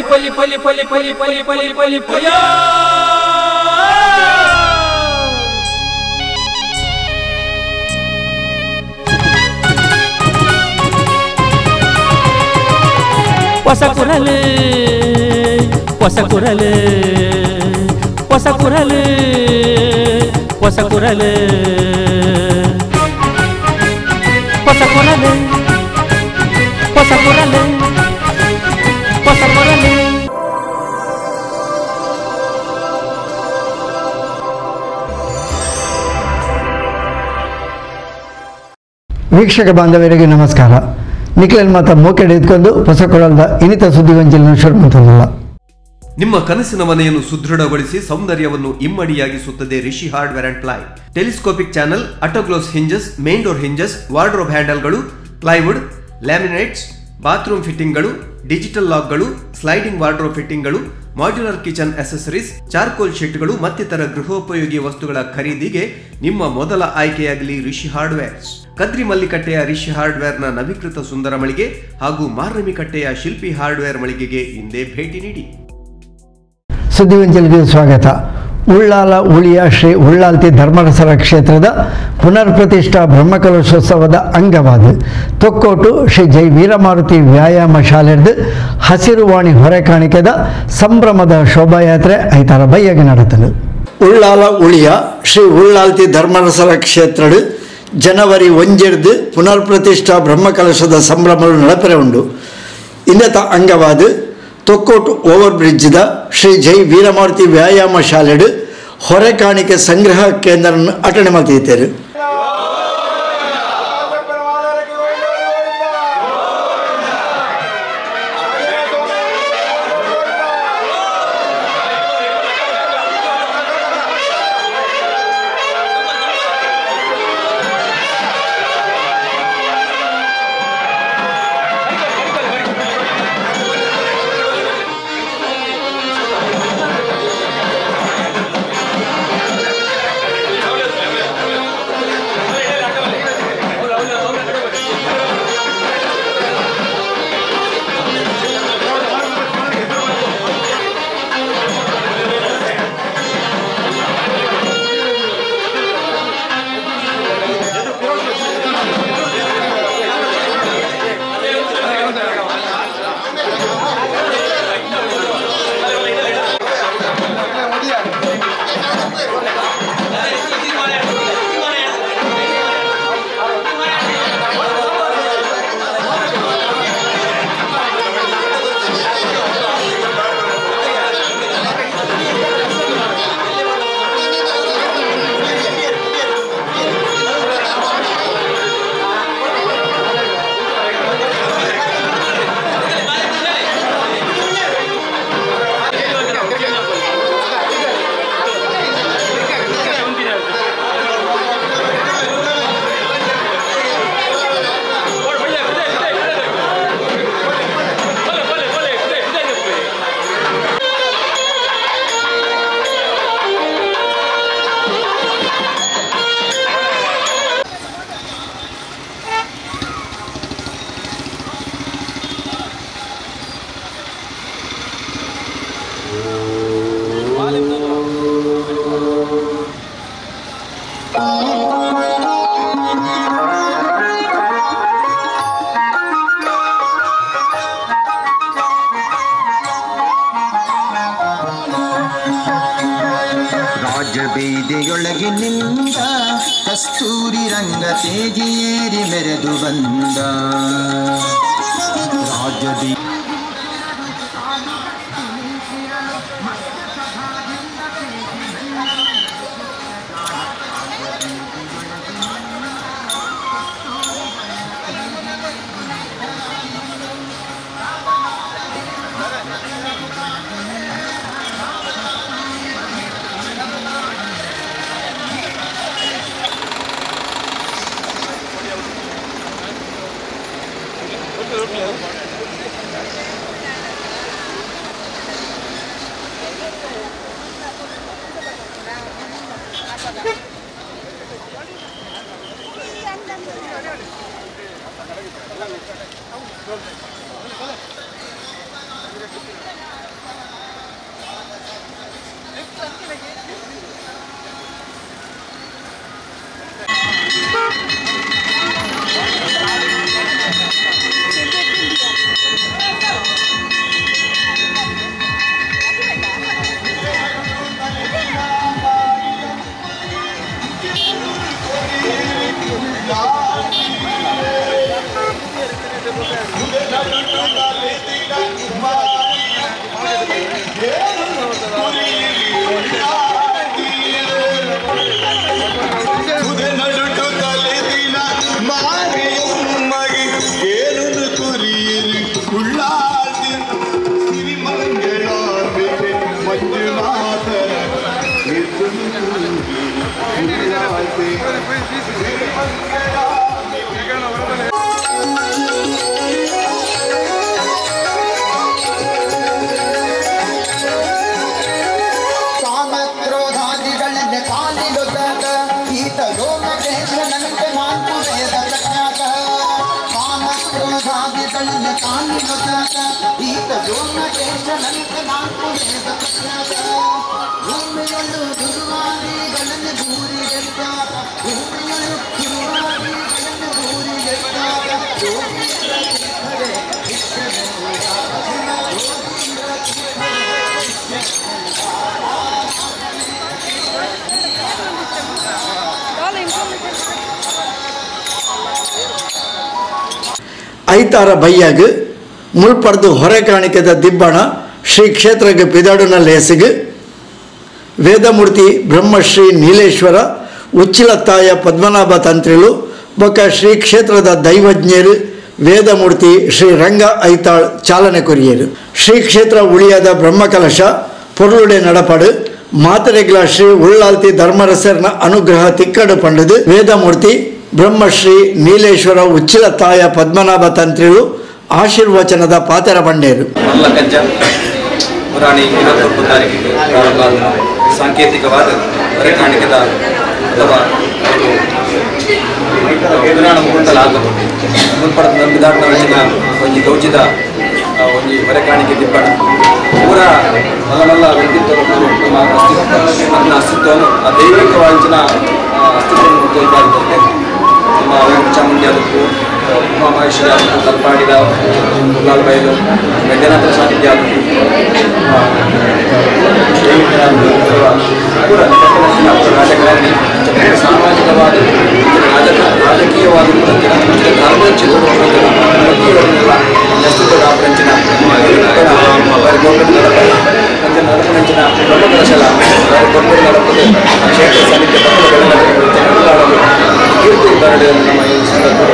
ಪಲಿ ಪಲಿ ಪಲಿ ಪಲಿ ಪಲಿ ಪಲಿ ಪಲಿ ಪಯ ಹೊಸ ಕುರಲು ಹೊಸ ಕುರಲು ಹೊಸ ಕುರಲು ಹೊಸ ಕುರಲು ಹೊಸ ಕುರಲು ಹೊಸ ಕುರಲು ಹೊಸ ಕುರಲು ವೀಕ್ಷಕ ಬಾಂಧವರಿಗೆ ನಮಸ್ಕಾರ ನಿಖಿಲನ್ ಮಾತ ಮೂಕೆ ಹಿಡಿದುಕೊಂಡು ಹೊಸ ಕೊಡಲ್ದ ಇನಿತ ಸುದ್ದಿಗೊಂಚಲಿನ ಶುರುವಂತಲ್ಲ ನಿಮ್ಮ ಕನಸಿನ ಮನೆಯನ್ನು ಸುದೃಢಗೊಳಿಸಿ ಸೌಂದರ್ಯವನ್ನು ಇಮ್ಮಡಿಯಾಗಿಸುತ್ತದೆ Rishi hardware and ply telescopic channel autoclose hinges main door hinges wardrobe ಹ್ಯಾಂಡಲ್ಗಳು ಪ್ಲೈವುಡ್ ಲ್ಯಾಮಿನೇಟ್ಸ್ ಬಾತ್ರೂಮ್ ಫಿಟ್ಟಿಂಗ್ಗಳು ಡಿಜಿಟಲ್ ಲಾಕ್ಗಳು ಸ್ಲೈಡಿಂಗ್ ವಾರ್ಡ್ರೋಬ್ ಫಿಟ್ಟಿಂಗ್ಗಳು ಮಾಡ್ಯುಲರ್ ಕಿಚನ್ ಅಸೆಸರೀಸ್ ಚಾರ್ಕೋಲ್ ಶೀಟ್ಗಳು ಮತ್ತಿತರ ಗೃಹೋಪಯೋಗಿ ವಸ್ತುಗಳ ಖರೀದಿಗೆ ನಿಮ್ಮ ಮೊದಲ ಆಯ್ಕೆಯಾಗಲಿ ರಿಷಿ ಹಾರ್ಡ್ವೇರ್ಸ್ ಕದ್ರಿ ಮಲ್ಲಿಕಟ್ಟೆಯ ರಿಷಿ ಹಾರ್ಡ್ವೇರ್ನ ನವೀಕೃತ ಸುಂದರ ಮಳಿಗೆ ಹಾಗೂ ಮಾರ್ನಮಿಕಟ್ಟೆಯ ಶಿಲ್ಪಿ ಹಾರ್ಡ್ವೇರ್ ಮಳಿಗೆಗೆ ಹಿಂದೆ ಭೇಟಿ ನೀಡಿ ಸುದ್ದಿಗೊಂಚಲಿಗೆ ಸ್ವಾಗತ ಉಳ್ಳಾಲ ಉಳಿಯ ಶ್ರೀ ಉಳ್ಳಾಲ್ತಿ ಧರ್ಮರಸರ ಕ್ಷೇತ್ರದ ಪುನರ್ ಪ್ರತಿಷ್ಠಾ ಬ್ರಹ್ಮಕಲಶೋತ್ಸವದ ಅಂಗವಾದ ತೊಕ್ಕೋಟು ಶ್ರೀ ಜೈ ವೀರಮಾರುತಿ ವ್ಯಾಯಾಮ ಶಾಲೆರ್ದು ಹಸಿರುವಾಣಿ ಹೊರೆಕಾಣಿಕೆದ ಸಂಭ್ರಮದ ಶೋಭಾಯಾತ್ರೆ ಐತಾರ ಬೈಯಗೆ ನಡೆತಲು ಉಳ್ಳಾಲ ಉಳಿಯ ಶ್ರೀ ಉಳ್ಳಾಲ್ತಿ ಧರ್ಮರಸರ ಕ್ಷೇತ್ರಡು ಜನವರಿ ಒಂಜೆರ್ದು ಪುನರ್ ಪ್ರತಿಷ್ಠಾ ಬ್ರಹ್ಮಕಲಶದ ಸಂಭ್ರಮ ನಡಪೆರೆ ಉಂಡು ಇನ್ನತ ಅಂಗವಾದ ತೊಕ್ಕೋಟು ಓವರ್ ಬ್ರಿಡ್ಜ್ದ ಶ್ರೀ ಜೈ ವೀರಮಾರುತಿ ವ್ಯಾಯಾಮ ಶಾಲೆಡು ಹೊರೆ ಕಾಣಿಕೆ ಸಂಗ್ರಹ ಕೇಂದ್ರ ಅಟೆಂಡ್ ಮಾಡ್ತಿದ್ದೇವೆ ರಾಜಬೀದಿಯೊಳಗಿನಿಂದ ಕಸ್ತೂರಿ ರಂಗ ತೇಜಿಯೇರಿ ಮೆರೆದು ಬಂದ ರಾಜಬೀ ಕುದೆ ನಡುಟು ತಲೆದಿನ ಮಾರಿಯಮ್ಮಗೆ ಏನೊಂದು ಕುರಿಯಿರಿ ಉಳ್ಳಾದಿ ಸಿರಿಮಂಗಳಾರ್ಬಿತೆ ಮಂಜುನಾಥರ ಕಾಮಕ್ರೋಧಾದಿಗಳನ್ನ ಕಾಲಿಲೊದ್ದಾಗ ಈತ ಲೋಕದೇಶನಂತೆ ಮಾತು ವೇದ ಪ್ರಖ್ಯಾತ ಕಾಮಕ್ರೋಧಾದಿಗಳನ್ನ ಕಾಲಿಲೊದ್ದಾಗ ಈತ ಲೋಕದೇಶನಂತೆ ಮಾತು ವೇದ ಪ್ರಖ್ಯಾತ ಭೂಮಿಗಳು ಗುರುವಾದಿಗಳನ್ನು ಭೂರಿ ಗೆದ್ದಾಗ ಭೂಮಿಗಳು ಗುರುವಾದಿಗಳನ್ನು ಭೂರಿ ಗೆದ್ದಾಗ ಯೋಗೀಂದ್ರ ತೀರ್ಥರೇ ಯೋಗೀಂದ್ರ ತೀರ್ಥರೇ ಐತಾರ ಬೈಯಾಗ ಮುಳ್ಪಡ್ದು ಹೊರೆ ಕಾಣಿಕೆದ ದಿಬ್ಬಣ ಶ್ರೀ ಕ್ಷೇತ್ರಕ್ಕೆ ಪಿದಾಡುನ ಲೇಸಿಗೆ ವೇದಮೂರ್ತಿ ಬ್ರಹ್ಮಶ್ರೀ ನೀಲೇಶ್ವರ ಉಚ್ಚಿಲತ್ತಾಯ ಪದ್ಮನಾಭ ತಂತ್ರಿಲು ಬೊಕ್ಕ ಶ್ರೀ ಕ್ಷೇತ್ರದ ದೈವಜ್ಞರು ವೇದಮೂರ್ತಿ ಶ್ರೀ ರಂಗ ಐತಾಳ್ ಚಾಲನೆ ಕೊರಿಯರು ಶ್ರೀ ಕ್ಷೇತ್ರ ಉಳಿಯಾದ ಬ್ರಹ್ಮಕಲಶ பொருளுடைய நடப்பாடு மாத்திரைகள ஸ்ரீ உள்ளாழ்த்தி தர்மரசர்ன அனுகிரக திக்கடு பண்டது வேதமூர்ತಿ ಬ್ರಹ್ಮಶ್ರೀ ನೀಲೇಶ್ವರ ಉಚ್ಚಿಲ ತಾಯ ಪದ್ಮನಾಭ ತಂತ್ರಿಗಳು ಆಶೀರ್ವಚನದ ಪಾತೆರ ಬಂಡೇರು ಮಲ್ಲ ಕಜ್ಜ ಪುರಾಣಿ ಇಪ್ಪತ್ತೊಂದು ತಾರೀಕಿಗೆ ಪ್ರಾರಂಭ ಆದ ಸಾಂಕೇತಿಕವಾದ ಹೊರೆಕಾಣಿಕೆದ ಅಥವಾ ಒಂದು ಪುರಾಣ ಮುಗುಂಟಲ ಆಗಬಹುದು ಮುನ್ಪಡ ನಂಬಿದಾಟ ವಚನ ಒಂಜಿ ಗೌಜಿದ ಆ, ಒಂಜಿ ಹೊರೆಕಾಣಿಕೆ ದಿಬ್ಬಣ ಪೂರ ಮಲ್ಲ ಮಲ್ಲ ವ್ಯಕ್ತಿತ್ವ ನಮ್ಮ ಅಸ್ತಿತ್ವ ನನ್ನ ಅಸ್ತಿತ್ವವನ್ನು ಆ ದೈವಿಕವಾಂಚಿನ ಅಸ್ತಿತ್ವವನ್ನು ತೋರಿಸಿದಂತೆ ನಮ್ಮ ಚಾಮುಂಡಿ ಅದಕ್ಕೂ ಉಮಾಮಹೇಶ್ವರಿ ಅದಕ್ಕೂ ಕಲ್ಪಾಡಿದ ಗುಲಾಲ್ ಬೈಲು ವೈದ್ಯನಾಥ ಸಾನ್ನಿಧ್ಯ ಅದಕ್ಕೂ ಪೂರ ಕಟ್ಟಡಸಿನ ಪೂರ ರಾಜಕಾರಣಿ ಪೂರ ಸಾಮಾಜಿಕವಾದ ರಾಜಕ ರಾಜಕೀಯವಾದ ಧರ್ಮ ಚಿತ್ರವನ್ನೆಲ್ಲ ಅಸ್ತಿತ್ವದ ಆಪರಂಚಿನ ಗೋಪುರ ಅಂಚೆ ನಡಪನಂಚಿನ ಬ್ರಹ್ಮಕಲಶಲ ಗೋಪುರ ನಡಪದೆ ಕ್ಷೇತ್ರ ಸಾನ್ನಿಧ್ಯ ಪಕ್ಕದ ಕೀರ್ತಿ ಬರಡೆ ನಮ್ಮ ಈ ಸಂದರ್ಭ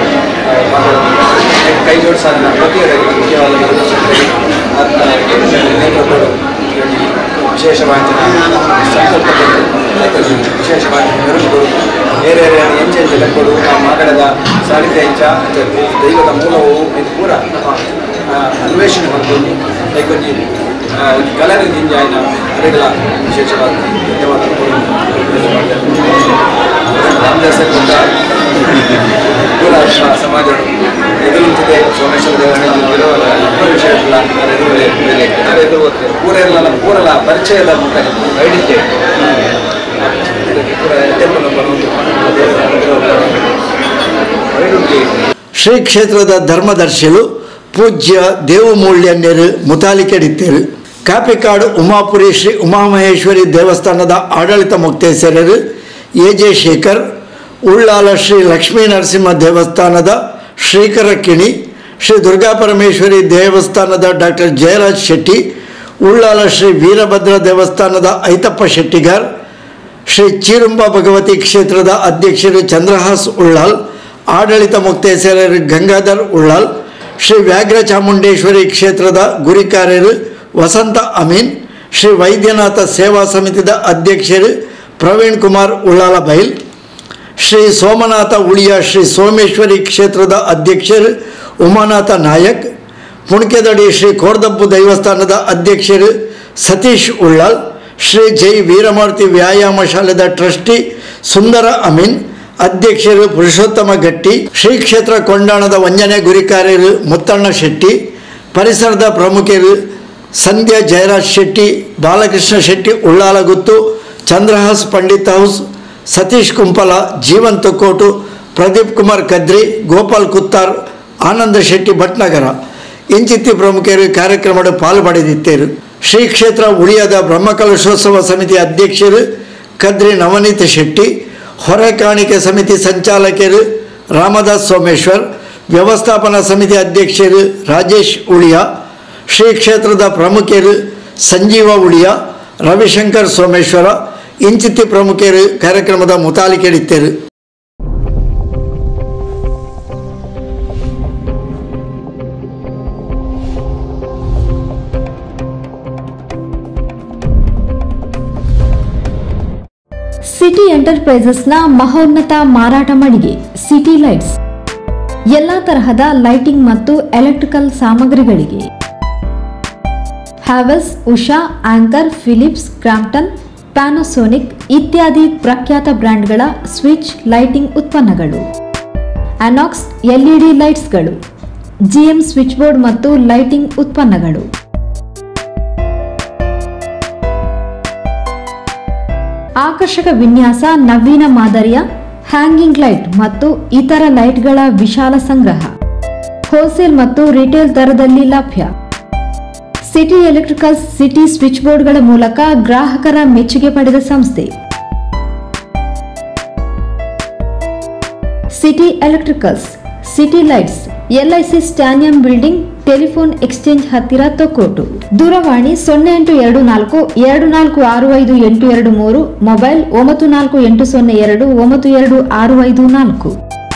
ಕೈ ಜೋಡಿಸಾದ ಪ್ರತಿಯೊಬ್ಬರಿಗೆ ಮುಖ್ಯವಾದ ಮಾರ್ಗದರ್ಶಕರಿಗೆ ನೇತೃತ್ವಗಳು ವಿಶೇಷವಾಂಚನ ಸಂಕಲ್ಪಗಳು ರೈತರು ವಿಶೇಷವಾಂಚನ ಮೆರುಗುಗಳು ಬೇರೆ ಬೇರೆ ಎಂಚೆ ಎಂಚೆ ಲೆಕ್ಕಗಳು ನಾವು ಮಾತಾಡದ ಸಾಹಿತ್ಯ ಇಂಚ ದೈವದ ಮೂಲವು ಇದು ಪೂರ ಆ, ಅನ್ವೇಷಣೆ ಮಾಡ್ಕೊಂಡು ಲೈಕೊಂಜಿ ಕಲರ್ ಇಂಜಾಯ್ನ ಅರೆಗಳ ವಿಶೇಷವಾದ ಧನ್ಯವಾದಗಳು ರಾಮದಾಸ ಕೊಟ್ಟ ಪೂರ ಸಮಾಜ ಎದುರುಂಚಿದೆ ಸೋಮೇಶ್ವರ ದೇವರ ವಿಷಯಗಳ ಎದುರುಳೆ ಮೇಲೆ ಎದುರು ಓದ್ತೇವೆ ಪೂರ ಎಲ್ಲ ಪೂರಲ ಪರಿಚಯದ ಮುಖ ಐಡಿದ್ದೆ ಇದಕ್ಕೆ ಪೂರ ಎತ್ತೆಪ್ಪನ ಬರುವುದು ಐಡುಂಟಿ ಶ್ರೀ ಕ್ಷೇತ್ರದ ಧರ್ಮದರ್ಶಿಲು ಪೂಜ್ಯ ದೇವಮೂಲ್ಯನ್ಯರು ಮುತಾಲಿಕೆಡಿತ್ತೇರು ಕಾಪಿಕಾಡು ಉಮಾಪುರಿ ಶ್ರೀ ಉಮಾಮಹೇಶ್ವರಿ ದೇವಸ್ಥಾನದ ಆಡಳಿತ ಮುಕ್ತೇಶ್ವರರು ಎ ಜೆ ಶೇಖರ್ ಉಳ್ಳಾಲ ಶ್ರೀ ಲಕ್ಷ್ಮೀ ನರಸಿಂಹ ದೇವಸ್ಥಾನದ ಶ್ರೀಕರ ಕಿಣಿ ಶ್ರೀ ದುರ್ಗಾಪರಮೇಶ್ವರಿ ದೇವಸ್ಥಾನದ ಡಾಕ್ಟರ್ ಜಯರಾಜ್ ಶೆಟ್ಟಿ ಉಳ್ಳಾಲ ಶ್ರೀ ವೀರಭದ್ರ ದೇವಸ್ಥಾನದ ಐತಪ್ಪ ಶೆಟ್ಟಿಗಾರ್ ಶ್ರೀ ಚೀರುಂಬ ಭಗವತಿ ಕ್ಷೇತ್ರದ ಅಧ್ಯಕ್ಷರು ಚಂದ್ರಹಾಸ್ ಉಳ್ಳಾಲ್ ಆಡಳಿತ ಮುಕ್ತೇಶ್ವರರು ಗಂಗಾಧರ್ ಉಳ್ಳಾಲ್ ಶ್ರೀ ವ್ಯಾಘ್ರ ಚಾಮುಂಡೇಶ್ವರಿ ಕ್ಷೇತ್ರದ ಗುರಿಕಾರ್ಯರು ವಸಂತ ಅಮೀನ್ ಶ್ರೀ ವೈದ್ಯನಾಥ ಸೇವಾ ಸಮಿತಿದ ಅಧ್ಯಕ್ಷರು ಪ್ರವೀಣ್ ಕುಮಾರ್ ಉಳ್ಳಾಲ ಬೈಲ್ ಶ್ರೀ ಸೋಮನಾಥ ಉಳಿಯ ಶ್ರೀ ಸೋಮೇಶ್ವರಿ ಕ್ಷೇತ್ರದ ಅಧ್ಯಕ್ಷರು ಉಮಾನಾಥ ನಾಯಕ್ ಪುಣ್ಕೆದಡಿ ಶ್ರೀ ಕೋರ್ದಬ್ಬು ದೇವಸ್ಥಾನದ ಅಧ್ಯಕ್ಷರು ಸತೀಶ್ ಉಳ್ಳಾಲ್ ಶ್ರೀ ಜೈ ವೀರಮೂರ್ತಿ ವ್ಯಾಯಾಮ ಶಾಲೆದ ಟ್ರಸ್ಟಿ ಸುಂದರ ಅಮೀನ್ ಅಧ್ಯಕ್ಷರು ಪುರುಷೋತ್ತಮ ಗಟ್ಟಿ ಶ್ರೀ ಕ್ಷೇತ್ರ ಕೊಂಡಾಣದ ವಂಜನೆ ಗುರಿಕಾರ್ಯರು ಮುತ್ತಣ್ಣ ಶೆಟ್ಟಿ ಪರಿಸರದ ಪ್ರಮುಖರು ಸಂಧ್ಯಾ ಜಯರಾಜ್ ಶೆಟ್ಟಿ ಬಾಲಕೃಷ್ಣ ಶೆಟ್ಟಿ ಉಳ್ಳಾಲಗುತ್ತು ಚಂದ್ರಹಾಸ್ ಪಂಡಿತ್ ಹೌಸ್ ಸತೀಶ್ ಕುಂಪಲ ಜೀವನ್ ತೊಕ್ಕೋಟು ಪ್ರದೀಪ್ ಕುಮಾರ್ ಕದ್ರಿ ಗೋಪಾಲ್ ಕುತ್ತಾರ್ ಆನಂದ ಶೆಟ್ಟಿ ಭಟ್ನಗರ ಇಂಚಿತ್ತಿ ಪ್ರಮುಖರು ಕಾರ್ಯಕ್ರಮದ ಪಾಲ್ಪಡೆದಿದ್ದರು ಶ್ರೀ ಕ್ಷೇತ್ರ ಉಳಿಯದ ಬ್ರಹ್ಮಕಲಶೋತ್ಸವ ಸಮಿತಿ ಅಧ್ಯಕ್ಷರು ಕದ್ರಿ ನವನೀತ್ ಶೆಟ್ಟಿ ಹೊರೆಕಾಣಿಕೆ ಸಮಿತಿ ಸಂಚಾಲಕರು ರಾಮದಾಸ್ ಸೋಮೇಶ್ವರ್ ವ್ಯವಸ್ಥಾಪನಾ ಸಮಿತಿ ಅಧ್ಯಕ್ಷರು ರಾಜೇಶ್ ಉಳಿಯ ಶ್ರೀ ಕ್ಷೇತ್ರದ ಪ್ರಮುಖರು ಸಂಜೀವ ಉಳಿಯ ರವಿಶಂಕರ್ ಸೋಮೇಶ್ವರ ಇಂಚಿತ್ತಿ ಪ್ರಮುಖರು ಕಾರ್ಯಕ್ರಮದ ಮುತಾಲಿಕೆಡಿದ್ದರು ಸಿಟಿ ಎಂಟರ್ಪ್ರೈಸಸ್ನ ಮಹೋನ್ನತ ಮಾರಾಟ ಮಳಿಗೆ ಸಿಟಿ ಲೈಟ್ಸ್ ಎಲ್ಲ ತರಹದ ಲೈಟಿಂಗ್ ಮತ್ತು ಎಲೆಕ್ಟ್ರಿಕಲ್ ಸಾಮಗ್ರಿಗಳಿಗೆ Havells Usha Anchor Philips Crompton Panasonic ಇತ್ಯಾದಿ ಪ್ರಖ್ಯಾತ ಬ್ರ್ಯಾಂಡ್ಗಳ ಸ್ವಿಚ್ ಲೈಟಿಂಗ್ ಉತ್ಪನ್ನಗಳು ಅನಾಕ್ಸ್ ಎಲ್ಇಡಿ ಲೈಟ್ಸ್ಗಳು ಜಿಎಂ ಸ್ವಿಚ್ ಬೋರ್ಡ್ ಮತ್ತು ಲೈಟಿಂಗ್ ಉತ್ಪನ್ನಗಳು ಆಕರ್ಷಕ ವಿನ್ಯಾಸ ನವೀನ ಮಾದರಿಯ ಹ್ಯಾಂಗಿಂಗ್ ಲೈಟ್ ಮತ್ತು ಇತರ ಲೈಟ್ಗಳ ವಿಶಾಲ ಸಂಗ್ರಹ ಹೋಲ್ಸೇಲ್ ಮತ್ತು ರಿಟೇಲ್ ದರದಲ್ಲಿ ಲಭ್ಯ ಸಿಟಿ ಎಲೆಕ್ಟ್ರಿಕಲ್ಸ್ ಸಿಟಿ ಸ್ವಿಚ್ ಬೋರ್ಡ್ಗಳ ಮೂಲಕ ಗ್ರಾಹಕರ ಮೆಚ್ಚುಗೆ ಪಡೆದ ಸಂಸ್ಥೆ city electricals city lights LIC ಸ್ಟ್ಯಾನಿಯಂ ಬಿಲ್ಡಿಂಗ್ ಟೆಲಿಫೋನ್ ಎಕ್ಸ್ಚೇಂಜ್ ಹತ್ತಿರ ತೊಕ್ಕೋಟು ದೂರವಾಣಿ ಸೊನ್ನೆ ಎಂಟು ಎರಡು ನಾಲ್ಕು ಎರಡು ನಾಲ್ಕು ಆರು ಐದು ಎಂಟು ಎರಡು ಮೂರು ಮೊಬೈಲ್ ಒಂಬತ್ತು ನಾಲ್ಕು ಎಂಟು ಸೊನ್ನೆ ಎರಡು ಒಂಬತ್ತು ಎರಡು ಆರು ಐದು ನಾಲ್ಕು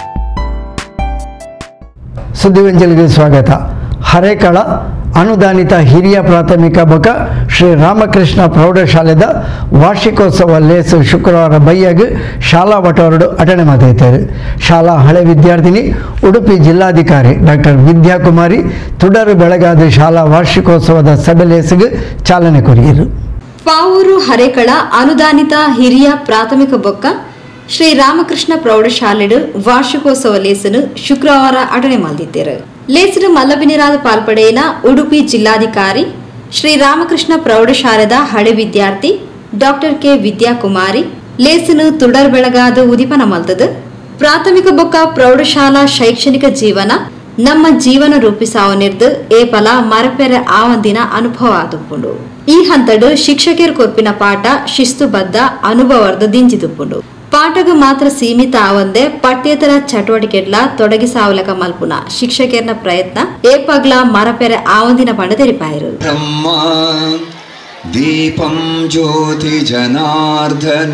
ಸುದ್ದಿವಂಜಲಿಗೆ ಸ್ವಾಗತ ಹರೇಕಳ ಅನುದಾನಿತ ಹಿರಿಯ ಪ್ರಾಥಮಿಕ ಬಕ ಶ್ರೀ ರಾಮಕೃಷ್ಣ ಪ್ರೌಢಶಾಲೆದ ವಾರ್ಷಿಕೋತ್ಸವ ಲೇಸು ಶುಕ್ರವಾರ ಬೈಯಗ್ ಶಾಲಾ ವಟವರಡು ಅಟಣೆ ಮಾತೈತಾರೆ ಶಾಲಾ ಹಳೆ ವಿದ್ಯಾರ್ಥಿನಿ ಉಡುಪಿ ಜಿಲ್ಲಾಧಿಕಾರಿ ಡಾಕ್ಟರ್ ವಿದ್ಯಾಕುಮಾರಿ ತುಡರು ಬೆಳಗಾದ ಶಾಲಾ ವಾರ್ಷಿಕೋತ್ಸವದ ಸಭೆ ಲೇಸಿಗೆ ಚಾಲನೆ ಕೊರಿಯರು ಪಾವೂರು ಹರೇಕಳ ಅನುದಾನಿತ ಹಿರಿಯ ಪ್ರಾಥಮಿಕ ಬೊಕ್ಕ ಶ್ರೀ ರಾಮಕೃಷ್ಣ ಪ್ರೌಢಶಾಲೆಡು ವಾರ್ಷಿಕೋತ್ಸವ ಲೇಸನು ಶುಕ್ರವಾರ ಅಟನೆ ಮಲ್ದಿದ್ದೇರು ಲೇಸನು ಮಲ್ಲಬಿನಿರಾದ ಪಾಲ್ಪಡೆಯಿನ ಉಡುಪಿ ಜಿಲ್ಲಾಧಿಕಾರಿ ಶ್ರೀ ರಾಮಕೃಷ್ಣ ಪ್ರೌಢಶಾಲೆದ ಹಳೆ ವಿದ್ಯಾರ್ಥಿ ಡಾಕ್ಟರ್ ಕೆ ವಿದ್ಯಾಕುಮಾರಿ ಲೇಸನು ತುಡರ್ ಬೆಳಗಾದ ಉದಿಪನ ಮಲ್ತದು ಪ್ರಾಥಮಿಕ ಬೊಕ್ಕ ಪ್ರೌಢಶಾಲಾ ಶೈಕ್ಷಣಿಕ ಜೀವನ ನಮ್ಮ ಜೀವನ ರೂಪಿಸಾವನಿರ್ದು ಏ ಫಲ ಮರಪೆರೆ ಆವಂದಿನ ಅನುಭವ ಆದುಪ್ಪುಂಡು ಈ ಹಂತಡು ಶಿಕ್ಷಕರು ಕೊರ್ಪಿನ ಪಾಠ ಶಿಸ್ತುಬದ್ಧ ಅನುಭವರ್ದ ದಿಂಜಿದುಪ್ಪುಂಡು ಪಾಠಗ ಮಾತ್ರ ಸೀಮಿತ ಆವಂದೆ ಪಠ್ಯೇತರ ಚಟುವಟಿಕೆಡ್ಲ ತೊಡಗಿಸಾವಲಕ ಮಲ್ಪುನ ಶಿಕ್ಷಕರ್ನ ಪ್ರಯತ್ನ ಏ ಪಗ್ಲ ಮರಪೆರೆ ಆವಂದಿನ ಪಂಡ ತೆರಿಪಾಯರು ब्रह्मा दीपं ज्योतिजनार्दन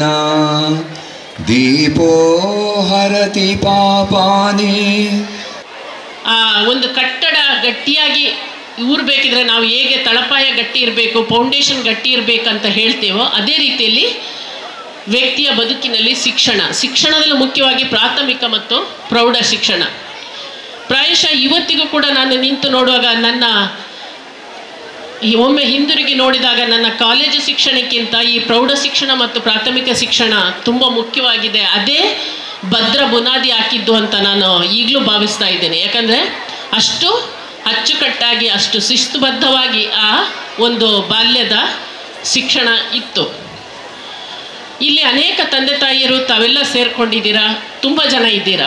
दीपो हरति पापानि ಆ ಒಂದು ಕಟ್ಟಡ ಗಟ್ಟಿಯಾಗಿ ಊರ್ಬೇಕಿದ್ರೆ ನಾವು ಹೇಗೆ ತಳಪಾಯ ಗಟ್ಟಿ ಇರಬೇಕು ಫೌಂಡೇಶನ್ ಗಟ್ಟಿ ಇರಬೇಕಂತ ಹೇಳ್ತೇವೋ ಅದೇ ರೀತಿಯಲ್ಲಿ ವ್ಯಕ್ತಿಯ ಬದುಕಿನಲ್ಲಿ ಶಿಕ್ಷಣ ಶಿಕ್ಷಣದಲ್ಲಿ ಮುಖ್ಯವಾಗಿ ಪ್ರಾಥಮಿಕ ಮತ್ತು ಪ್ರೌಢ ಶಿಕ್ಷಣ ಪ್ರಾಯಶಃ ಇವತ್ತಿಗೂ ಕೂಡ ನಾನು ನಿಂತು ನೋಡುವಾಗ ನನ್ನ ಈ ಒಮ್ಮೆ ಹಿಂದಿರುಗಿ ನೋಡಿದಾಗ ನನ್ನ ಕಾಲೇಜು ಶಿಕ್ಷಣಕ್ಕಿಂತ ಈ ಪ್ರೌಢ ಶಿಕ್ಷಣ ಮತ್ತು ಪ್ರಾಥಮಿಕ ಶಿಕ್ಷಣ ತುಂಬ ಮುಖ್ಯವಾಗಿದೆ ಅದೇ ಭದ್ರ ಬುನಾದಿ ಹಾಕಿದ್ದು ಅಂತ ನಾನು ಈಗಲೂ ಭಾವಿಸ್ತಾ ಇದ್ದೇನೆ ಯಾಕಂದರೆ ಅಷ್ಟು ಅಚ್ಚುಕಟ್ಟಾಗಿ ಅಷ್ಟು ಶಿಸ್ತುಬದ್ಧವಾಗಿ ಆ ಒಂದು ಬಾಲ್ಯದ ಶಿಕ್ಷಣ ಇತ್ತು ಇಲ್ಲಿ ಅನೇಕ ತಂದೆ ತಾಯಿಯರು ತಾವೆಲ್ಲ ಸೇರ್ಕೊಂಡಿದ್ದೀರಾ ತುಂಬ ಜನ ಇದ್ದೀರಾ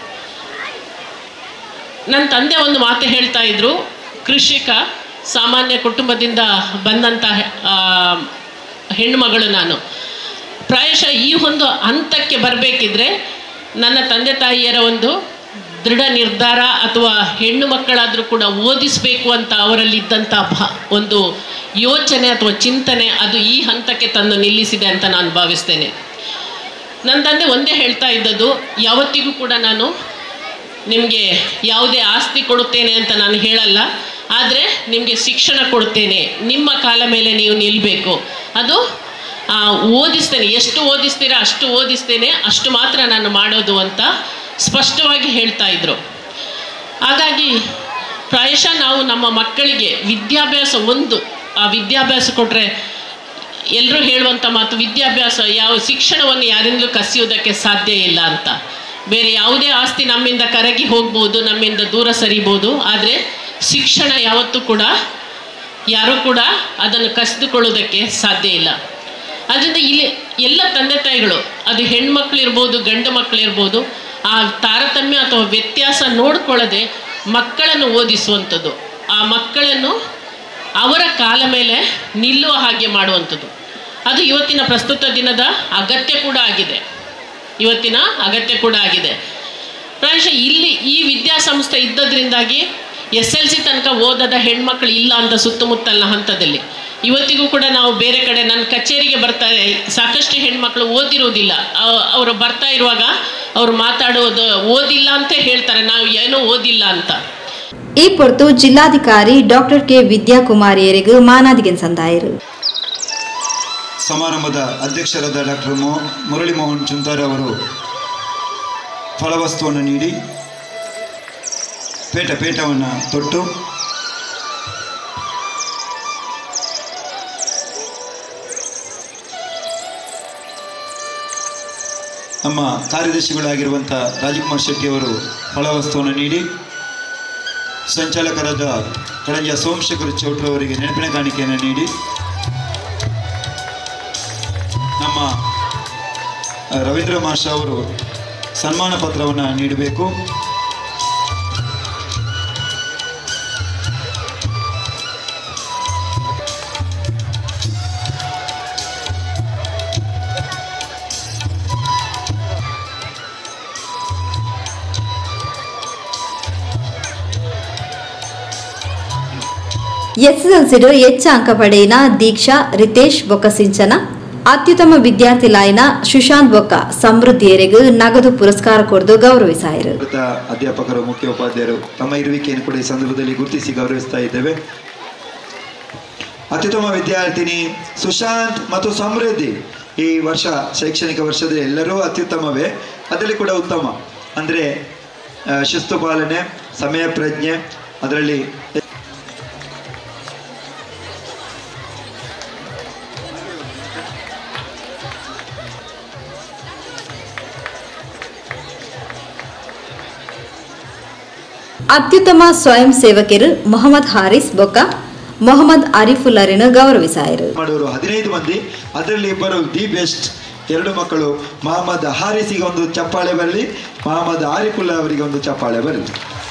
ನನ್ನ ತಂದೆ ಒಂದು ಮಾತು ಹೇಳ್ತಾ ಇದ್ರು ಕೃಷಿಕ ಸಾಮಾನ್ಯ ಕುಟುಂಬದಿಂದ ಬಂದಂಥ ಆ, ಹೆಣ್ಣುಮಗಳು ನಾನು ಪ್ರಾಯಶಃ ಈ ಒಂದು ಹಂತಕ್ಕೆ ಬರಬೇಕಿದ್ರೆ ನನ್ನ ತಂದೆ ತಾಯಿಯರ ಒಂದು ದೃಢ ನಿರ್ಧಾರ ಅಥವಾ ಹೆಣ್ಣು ಮಕ್ಕಳಾದರೂ ಕೂಡ ಓದಿಸಬೇಕು ಅಂತ ಅವರಲ್ಲಿದ್ದಂಥ ಭಾ ಒಂದು ಯೋಚನೆ ಅಥವಾ ಚಿಂತನೆ ಅದು ಈ ಹಂತಕ್ಕೆ ತಂದು ನಿಲ್ಲಿಸಿದೆ ಅಂತ ನಾನು ಭಾವಿಸ್ತೇನೆ ನನ್ನ ತಂದೆ ಒಂದೇ ಹೇಳ್ತಾ ಇದ್ದದ್ದು ಯಾವತ್ತಿಗೂ ಕೂಡ ನಾನು ನಿಮಗೆ ಯಾವುದೇ ಆಸ್ತಿ ಕೊಡುತ್ತೇನೆ ಅಂತ ನಾನು ಹೇಳಲ್ಲ ಆದರೆ ನಿಮಗೆ ಶಿಕ್ಷಣ ಕೊಡ್ತೇನೆ ನಿಮ್ಮ ಕಾಲ ಮೇಲೆ ನೀವು ನಿಲ್ಲಬೇಕು ಅದು ಆ, ಓದಿಸ್ತೇನೆ ಎಷ್ಟು ಓದಿಸ್ತೀರಾ ಅಷ್ಟು ಓದಿಸ್ತೇನೆ ಅಷ್ಟು ಮಾತ್ರ ನಾನು ಮಾಡೋದು ಅಂತ ಸ್ಪಷ್ಟವಾಗಿ ಹೇಳ್ತಾ ಇದ್ರು ಹಾಗಾಗಿ ಪ್ರಾಯಶಃ ನಾವು ನಮ್ಮ ಮಕ್ಕಳಿಗೆ ವಿದ್ಯಾಭ್ಯಾಸ ಒಂದು ಆ ವಿದ್ಯಾಭ್ಯಾಸ ಕೊಟ್ಟರೆ ಎಲ್ಲರೂ ಹೇಳುವಂಥ ಮಾತು ವಿದ್ಯಾಭ್ಯಾಸ ಯಾವ ಶಿಕ್ಷಣವನ್ನು ಯಾರಿಂದಲೂ ಕಸಿಯೋದಕ್ಕೆ ಸಾಧ್ಯ ಇಲ್ಲ ಅಂತ ಬೇರೆ ಯಾವುದೇ ಆಸ್ತಿ ನಮ್ಮಿಂದ ಕರಗಿ ಹೋಗ್ಬೋದು ನಮ್ಮಿಂದ ದೂರ ಸರಿಬೋದು ಆದರೆ ಶಿಕ್ಷಣ ಯಾವತ್ತೂ ಕೂಡ ಯಾರೂ ಕೂಡ ಅದನ್ನು ಕಸಿದುಕೊಳ್ಳೋದಕ್ಕೆ ಸಾಧ್ಯ ಇಲ್ಲ ಅದರಿಂದ ಇಲ್ಲಿ ಎಲ್ಲ ತಂದೆ ತಾಯಿಗಳು ಅದು ಹೆಣ್ಮಕ್ಳಿರ್ಬೋದು ಗಂಡು ಮಕ್ಕಳಿರ್ಬೋದು ಆ ತಾರತಮ್ಯ ಅಥವಾ ವ್ಯತ್ಯಾಸ ನೋಡ್ಕೊಳ್ಳದೆ ಮಕ್ಕಳನ್ನು ಓದಿಸುವಂಥದ್ದು ಆ ಮಕ್ಕಳನ್ನು ಅವರ ಕಾಲ ಮೇಲೆ ನಿಲ್ಲುವ ಹಾಗೆ ಮಾಡುವಂಥದ್ದು ಅದು ಇವತ್ತಿನ ಪ್ರಸ್ತುತ ದಿನದ ಅಗತ್ಯ ಕೂಡ ಆಗಿದೆ ಇವತ್ತಿನ ಅಗತ್ಯ ಕೂಡ ಆಗಿದೆ ಪ್ರಾಯಶಃ ಇಲ್ಲಿ ಈ ವಿದ್ಯಾಸಂಸ್ಥೆ ಇದ್ದದ್ರಿಂದಾಗಿ ಎಸ್ ಎಲ್ ಸಿ ತನಕ ಓದದ ಹೆಣ್ಮಕ್ಳು ಇಲ್ಲ ಅಂತ ಸುತ್ತಮುತ್ತಲಿನ ಹಂತದಲ್ಲಿ ಇವತ್ತಿಗೂ ಕೂಡ ನಾವು ಬೇರೆ ಕಡೆ ನನ್ನ ಕಚೇರಿಗೆ ಬರ್ತಾರೆ ಸಾಕಷ್ಟು ಹೆಣ್ಮಕ್ಳು ಓದಿರುವುದಿಲ್ಲ ಅವ್- ಅವರು ಬರ್ತಾ ಇರುವಾಗ ಅವರು ಮಾತಾಡೋದು ಓದಿಲ್ಲ ಅಂತ ಹೇಳ್ತಾರೆ ನಾವು ಏನೂ ಓದಿಲ್ಲ ಅಂತ ಈ ಪೊರ್ತು ಜಿಲ್ಲಾಧಿಕಾರಿ ಡಾಕ್ಟರ್ ಕೆ ವಿದ್ಯಾಕುಮಾರಿಯರಿಗೂ ಮಾನಾದಿಗೆ ಸಂದಾಯರು ಸಮಾರಂಭದ ಅಧ್ಯಕ್ಷರಾದ ಡಾಕ್ಟರ್ ಮೋ ಮುರಳಿ ಮೋಹನ್ ಚುಂತಾರ್ ಅವರು ಫಲವಸ್ತುವನ್ನು ನೀಡಿ ಪೇಟ ಪೇಟವನ್ನು ತೊಟ್ಟು ನಮ್ಮ ಕಾರ್ಯದರ್ಶಿಗಳಾಗಿರುವಂಥ ರಾಜಕುಮಾರ್ ಶೆಟ್ಟಿ ಅವರು ಫಲವಸ್ತುವನ್ನು ನೀಡಿ ಸಂಚಾಲಕರಾದ ಕಳಂಜ ಸೋಮಶೇಖರ್ ಚೌಟ್ರ ಅವರಿಗೆ ನೆನಪಿನ ಕಾಣಿಕೆಯನ್ನು ನೀಡಿ ನಮ್ಮ ಆ, ರವೀಂದ್ರ ಮಾಷ ಅವರು ಸನ್ಮಾನ ಪತ್ರವನ್ನು ನೀಡಬೇಕು ಎಸ್ಎಸ್ಎಲ್ಸಿಡು ಹೆಚ್ಚು ಅಂಕ ಪಡೆಯಿನ ದೀಕ್ಷಾ ರಿತೇಶ್ ಬೊಕ್ಕ ಸಿಂಚನ ಅತ್ಯುತ್ತಮ ವಿದ್ಯಾರ್ಥಿ ಲಾಯ್ನ ಸುಶಾಂತ್ ಬೊಕ್ಕ ಸಮೃದ್ಧಿಯರಿಗೂ ನಗದು ಪುರಸ್ಕಾರ ಕೊಡ್ದು ಗೌರವಿಸಾಯರು ಭಾರತ ಅಧ್ಯಾಪಕರು ಮುಖ್ಯ ಉಪಾಧ್ಯಾಯರು ತಮ್ಮ ಇರುವಿಕೆಯನ್ನು ಕೂಡ ಈ ಸಂದರ್ಭದಲ್ಲಿ ಗುರುತಿಸಿ ಗೌರವಿಸ್ತಾ ಇದ್ದೇವೆ ಅತ್ಯುತ್ತಮ ವಿದ್ಯಾರ್ಥಿನಿ ಸುಶಾಂತ್ ಮತ್ತು ಸಮೃದ್ಧಿ ಈ ವರ್ಷ ಶೈಕ್ಷಣಿಕ ವರ್ಷದಲ್ಲಿ ಎಲ್ಲರೂ ಅತ್ಯುತ್ತಮವೇ ಅದರಲ್ಲಿ ಕೂಡ ಉತ್ತಮ ಅಂದರೆ ಆ, ಶಿಸ್ತು ಪಾಲನೆ ಸಮಯ ಪ್ರಜ್ಞೆ ಅದರಲ್ಲಿ ಅತ್ಯುತ್ತಮ ಸ್ವಯಂ ಸೇವಕರು ಮೊಹಮ್ಮದ್ ಹಾರಿಸ್ ಬೊಕ್ಕ ಮೊಹಮ್ಮದ್ ಆರಿಫುಲ್ಲರನ್ನು ಗೌರವಿಸಾಯರು ಮಾಡೋರು ಹದಿನೈದು ಮಂದಿ ಅದರಲ್ಲಿ ಇಬ್ಬರು ದಿ ಬೆಸ್ಟ್ ಎರಡು ಮಕ್ಕಳು ಮಹಮ್ಮದ್ ಹಾರಿಸಿಗೆ ಒಂದು ಚಪ್ಪಾಳೆ ಬರಲಿ ಮಹಮ್ಮದ್ ಆರಿಫುಲ್ಲಾ ಅವರಿಗೆ ಒಂದು ಚಪ್ಪಾಳೆ ಬರಲಿ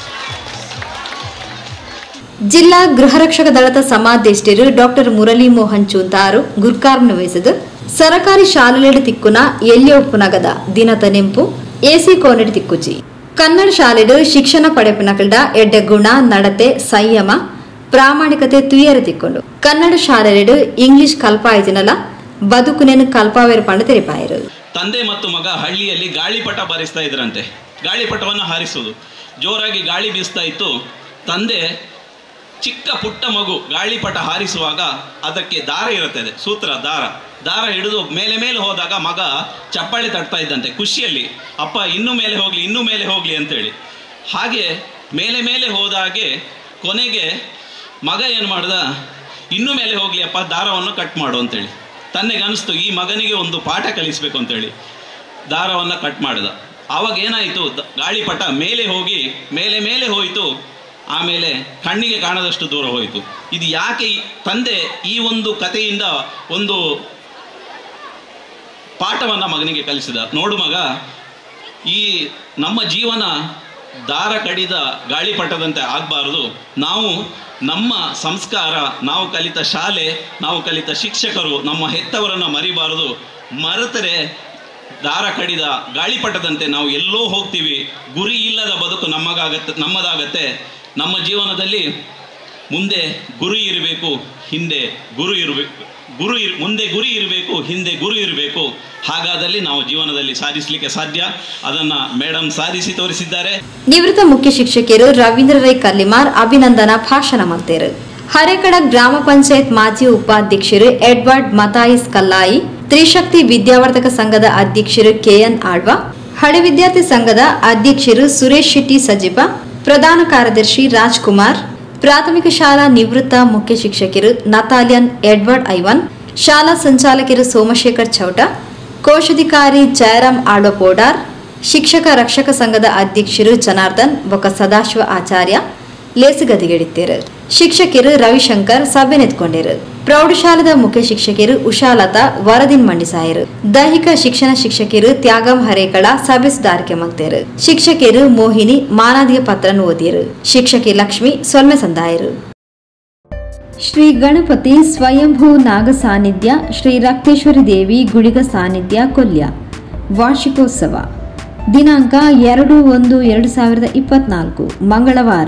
ಜಿಲ್ಲಾ ಗೃಹ ರಕ್ಷಕ ದಳದ ಸಮಾದೇಷ್ಟರು ಡಾಕ್ಟರ್ ಮುರಳಿ ಮೋಹನ್ ಚೂಂತಾರು ಗುರ್ಕಾರ್ನ ವಹಿಸಿದು ಸರಕಾರಿ ಶಾಲೆಲೆಡು ತಿಕ್ಕುನ ಎಲ್ಲಿ ಒಪ್ಪುನಗದ ದಿನದ ನೆಂಪು ಎಸಿ ಕೋನೆಡು ತಿಕ್ಕುಜಿ ಕನ್ನಡ ಶಾಲೆಡು ಶಿಕ್ಷಣ ಪಡೆಪಿನಕಲ್ಡ ಎಡ್ಡೆ ಗುಣ ನಡತೆ ಸಂಯಮ ಪ್ರಾಮಾಣಿಕತೆ ತುಯರ ತಿಕ್ಕೊಂಡು ಕನ್ನಡ ಶಾಲೆಲೆಡು ಇಂಗ್ಲಿಷ್ ಕಲ್ಪಾಯ್ದಿನಲ ಬದುಕುನೇನು ಕಲ್ಪಾವೇರು ಪಂಡ ತೆರಿಪಾಯರು ತಂದೆ ಮತ್ತು ಮಗ ಹಳ್ಳಿಯಲ್ಲಿ ಗಾಳಿಪಟ ಬಾರಿಸ್ತಾ ಇದ್ರಂತೆ ಗಾಳಿಪಟವನ್ನು ಹಾರಿಸೋದು ಜೋರಾಗಿ ಗಾಳಿ ಬೀಸ್ತಾ ಇತ್ತು ತಂದೆ ಚಿಕ್ಕ ಪುಟ್ಟ ಮಗು ಗಾಳಿಪಟ ಹಾರಿಸುವಾಗ ಅದಕ್ಕೆ ದಾರ ಇರುತ್ತದೆ ಸೂತ್ರ ದಾರ ದಾರ ಹಿಡಿದು ಮೇಲೆ ಮೇಲೆ ಹೋದಾಗ ಮಗ ಚಪ್ಪಾಳೆ ತಟ್ತಾ ಇದ್ದಂತೆ ಖುಷಿಯಲ್ಲಿ ಅಪ್ಪ ಇನ್ನೂ ಮೇಲೆ ಹೋಗಲಿ ಇನ್ನೂ ಮೇಲೆ ಹೋಗಲಿ ಅಂತೇಳಿ ಹಾಗೆ ಮೇಲೆ ಮೇಲೆ ಹೋದಾಗೆ ಕೊನೆಗೆ ಮಗ ಏನು ಮಾಡ್ದ ಇನ್ನೂ ಮೇಲೆ ಹೋಗಲಿ ಅಪ್ಪ ದಾರವನ್ನು ಕಟ್ ಮಾಡು ಅಂತೇಳಿ ತನ್ನಿಗೆ ಅನಿಸ್ತು ಈ ಮಗನಿಗೆ ಒಂದು ಪಾಠ ಕಲಿಸ್ಬೇಕು ಅಂತೇಳಿ ದಾರವನ್ನು ಕಟ್ ಮಾಡಿದ ಆವಾಗ ಏನಾಯಿತು ದ- ಗಾಳಿಪಟ ಮೇಲೆ ಹೋಗಿ ಮೇಲೆ ಮೇಲೆ ಹೋಯಿತು ಆಮೇಲೆ ಕಣ್ಣಿಗೆ ಕಾಣದಷ್ಟು ದೂರ ಹೋಯಿತು ಇದು ಯಾಕೆ ಈ- ತಂದೆ ಈ ಒಂದು ಕಥೆಯಿಂದ ಒಂದು ಪಾಠವನ್ನು ಮಗನಿಗೆ ಕಲಿಸಿದ ನೋಡು ಮಗ ಈ ನಮ್ಮ ಜೀವನ ದಾರ ಕಡಿದ ಗಾಳಿಪಟದಂತೆ ಆಗಬಾರದು ನಾವು ನಮ್ಮ ಸಂಸ್ಕಾರ ನಾವು ಕಲಿತ ಶಾಲೆ ನಾವು ಕಲಿತ ಶಿಕ್ಷಕರು ನಮ್ಮ ಹೆತ್ತವರನ್ನು ಮರಿಬಾರದು ಮರೆತರೆ ದಾರ ಕಡಿದ ಗಾಳಿಪಟದಂತೆ ನಾವು ಎಲ್ಲೋ ಹೋಗ್ತೀವಿ ಗುರಿ ಇಲ್ಲದ ಬದುಕು ನಮಗಾಗತ್ತೆ ನಮ್ಮದಾಗತ್ತೆ ನಮ್ಮ ಜೀವನದಲ್ಲಿ ಮುಂದೆ ಗುರಿ ಇರಬೇಕು ಹಿಂದೆ ಗುರು ಇರಬೇಕು ಗುರು ಇರ್ ಮುಂದೆ ಗುರಿ ಇರಬೇಕು ಹಿಂದೆ ಗುರು ಇರಬೇಕು ಹಾಗಾದಲ್ಲಿ ನಾವು ಜೀವನದಲ್ಲಿ ಸಾಧಿಸಲಿಕ್ಕೆ ಸಾಧ್ಯ ಅದನ್ನು ಮೇಡಮ್ ಸಾಧಿಸಿ ತೋರಿಸಿದ್ದಾರೆ ನಿವೃತ್ತ ಮುಖ್ಯ ಶಿಕ್ಷಕಿಯರು ರವೀಂದ್ರ ರೈ ಕಲ್ಲಿಮಾರ್ ಅಭಿನಂದನಾ ಭಾಷಣ ಮಾಡ್ತಾರೆ ಹರೇಕಡ ಗ್ರಾಮ ಪಂಚಾಯತ್ ಮಾಜಿ ಉಪಾಧ್ಯಕ್ಷರು ಎಡ್ವರ್ಡ್ ಮತಾಯಿಸ್ ಕಲ್ಲಾಯಿ ತ್ರಿಶಕ್ತಿ ವಿದ್ಯಾವರ್ಧಕ ಸಂಘದ ಅಧ್ಯಕ್ಷರು ಕೆಎನ್ ಆಳ್ವ ಹಳೆ ವಿದ್ಯಾರ್ಥಿ ಸಂಘದ ಅಧ್ಯಕ್ಷರು ಸುರೇಶ್ ಶೆಟ್ಟಿ ಸಜಿಪ ಪ್ರಧಾನ ಕಾರ್ಯದರ್ಶಿ ರಾಜ್ಕುಮಾರ್ ಪ್ರಾಥಮಿಕ ಶಾಲಾ ನಿವೃತ್ತ ಮುಖ್ಯ ಶಿಕ್ಷಕರು ನತಾಲಿಯನ್ ಎಡ್ವರ್ಡ್ ಐವನ್ ಶಾಲಾ ಸಂಚಾಲಕರು ಸೋಮಶೇಖರ್ ಚೌಟ ಕೋಶಾಧಿಕಾರಿ ಜಯರಾಮ್ ಆಳ್ವ ಪೋಡಾರ್ ಶಿಕ್ಷಕ ರಕ್ಷಕ ಸಂಘದ ಅಧ್ಯಕ್ಷರು ಜನಾರ್ದನ್ ಬೊಕ್ಕ ಸದಾಶಿವ ಆಚಾರ್ಯ ಲೇಸುಗದಿಗೆಡಿದ್ದೇರು ಶಿಕ್ಷಕರು ರವಿಶಂಕರ್ ಸಭೆ ನೆತ್ಕೊಂಡಿರು ಪ್ರೌಢಶಾಲದ ಮುಖ್ಯ ಶಿಕ್ಷಕರು ಉಷಾಲತಾ ವರದಿನ್ ಮಂಡಿಸಾಯರು ದೈಹಿಕ ಶಿಕ್ಷಣ ಶಿಕ್ಷಕರು ತ್ಯಾಗಂ ಹರೇಕಳ ಸಭೆ ಸುಧಾರಿಕೆ ಮಗ್ತೇರು ಶಿಕ್ಷಕರು ಮೋಹಿನಿ ಮಾನಾದಿಯ ಪತ್ರನ ಓದಿಯರು ಶಿಕ್ಷಕಿ ಲಕ್ಷ್ಮಿ ಸೊಲ್ಮೆ ಸಂದಾಯರು ಶ್ರೀ ಗಣಪತಿ ಸ್ವಯಂಭೂ ನಾಗ ಸಾನ್ನಿಧ್ಯ ಶ್ರೀ ರಕ್ತೇಶ್ವರಿ ದೇವಿ ಗುಳಿಗ ಸಾನ್ನಿಧ್ಯ ಕೊಲ್ಯ ವಾರ್ಷಿಕೋತ್ಸವ ದಿನಾಂಕ ಎರಡು ಒಂದು ಎರಡು ಸಾವಿರದ ಇಪ್ಪತ್ನಾಲ್ಕು ಮಂಗಳವಾರ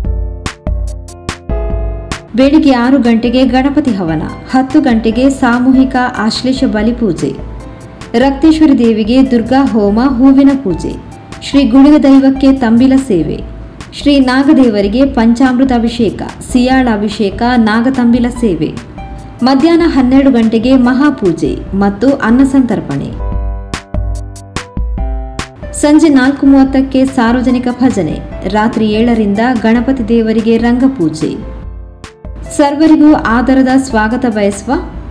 ಬೆಳಿಗ್ಗೆ ಆರು ಗಂಟೆಗೆ ಗಣಪತಿ ಹವನ ಹತ್ತು ಗಂಟೆಗೆ ಸಾಮೂಹಿಕ ಆಶ್ಲೇಷ ಬಲಿ ಪೂಜೆ ರಕ್ತೇಶ್ವರಿ ದೇವಿಗೆ ದುರ್ಗಾ ಹೋಮ ಹೂವಿನ ಪೂಜೆ ಶ್ರೀ ಗುಳಿಗ ದೈವಕ್ಕೆ ತಂಬಿಲ ಸೇವೆ ಶ್ರೀ ನಾಗದೇವರಿಗೆ ಪಂಚಾಮೃತ ಅಭಿಷೇಕ ಸಿಯಾಳ ಅಭಿಷೇಕ ನಾಗತಂಬಿಲ ಸೇವೆ ಮಧ್ಯಾಹ್ನ ಹನ್ನೆರಡು ಗಂಟೆಗೆ ಮಹಾಪೂಜೆ ಮತ್ತು ಅನ್ನಸಂತರ್ಪಣೆ ಸಂಜೆ ನಾಲ್ಕು ಮೂವತ್ತಕ್ಕೆ ಸಾರ್ವಜನಿಕ ಭಜನೆ ರಾತ್ರಿ ಏಳರಿಂದ ಗಣಪತಿ ದೇವರಿಗೆ ರಂಗಪೂಜೆ ಸರ್ವರಿಗೂ ಆದರದ ಸ್ವಾಗತ ಬಯಸುವ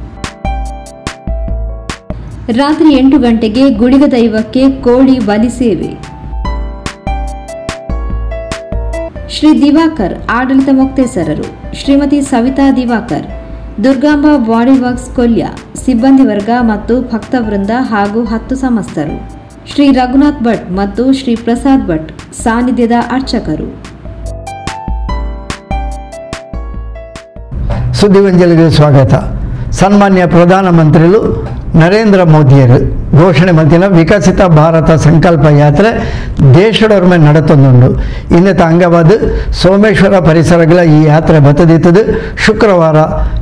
ರಾತ್ರಿ ಎಂಟು ಗಂಟೆಗೆ ಗುಳಿಗ ದೈವಕ್ಕೆ ಕೋಳಿ ಬಲಿ ಸೇವೆ ಶ್ರೀ ದಿವಾಕರ್ ಆಡಳಿತ ಮೊಕ್ತೇಸರರು ಶ್ರೀಮತಿ ಸವಿತಾ ದಿವಾಕರ್ ದುರ್ಗಾಂಬ ಬಾಡಿ ವರ್ಕ್ಸ್ ಕೊಲ್ಯ ಸಿಬ್ಬಂದಿ ವರ್ಗ ಮತ್ತು ಭಕ್ತವೃಂದ ಹಾಗೂ ಹತ್ತು ಸಮಸ್ತರು ಶ್ರೀ ರಘುನಾಥ್ ಭಟ್ ಮತ್ತು ಶ್ರೀ ಪ್ರಸಾದ್ ಭಟ್ ಸಾನ್ನಿಧ್ಯದ ಅರ್ಚಕರು ಸುದ್ದಿವಂಜಲಿಗೆ ಸ್ವಾಗತ ಸನ್ಮಾನ್ಯ ಪ್ರಧಾನಮಂತ್ರಿಗಳು ನರೇಂದ್ರ ಮೋದಿಯರು ಘೋಷಣೆ ಮಲ್ತಿನ ವಿಕಸಿತ ಭಾರತ ಸಂಕಲ್ಪ ಯಾತ್ರೆ ದೇಶದೊರ್ಮೆ ನಡತೊಂದುಂಡು ಇನ್ನತ ಅಂಗವಾದ ಸೋಮೇಶ್ವರ ಪರಿಸರಗಳ ಈ ಯಾತ್ರೆ ಬತ್ತದಿತ್ತದು ಶುಕ್ರವಾರ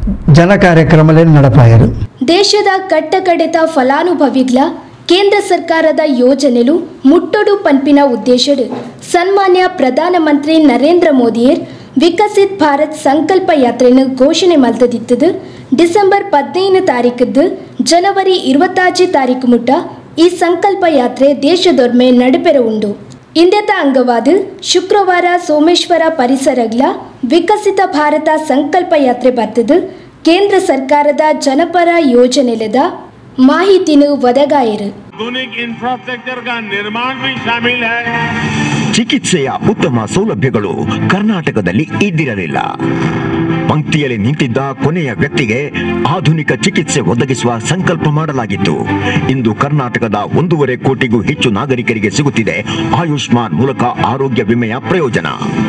ಜನ ಕಾರ್ಯಕ್ರಮದಲ್ಲಿ ನಡಪಾಯರು ದೇಶದ ಕಟ್ಟಕಡೆತ ಫಲಾನುಭವಿಗಳ ಕೇಂದ್ರ ಸರ್ಕಾರದ ಯೋಜನೆಲು ಮುಟ್ಟೊಡು ಪನ್ಪಿನ ಉದ್ದೇಶಡು ಸನ್ಮಾನ್ಯ ಪ್ರಧಾನಮಂತ್ರಿ ನರೇಂದ್ರ ಮೋದಿಯರ್ ವಿಕಸಿತ್ ಭಾರತ್ ಸಂಕಲ್ಪ ಯಾತ್ರೆಯನ್ನು ಘೋಷಣೆ ಮಲ್ತದಿತ್ತದು ಡಿಸೆಂಬರ್ ಪದಿನೈದು ತಾರೀಕದ್ದು ಜನವರಿ ಇರುವತ್ತಾಚಿ ತಾರೀಕು ಮುಟ್ಟ ಈ ಸಂಕಲ್ಪ ಯಾತ್ರೆ ದೇಶದೊರ್ಮೆ ನಡುಪೆರ ಉಂಡು ಇಂದೆತ ಅಂಗವಾದ ಶುಕ್ರವಾರ ಸೋಮೇಶ್ವರ ಪರಿಸರಗಳ ವಿಕಸಿತ ಭಾರತ ಸಂಕಲ್ಪ ಯಾತ್ರೆ ಬರ್ತದು ಕೇಂದ್ರ ಸರ್ಕಾರದ ಜನಪರ ಯೋಜನೆಲೆದ ಮಾಹಿತಿನು ಒದಗಾಯರು आधुनिक इंफ्रास्ट्रक्चर का निर्माण भी शामिल है ಚಿಕಿತ್ಸೆಯ ಉತ್ತಮ ಸೌಲಭ್ಯಗಳು ಕರ್ನಾಟಕದಲ್ಲಿ ಇದ್ದಿರಲಿಲ್ಲ ಪಂಕ್ತಿಯಲ್ಲಿ ನಿಂತಿದ್ದ ಕೊನೆಯ ವ್ಯಕ್ತಿಗೆ ಆಧುನಿಕ ಚಿಕಿತ್ಸೆ ಒದಗಿಸುವ ಸಂಕಲ್ಪ ಮಾಡಲಾಗಿತ್ತು ಇಂದು ಕರ್ನಾಟಕದ ಒಂದೂವರೆ ಕೋಟಿಗೂ ಹೆಚ್ಚು ನಾಗರಿಕರಿಗೆ ಸಿಗುತ್ತಿದೆ ಆಯುಷ್ಮಾನ್ ಮೂಲಕ ಆರೋಗ್ಯ ವಿಮೆಯ ಪ್ರಯೋಜನ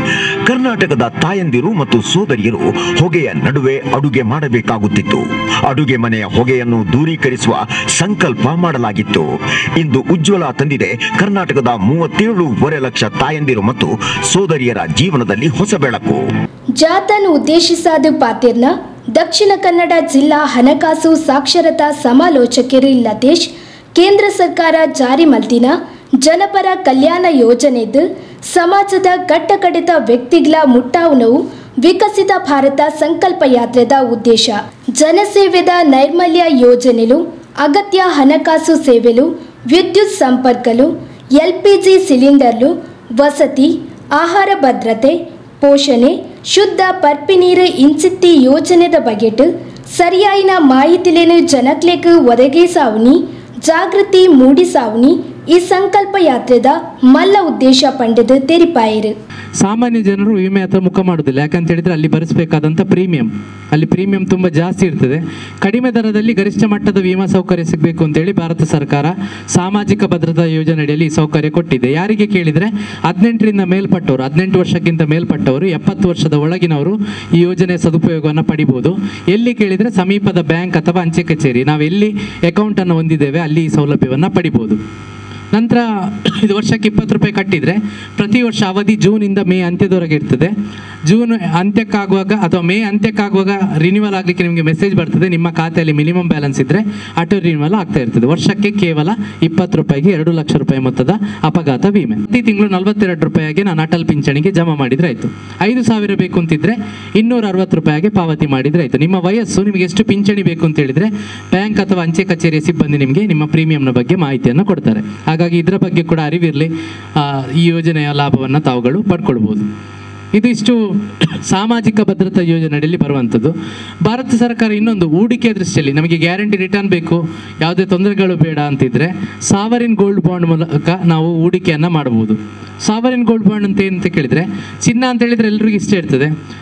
ಕರ್ನಾಟಕದ ತಾಯಂದಿರು ಮತ್ತು ಸೋದರಿಯರು ಹೊಗೆಯ ನಡುವೆ ಅಡುಗೆ ಮಾಡಬೇಕಾಗುತ್ತಿತ್ತು ಅಡುಗೆ ಮನೆಯ ಹೊಗೆಯನ್ನು ದೂರೀಕರಿಸುವ ಸಂಕಲ್ಪ ಮಾಡಲಾಗಿತ್ತು ಇಂದು ಉಜ್ವಲ ತಂದಿದೆ ಕರ್ನಾಟಕದ ಮೂವತ್ತೇಳೂವರೆ ಲಕ್ಷ ತಾಯಂದಿರು ಮತ್ತು ಸೋದರಿಯರ ಜೀವನದಲ್ಲಿ ಹೊಸ ಬೆಳಕು ಜಾಥಾನು ಉದ್ದೇಶಿಸಾದ ಪಾತಿರ್ನ ದಕ್ಷಿಣ ಕನ್ನಡ ಜಿಲ್ಲಾ ಹಣಕಾಸು ಸಾಕ್ಷರತಾ ಸಮಾಲೋಚಕರು ಲತೇಶ್ ಕೇಂದ್ರ ಸರ್ಕಾರ ಜಾರಿ ಮಲ್ತಿನ ಜನಪರ ಕಲ್ಯಾಣ ಯೋಜನೆದು ಸಮಾಜದ ಕಟ್ಟಕಡೆತ ವ್ಯಕ್ತಿಗಳ ಮುಟ್ಟಾವುನವು ವಿಕಸಿತ ಭಾರತ ಸಂಕಲ್ಪ ಯಾತ್ರೆದ ಉದ್ದೇಶ ಜನಸೇವೆದ ನೈರ್ಮಲ್ಯ ಯೋಜನೆಲು ಅಗತ್ಯ ಹಣಕಾಸು ಸೇವೆಲು ವಿದ್ಯುತ್ ಸಂಪರ್ಕಲು ಎಲ್ಪಿಜಿ ಸಿಲಿಂಡರ್ಲು ವಸತಿ ಆಹಾರ ಭದ್ರತೆ ಪೋಷಣೆ ಶುದ್ಧ ಪರ್ಪಿ ನೀರು ಇನ್ಸಿತ್ತಿ ಯೋಜನೆದ ಬಗೆಟ್ ಸರಿಯಾಯಿನ ಮಾಹಿತಿಲೇನು ಜನಕ್ಲೇಕ್ ಒದಗಿಸಾವುನಿ ಜಾಗೃತಿ ಮೂಡಿಸಾವುನಿ ಈ ಸಂಕಲ್ಪ ಯಾತ್ರೆದ ಮಲ್ಲ ಉದ್ದೇಶ ಪಂಡದು ತೆರಿಪಾಯಿರು ಸಾಮಾನ್ಯ ಜನರು ವಿಮೆ ಹತ್ರ ಮುಖ ಮಾಡೋದಿಲ್ಲ ಯಾಕಂತ ಹೇಳಿದ್ರೆ ಅಲ್ಲಿ ಭರಿಸಬೇಕಾದಂಥ ಪ್ರೀಮಿಯಂ ಅಲ್ಲಿ ಪ್ರೀಮಿಯಂ ತುಂಬ ಜಾಸ್ತಿ ಇರ್ತದೆ ಕಡಿಮೆ ದರದಲ್ಲಿ ಗರಿಷ್ಠ ಮಟ್ಟದ ವಿಮಾ ಸೌಕರ್ಯ ಸಿಗಬೇಕು ಅಂತೇಳಿ ಭಾರತ ಸರ್ಕಾರ ಸಾಮಾಜಿಕ ಭದ್ರತಾ ಯೋಜನೆಯಡಿಯಲ್ಲಿ ಈ ಸೌಕರ್ಯ ಕೊಟ್ಟಿದೆ ಯಾರಿಗೆ ಕೇಳಿದರೆ ಹದಿನೆಂಟರಿಂದ ಮೇಲ್ಪಟ್ಟವರು ಹದಿನೆಂಟು ವರ್ಷಕ್ಕಿಂತ ಮೇಲ್ಪಟ್ಟವರು ಎಪ್ಪತ್ತು ವರ್ಷದ ಒಳಗಿನವರು ಈ ಯೋಜನೆ ಸದುಪಯೋಗವನ್ನು ಪಡಿಬೋದು ಎಲ್ಲಿ ಕೇಳಿದರೆ ಸಮೀಪದ ಬ್ಯಾಂಕ್ ಅಥವಾ ಅಂಚೆ ಕಚೇರಿ ನಾವು ಎಲ್ಲಿ ಅಕೌಂಟನ್ನು ಹೊಂದಿದ್ದೇವೆ ಅಲ್ಲಿ ಈ ಸೌಲಭ್ಯವನ್ನು ಪಡಿಬೋದು ನಂತರ ಇದು ವರ್ಷಕ್ಕೆ ಇಪ್ಪತ್ತು ರೂಪಾಯಿ ಕಟ್ಟಿದರೆ ಪ್ರತಿ ವರ್ಷ ಅವಧಿ ಜೂನಿಂದ ಮೇ ಅಂತ್ಯದವರೆಗೆ ಇರ್ತದೆ ಜೂನ್ ಅಂತ್ಯಕ್ಕಾಗುವಾಗ ಅಥವಾ ಮೇ ಅಂತ್ಯಕ್ಕಾಗುವಾಗ ರಿನ್ಯೂವಲ್ ಆಗಲಿಕ್ಕೆ ನಿಮಗೆ ಮೆಸೇಜ್ ಬರ್ತದೆ ನಿಮ್ಮ ಖಾತೆಯಲ್ಲಿ ಮಿನಿಮಮ್ ಬ್ಯಾಲೆನ್ಸ್ ಇದ್ದರೆ ಆಟೋ ರಿನ್ಯೂವಲ್ ಆಗ್ತಾ ಇರ್ತದೆ ವರ್ಷಕ್ಕೆ ಕೇವಲ ಇಪ್ಪತ್ತು ರೂಪಾಯಿಗೆ ಎರಡು ಲಕ್ಷ ರೂಪಾಯಿ ಮೊತ್ತದ ಅಪಘಾತ ವಿಮೆ ಪ್ರತಿ ತಿಂಗಳು ನಲವತ್ತೆರಡು ರೂಪಾಯಿಗೆ ನಾನು ಅಟಲ್ ಪಿಂಚಣಿಗೆ ಜಮಾ ಮಾಡಿದ್ರೆ ಆಯಿತು ಐದು ಸಾವಿರ ಬೇಕು ಅಂತಿದ್ರೆ ಇನ್ನೂರ ಅರವತ್ತು ರೂಪಾಯಿಗೆ ಪಾವತಿ ಮಾಡಿದ್ರೆ ಆಯಿತು ನಿಮ್ಮ ವಯಸ್ಸು ನಿಮಗೆ ಎಷ್ಟು ಪಿಂಚಣಿ ಬೇಕು ಅಂತ ಹೇಳಿದ್ರೆ ಬ್ಯಾಂಕ್ ಅಥವಾ ಅಂಚೆ ಕಚೇರಿಯ ಸಿಬ್ಬಂದಿ ನಿಮಗೆ ನಿಮ್ಮ ಪ್ರೀಮಿಯಂನ ಬಗ್ಗೆ ಮಾಹಿತಿಯನ್ನು ಕೊಡ್ತಾರೆ ಹಾಗಾಗಿ ಇದರ ಬಗ್ಗೆ ಕೂಡ ಅರಿವಿರಲಿ ಆ, ಈ ಯೋಜನೆಯ ಲಾಭವನ್ನು ತಾವುಗಳು ಪಡ್ಕೊಳ್ಬೋದು ಇದಿಷ್ಟು ಸಾಮಾಜಿಕ ಭದ್ರತಾ ಯೋಜನೆಯಲ್ಲಿ ಬರುವಂಥದ್ದು ಭಾರತ ಸರ್ಕಾರ ಇನ್ನೊಂದು ಹೂಡಿಕೆ ದೃಷ್ಟಿಯಲ್ಲಿ ನಮಗೆ ಗ್ಯಾರಂಟಿ ರಿಟರ್ನ್ ಬೇಕು ಯಾವುದೇ ತೊಂದರೆಗಳು ಬೇಡ ಅಂತಿದ್ರೆ ಸಾವರಿನ್ ಗೋಲ್ಡ್ ಬಾಂಡ್ ಮೂಲಕ ನಾವು ಹೂಡಿಕೆಯನ್ನು ಮಾಡಬಹುದು ಸಾವರಿನ್ ಗೋಲ್ಡ್ ಬಾಂಡ್ ಅಂತ ಏನಂತ ಕೇಳಿದರೆ ಚಿನ್ನ ಅಂತ ಹೇಳಿದರೆ ಎಲ್ರಿಗೂ ಇಷ್ಟ ಇರ್ತದೆ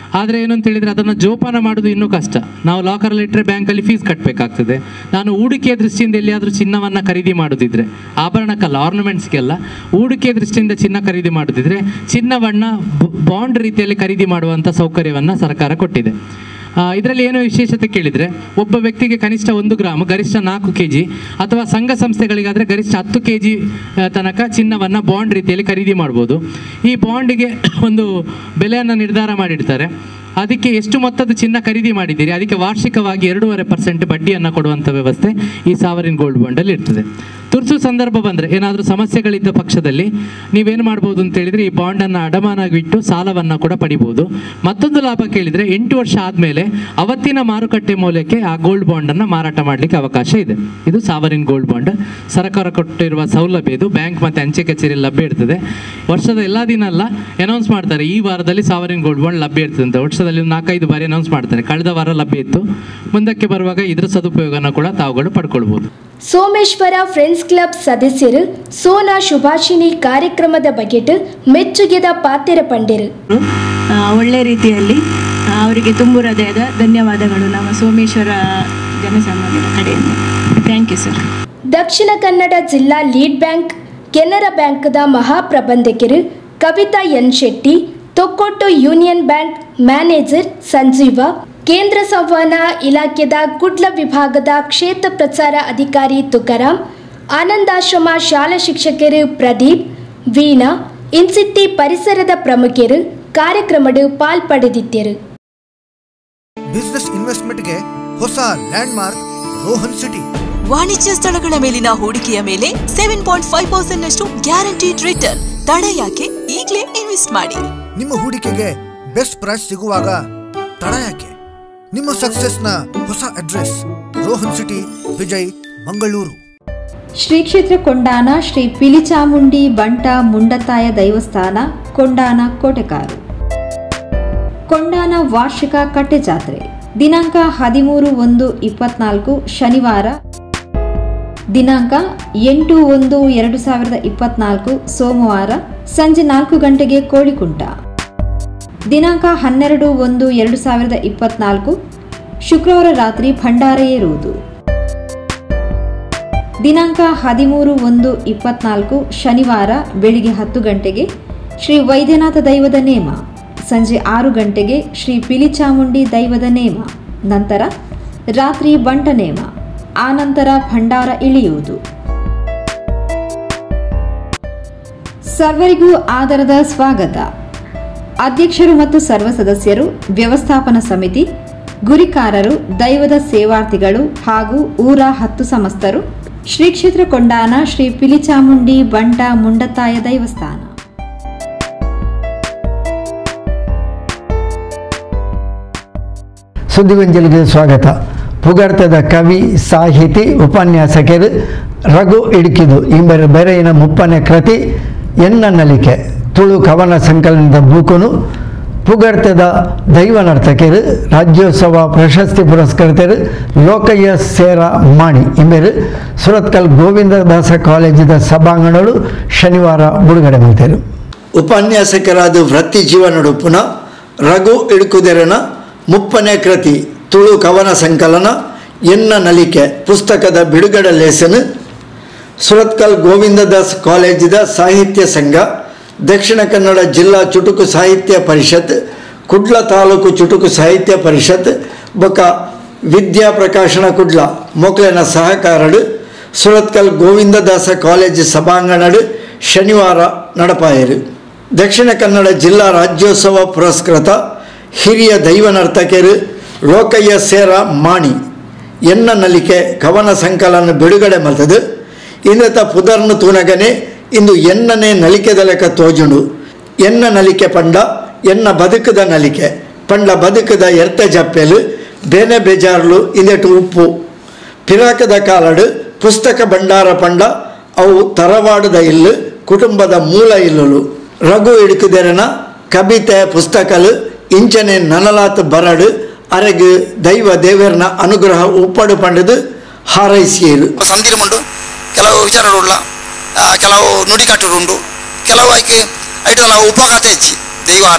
ಆದರೆ ಏನು ಅಂತ ಹೇಳಿದರೆ ಅದನ್ನು ಜೋಪಾನ ಮಾಡೋದು ಇನ್ನೂ ಕಷ್ಟ ನಾವು ಲಾಕರಲ್ಲಿ ಇಟ್ಟರೆ ಬ್ಯಾಂಕಲ್ಲಿ ಫೀಸ್ ಕಟ್ಟಬೇಕಾಗ್ತದೆ ನಾನು ಹೂಡಿಕೆಯ ದೃಷ್ಟಿಯಿಂದ ಎಲ್ಲಿಯಾದರೂ ಚಿನ್ನವನ್ನು ಖರೀದಿ ಮಾಡೋದಿದ್ರೆ ಆಭರಣಕ್ಕಲ್ಲ ಆರ್ನಮೆಂಟ್ಸ್ಗೆಲ್ಲ ಹೂಡಿಕೆಯ ದೃಷ್ಟಿಯಿಂದ ಚಿನ್ನ ಖರೀದಿ ಮಾಡೋದಿದ್ರೆ ಚಿನ್ನವನ್ನು ಬಾಂಡ್ ರೀತಿಯಲ್ಲಿ ಖರೀದಿ ಮಾಡುವಂಥ ಸೌಕರ್ಯವನ್ನು ಸರ್ಕಾರ ಕೊಟ್ಟಿದೆ ಇದರಲ್ಲಿ ಏನು ವಿಶೇಷತೆ ಕೇಳಿದರೆ ಒಬ್ಬ ವ್ಯಕ್ತಿಗೆ ಕನಿಷ್ಠ ಒಂದು ಗ್ರಾಮ್ ಗರಿಷ್ಠ ನಾಲ್ಕು ಕೆ ಜಿ ಅಥವಾ ಸಂಘ ಸಂಸ್ಥೆಗಳಿಗಾದರೆ ಗರಿಷ್ಠ ಹತ್ತು ಕೆ ಜಿ ತನಕ ಚಿನ್ನವನ್ನು ಬಾಂಡ್ ರೀತಿಯಲ್ಲಿ ಖರೀದಿ ಮಾಡ್ಬೋದು ಈ ಬಾಂಡಿಗೆ ಒಂದು ಬೆಲೆಯನ್ನು ನಿರ್ಧಾರ ಮಾಡಿಡ್ತಾರೆ ಅದಕ್ಕೆ ಎಷ್ಟು ಮೊತ್ತದ ಚಿನ್ನ ಖರೀದಿ ಮಾಡಿದ್ದೀರಿ ಅದಕ್ಕೆ ವಾರ್ಷಿಕವಾಗಿ ಎರಡೂವರೆ ಪರ್ಸೆಂಟ್ ಬಡ್ಡಿಯನ್ನು ಕೊಡುವಂಥ ವ್ಯವಸ್ಥೆ ಈ ಸಾವರಿನ್ ಗೋಲ್ಡ್ ಬಾಂಡಲ್ಲಿ ಇರ್ತದೆ ತುರ್ತು ಸಂದರ್ಭ ಬಂದರೆ ಏನಾದರೂ ಸಮಸ್ಯೆಗಳಿದ್ದ ಪಕ್ಷದಲ್ಲಿ ನೀವೇನು ಮಾಡ್ಬೋದು ಅಂತ ಹೇಳಿದರೆ ಈ ಬಾಂಡನ್ನು ಅಡಮಾನಾಗಿಟ್ಟು ಸಾಲವನ್ನು ಕೂಡ ಪಡಿಬೋದು ಮತ್ತೊಂದು ಲಾಭ ಕೇಳಿದರೆ ಎಂಟು ವರ್ಷ ಆದಮೇಲೆ ಅವತ್ತಿನ ಮಾರುಕಟ್ಟೆ ಮೌಲ್ಯಕ್ಕೆ ಆ ಗೋಲ್ಡ್ ಬಾಂಡನ್ನು ಮಾರಾಟ ಮಾಡಲಿಕ್ಕೆ ಅವಕಾಶ ಇದೆ ಇದು ಸಾವರಿನ್ ಗೋಲ್ಡ್ ಬಾಂಡ್ ಸರ್ಕಾರ ಕೊಟ್ಟಿರುವ ಸೌಲಭ್ಯ ಇದು ಬ್ಯಾಂಕ್ ಮತ್ತು ಅಂಚೆ ಕಚೇರಿಯಲ್ಲಿ ಲಭ್ಯ ಇರ್ತದೆ ವರ್ಷದ ಎಲ್ಲ ದಿನ ಅಲ್ಲ ಅನೌನ್ಸ್ ಮಾಡ್ತಾರೆ ಈ ವಾರದಲ್ಲಿ ಸಾವರಿನ್ ಗೋಲ್ಡ್ ಬಾಂಡ್ ಲಭ್ಯ ಇರ್ತದೆ ಅಂತ ವರ್ಷದಲ್ಲಿ ಒಂದು ನಾಲ್ಕೈದು ಬಾರಿ ಅನೌನ್ಸ್ ಮಾಡ್ತಾರೆ ಕಳೆದ ವಾರ ಲಭ್ಯ ಇತ್ತು ಮುಂದಕ್ಕೆ ಬರುವಾಗ ಇದರ ಸದುಪಯೋಗನ ಕೂಡ ತಾವುಗಳು ಪಡ್ಕೊಳ್ಬೋದು ಸೋಮೇಶ್ವರ ಫ್ರೆಂಡ್ಸ್ ಕ್ಲಬ್ ಸದಸ್ಯರು ಸೋನಾ ಶುಭಾಷಿಣಿ ಕಾರ್ಯಕ್ರಮದ ಬಗೆಟ್ ಮೆಚ್ಚುಗೆದ ಪಾತೆರ ಪಂಡಿರು ಆ, ಒಳ್ಳೆ ರೀತಿಯಲ್ಲಿ ಆ, ಅವರಿಗೆ ತುಂಬು ಹೃದಯದ ಧನ್ಯವಾದಗಳು ನಮ್ಮ ಸೋಮೇಶ್ವರ ಜನಸಂಘದ ಕಡೆಯಿಂದ thank you sir Dakshina Kannada ಜಿಲ್ಲಾ ಲೀಡ್ ಬ್ಯಾಂಕ್ ಕೆನರಾ ಬ್ಯಾಂಕ್ದ ಮಹಾಪ್ರಬಂಧಕರು Kavita N Shetty Thokkottu union bank manager Sanjeev ಕೇಂದ್ರ ಸಂವಹನ ಇಲಾಖೆದ ಕುಡ್ಲ ವಿಭಾಗದ ಕ್ಷೇತ್ರ ಪ್ರಚಾರ ಅಧಿಕಾರಿ ತುಕಾರಾಂ ಆನಂದಾಶ್ರಮ ಶಾಲಾ ಶಿಕ್ಷಕರು ಪ್ರದೀಪ್ ವೀಣಾ ಇನ್ಸಿಟ್ಟಿ ಪರಿಸರದ ಪ್ರಮುಖರು ಕಾರ್ಯಕ್ರಮಡು ಪಾಲ್ಪಡೆದಿದ್ದರು ಬಿಸ್ನೆಸ್ ಇನ್ವೆಸ್ಟ್ಮೆಂಟ್ಗೆ ಹೊಸ ಲ್ಯಾಂಡ್ ಮಾರ್ಕ್ ರೋಹನ್ ಸಿಟಿ ವಾಣಿಜ್ಯ ಸ್ಥಳಗಳ ಮೇಲಿನ ಹೂಡಿಕೆಯ ಮೇಲೆ ಸೆವೆನ್ ಪಾಯಿಂಟ್ ಫೈವ್ ಪರ್ಸೆಂಟ್ ನಷ್ಟು ಗ್ಯಾರಂಟಿಡ್ ರಿಟರ್ನ್ ತಡ ಯಾಕೆ ಈಗಲೇ ಇನ್ವೆಸ್ಟ್ ಮಾಡಿ ನಿಮ್ಮ ಹೂಡಿಕೆಗೆ ಬೆಸ್ಟ್ ಪ್ರೈಸ್ ಸಿಗುವಾಗ ತಡ ಯಾಕೆ ನಿಮ್ಮ ಸಕ್ಸಸ್ನ ಹೊಸ ಅಡ್ರೆಸ್ ರೋಹನ್ ಸಿಟಿ ವಿಜಯ್ ಮಂಗಳೂರು ಶ್ರೀ ಕ್ಷೇತ್ರ ಕೊಂಡಾನ ಶ್ರೀ ಪಿಲಿಚಾಮುಂಡಿ ಬಂಟ ಮುಂಡತಾಯ ದೈವಸ್ಥಾನ ಕೊಂಡಾನ ಕೋಟೆಕಾರು ಕೊಂಡಾನ ವಾರ್ಷಿಕ ಕಟ್ಟೆ ಜಾತ್ರೆ ದಿನಾಂಕ ಹದಿಮೂರು ಒಂದು ಇಪ್ಪತ್ನಾಲ್ಕು ಶನಿವಾರ ದಿನಾಂಕ ಎಂಟು ಒಂದು ಎರಡು ಸಾವಿರದ ಇಪ್ಪತ್ನಾಲ್ಕು ಸೋಮವಾರ ಸಂಜೆ ನಾಲ್ಕು ಗಂಟೆಗೆ ಕೋಳಿಕುಂಟ ದಿನಾಂಕ ಹನ್ನೆರಡು ಒಂದು ಎರಡು ಸಾವಿರದ ಇಪ್ಪತ್ನಾಲ್ಕು ಶುಕ್ರವಾರ ರಾತ್ರಿ ಭಂಡಾರ ಏರುವುದು ದಿನಾಂಕ ಹದಿಮೂರು ಒಂದು ಇಪ್ಪತ್ನಾಲ್ಕು ಶನಿವಾರ ಬೆಳಿಗ್ಗೆ ಹತ್ತು ಗಂಟೆಗೆ ಶ್ರೀ ವೈದ್ಯನಾಥ ದೈವದ ನೇಮ ಸಂಜೆ ಆರು ಗಂಟೆಗೆ ಶ್ರೀ ಪಿಲಿಚಾಮುಂಡಿ ದೈವದ ನೇಮ ನಂತರ ರಾತ್ರಿ ಬಂಟ ನೇಮ ಆನಂತರ ಭಂಡಾರ ಇಳಿಯುವುದು ಸರ್ವರಿಗೂ ಆದರದ ಸ್ವಾಗತ ಅಧ್ಯಕ್ಷರು ಮತ್ತು ಸರ್ವ ಸದಸ್ಯರು ವ್ಯವಸ್ಥಾಪನಾ ಸಮಿತಿ ಗುರಿಕಾರರು ದೈವದ ಸೇವಾರ್ಥಿಗಳು ಹಾಗೂ ಊರ ಹತ್ತು ಸಮಸ್ತರು ಶ್ರೀ ಕ್ಷೇತ್ರ ಕೊಂಡಾನ ಶ್ರೀ ಪಿಲಿಚಾಮುಂಡಿ ಬಂಟ ಮುಂಡತಾಯ ದೈವಸ್ಥಾನ ಸುದ್ದಿಗೊಂಜಲಿಗೆ ಸ್ವಾಗತ ಪುಗಡ್ತದ ಕವಿ ಸಾಹಿತಿ ಉಪನ್ಯಾಸಕರು ರಘು ಇಡುಕಿದು ಇಂಬರ ಬೆರೆಯಿನ ಮುಪ್ಪನೆ ಕೃತಿ ಎನ್ನ ನಲಿಕೆ ತುಳು ಕವನ ಸಂಕಲನದ ಬೂಕುನು ಪುಗಡ್ತದ ದೈವ ನರ್ತಕರು ರಾಜ್ಯೋತ್ಸವ ಪ್ರಶಸ್ತಿ ಪುರಸ್ಕೃತರು ಲೋಕಯ್ಯ ಸೇರ ಮಾಣಿ ಇಂಬರು ಸುರತ್ಕಲ್ ಗೋವಿಂದದಾಸ ಕಾಲೇಜಿನ ಸಭಾಂಗಣಗಳು ಶನಿವಾರ ಬಿಡುಗಡೆ ಮಾಡಿದರು ಉಪನ್ಯಾಸಕರಾದ ವೃತ್ತಿ ಜೀವನಡು ಪುನಃ ರಘು ಇಡುಕುದೆರನ ಮುಪ್ಪನೇ ಕೃತಿ ತುಳು ಕವನ ಸಂಕಲನ ಎನ್ನ ನಲಿಕೆ ಪುಸ್ತಕದ ಬಿಡುಗಡೆ ಲೇಸನು ಸುರತ್ಕಲ್ ಗೋವಿಂದದಾಸ್ ಕಾಲೇಜಿದ ಸಾಹಿತ್ಯ ಸಂಘ ದಕ್ಷಿಣ ಕನ್ನಡ ಜಿಲ್ಲಾ ಚುಟುಕು ಸಾಹಿತ್ಯ ಪರಿಷತ್ ಕುಡ್ಲ ತಾಲೂಕು ಚುಟುಕು ಸಾಹಿತ್ಯ ಪರಿಷತ್ ಬೊಕ ವಿದ್ಯಾ ಪ್ರಕಾಶನ ಕುಡ್ಲ ಮೊಕ್ಲೆನ ಸಹಕಾರಡು ಸುರತ್ಕಲ್ ಗೋವಿಂದದಾಸ ಕಾಲೇಜ್ ಸಭಾಂಗಣಡು ಶನಿವಾರ ನಡಪಾಯರು ದಕ್ಷಿಣ ಕನ್ನಡ ಜಿಲ್ಲಾ ರಾಜ್ಯೋತ್ಸವ ಪುರಸ್ಕೃತ ಹಿರಿಯ ದೈವ ನರ್ತಕರು ಲೋಕಯ್ಯ ಸೇರ ಮಾಣಿ ಎನ್ನ ನಲಿಕೆ ಕವನ ಸಂಕಲನ ಬಿಡುಗಡೆ ಮಲ್ತದು ಇಂದತ ಪುದರ್ನು ತೂನಗನೆ ಇಂದು ಎನ್ನನೇ ನಲಿಕೆದ ಲೆಕ್ಕ ತೋಜುಂಡು ಎನ್ನ ನಲಿಕೆ ಪಂಡ ಎನ್ನ ಬದುಕದ ನಲಿಕೆ ಪಂಡ ಬದುಕದ ಎರ್ತ ಜಪ್ಪೆಲು ಬೇನೆ ಬೇಜಾರ್ಲು ಇಂದೆಟು ಉಪ್ಪು ಪಿರಾಕದ ಕಾಲಡು ಪುಸ್ತಕ ಭಂಡಾರ ಪಂಡ ಅವು ತರವಾಡದ ಇಲ್ಲು ಕುಟುಂಬದ ಮೂಲ ಇಲ್ಲುಲು ರಘು ಇಡುಕುದೆರನ ಕವಿತೆ ಪುಸ್ತಕಲು ಇಂಚನೆ ನನಲಾತ್ ಬರಡು ಅರೆಗು ದೈವ ದೇವರನ ಅನುಗ್ರಹ ಉಪ್ಪಡು ಪಂಡದು ಹಾರೈಸಿಯರು ಸಂದಿರಮುಂಡು ಕೆಲವು ವಿಚಾರಗಳುಳ್ಳ ಆ, ಕೆಲವು ನುಡಿಕಟ್ಟುರುಂಡು ಕೆಲವು ಆಯ್ಕೆ ಐಟು ನಾವು ಉಪಗಾತ ಹೆಚ್ಚಿ ದೈವ ಆರಾಧನೆಡು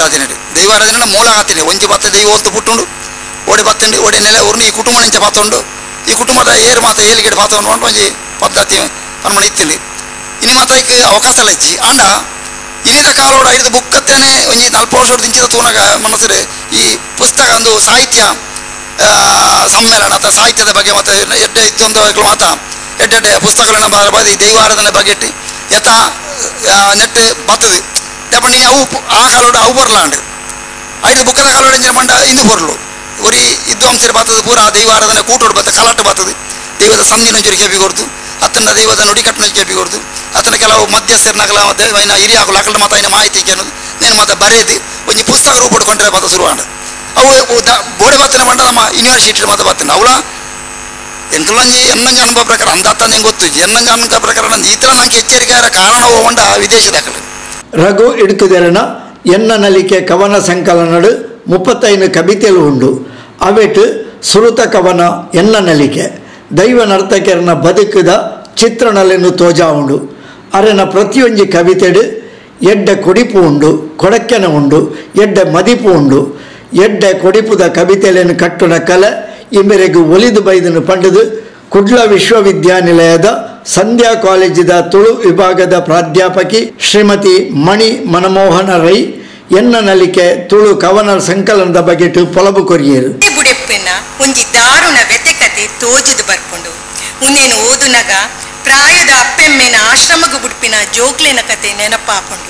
ದೈವಾರಾಧನೆ ಮೂಲ ಆತಿನಿ ಒಂಜಿ ಮತ್ತೆ ದೈವ ಹೊಲ್ತು ಪುಟ್ಟುಂಡು ಓಡೆ ಬತ್ತಂಡಿ ಓಡೆ ನೆಲೆ ಉರ್ನಿ ಈ ಕುಟುಂಬ ನಿಂಚ ಪಾತುಂಡು ಈ ಕುಟುಂಬದ ಏರು ಮಾತ ಏಲಿಗೆಡ್ ಪಾತುಂಡು ಅಂತ ಒಂಜಿ ಪದ್ಧತಿ ಪನ್ಮನ ಇತ್ತಿಂಡು ಇನ್ನು ಮಾತ ಐಕ್ ಅವಕಾಶ ಇಜ್ಜಿ ಅಂಡ ಇನ್ನಿದ ಕಾಲೋಡ ಹಿಡಿದು ಬುಕ್ಕತ್ತೇನೆ ಒಂಜಿ ನಲ್ಪ ವರ್ಷ ದಿಂಚಿದ ತೂನಗ ಮನಸ್ಸರು ಈ ಪುಸ್ತಕ ಒಂದು ಸಾಹಿತ್ಯ ಆ, ಸಮ್ಮೇಳನ ಅಥವಾ ಸಾಹಿತ್ಯದ ಬಗ್ಗೆ ಮತ್ತೆ ಎಡ್ಡೆ ಇದ್ದೊಂದು ಮಾತ ಎಡ್ಡೆಡ್ಡೆ ಪುಸ್ತಕಗಳನ್ನ ಬ- ಬದಿ ದೈವಾರಾಧನೆ ಬಗ್ಗೆ ಯಥ ಆ, ನೆಟ್ಟು ಬತ್ತದು ದಪ್ಪನಿ ಅವು ಪು- ಆ ಕಾಲೋಡ ಅವು ಬರ್ಲಾಂಡ್ ಐದು ಬುಕ್ಕದ ಕಾಲೋಡ ಇಂಜಿನ ಮಂಡ ಇಂದು ಬರ್ಲು ಒರಿ ಇದ್ದು ಅಂಶರು ಬರ್ತದೆ ಪೂರ ದೈವಾರಾಧನೆ ಕೂಟೋಡು ಬತ್ತ ಕಲಾಟ ಬರ್ತದೆ ದೈವದ ಸಂಧಿನ ಒಂಚೂರು ಕೆಪಿ ಕೊಡ್ತು ಅತ್ತನ ದೈವದ ನುಡಿಕಟ್ಟಿನ ಕೆಪಿ ಕೊಡ್ತು ಅತ್ತನ ಕೆಲವು ಮಧ್ಯಸ್ಥರನಗಲ ದೈವನ ಹಿರಿಯ ಹಾಕಲು ಅಕಲ ಮತ ಐನ ಮಾಹಿತಿ ಕೇನು నేను ಮತ್ತೆ ಬರೆದು ಒಂಜಿ ಪುಸ್ತಕ ರೂಪಡ್ ಕೊಂಡ್ರೆ ಮತ್ತೆ ಶುರು ಮಾಡ ಅವು ದ- ಬೋಡೆ ಬತ್ತಿನ ಮಂಡ ನಮ್ಮ ಯೂನಿವರ್ಸಿಟಿ ಮತ್ತೆ ಬತ್ತಿನ ಅವಳ ಎಂಟ್ಲೊಂಜಿ ಎನ್ನಂಜ ಅನುಭವ ಪ್ರಕಾರ ಅಂದ ಅತ್ತ ನಿಂಗೆ ಗೊತ್ತು ಎನ್ನಂಜ ಅನುಭವ ಪ್ರಕಾರ ನಂದು ಈ ಥರ ನಂಗೆ ಎಚ್ಚರಿಕೆ ಕಾರಣ ಹೊಂಡ ವಿದೇಶದ ಹಾಕಲು ರಘು ಇಡುಕುದೆರನ ಎನ್ನ ನಲಿಕೆ ಕವನ ಸಂಕಲನಡು ಮುಪ್ಪತ್ತೈದು ಕವಿತೆಲು ಉಂಡು ಅವೆಟ್ ಸುರುತ ಕವನ ಎನ್ನ ನಲಿಕೆ ದೈವ ನರ್ತಕರನ ಬದುಕದ ಚಿತ್ರಣಲೆನ್ನು ತೋಜಾ ಉಂಡು ಅರೆನ ಪ್ರತಿಯೊಂಜಿ ಕವಿತೆಡು ಎಡ್ಡೆ ಕೊಡಿಪು ಉಂಡು ಕೊಡಕ್ಕೆನ ಉಂಡು ಎಡ್ಡೆ ಮದಿಪು ಉಂಡು ಎಡ್ಡೆ ಕೊಡಿಪುದ ಕವಿತೆಲೆಯನ್ನು ಕಟ್ಟುನ ಕಲೆ ಇಮೆರೆಗು ಒಲಿದು ಬೈದನು ಪಂಡದು ಕುಡ್ಲ ವಿಶ್ವವಿದ್ಯಾನಿಲಯದ ಸಂಧ್ಯಾ ಕಾಲೇಜಿದ ತುಳು ವಿಭಾಗದ ಪ್ರಾಧ್ಯಾಪಕಿ ಶ್ರೀಮತಿ ಮಣಿ ಮನಮೋಹನ ರೈ ಎನ್ನ ನಲಿಕೆ ತುಳು ಕವನ ಸಂಕಲನದ ಬಗೆಟು ಪೊಲಬು ಕೊರಿಯರು ಬುಡೆಪ್ಪೆನ ಒಂಜಿ ದಾರುಣ ವ್ಯತಿಕತೆ ತೋಜುದು ಬರ್ಪುಂಡು ಉಂದೇನು ಓದುನಗ ಪ್ರಾಯದ ಅಪ್ಪೆಮ್ಮೆನ ಆಶ್ರಮಗು ಬುಡ್ಪಿನ ಜೋಕ್ಲೆನ ಕತೆ ನೆನಪಾಪುಂಡು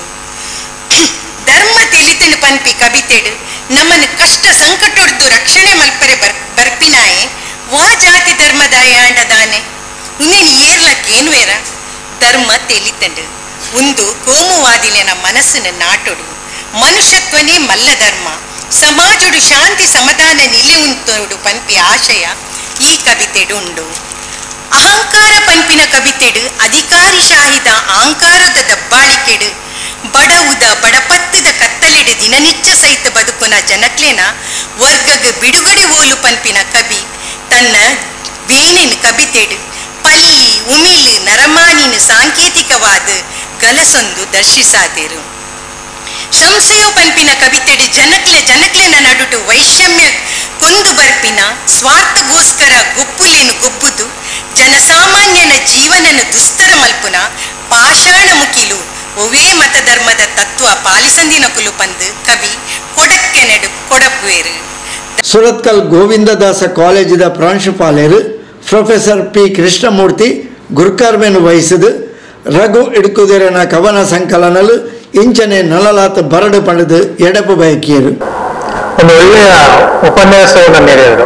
ಧರ್ಮ ತಿಳಿತಿನ ಪನ್ಪಿ ಕವಿತೆಡು ನಮ್ಮನ್ನು ಕಷ್ಟ ಸಂಕಟೊಡ್ದು ರಕ್ಷಣೆ ಮಲ್ಪರೆ ಬರ್ ಬರ್ಪಿನಾಯೆ ವಾ ಜಾತಿ ಧರ್ಮದ ಯಾಂಡದಾನೆ ಉಂದೇನು ಏರ್ಲಕ್ಕೇನು ವೇರ ಧರ್ಮ ತಿಳಿತಂಡು ಒಂದು ಕೋಮುವಾದಿಲೆನ ಮನಸ್ಸಿನ ನಾಟೊಡು ಮನುಷ್ಯತ್ವನೇ ಮಲ್ಲ ಧರ್ಮ ಸಮಾಜಡು ಶಾಂತಿ ಸಮಾಧಾನ ನಿಲೆಯುಂತೋಡು ಪನ್ಪಿ ಆಶಯ ಈ ಕವಿತೆಡು ಉಂಡು ಅಹಂಕಾರ ಪಂಪಿನ ಕವಿತೆಡು ಅಧಿಕಾರಿಶಾಹಿದ ಅಹಂಕಾರದ ದಬ್ಬಾಳಿಕೆಡು ಬಡವುದ ಬಡಪತ್ತದ ಕತ್ತಲೆಡು ದಿನನಿತ್ಯ ಸಹಿತ ಬದುಕುನ ಜನಕ್ಲೆನ ವರ್ಗಗ ಬಿಡುಗಡೆ ಓಲು ಪಂಪಿನ ಕವಿ ತನ್ನ ವೇಣಿನ ಕವಿತೆಡು ಪಲ್ಲಿ ಉಮಿಳು ನರಮಾನಿನ ಸಾಂಕೇತಿಕವಾದ ಗಲಸೊಂದು ದರ್ಶಿಸಾದಿರು ಶಂಸೆಯು ಪಂಪಿನ ಕವಿತೆಡು ಜನಕ್ಲೆ ಜನಕ್ಲೆನ ನಡುಟು ವೈಷಮ್ಯ ಕೊಂದು ಬರ್ಪಿನ ಸ್ವಾರ್ಥಗೋಸ್ಕರ ಗೊಪ್ಪುಲೇನು ಗೊಬ್ಬುದು ಜನಸಾಮಾನ್ಯನ ಜೀವನನ ದುಸ್ತರ ಮಲ್ಪುನ ಪಾಷಾಣ ಮುಕಿಲು ಒವೇ ಮತಧರ್ಮದ ತತ್ವ ಪಾಲಿಸಂದಿನ ಕುಲು ಪಂದು ಕವಿ ಕೊಡಕ್ಕೆ ನಡು ಕೊಡಪುವೇರು ಸುರತ್ಕಲ್ ಗೋವಿಂದದಾಸ ಕಾಲೇಜಿದ ಪ್ರಾಂಶುಪಾಲರು ಪ್ರೊಫೆಸರ್ ಪಿ ಕೃಷ್ಣಮೂರ್ತಿ ಗುರುಕಾರ್ಮೆನು ವಹಿಸಿದು ರಘು ಇಡುಕುದಿರನ ಕವನ ಸಂಕಲನಲು ಇಂಚನೆ ನಲಲಾತ ಬರಡು ಪಡೆದು ಎಡಪು ಬಯಕಿಯರು ಒಂದು ಒಳ್ಳೆಯ ಉಪನ್ಯಾಸವನ್ನು ನೀಡಿದರು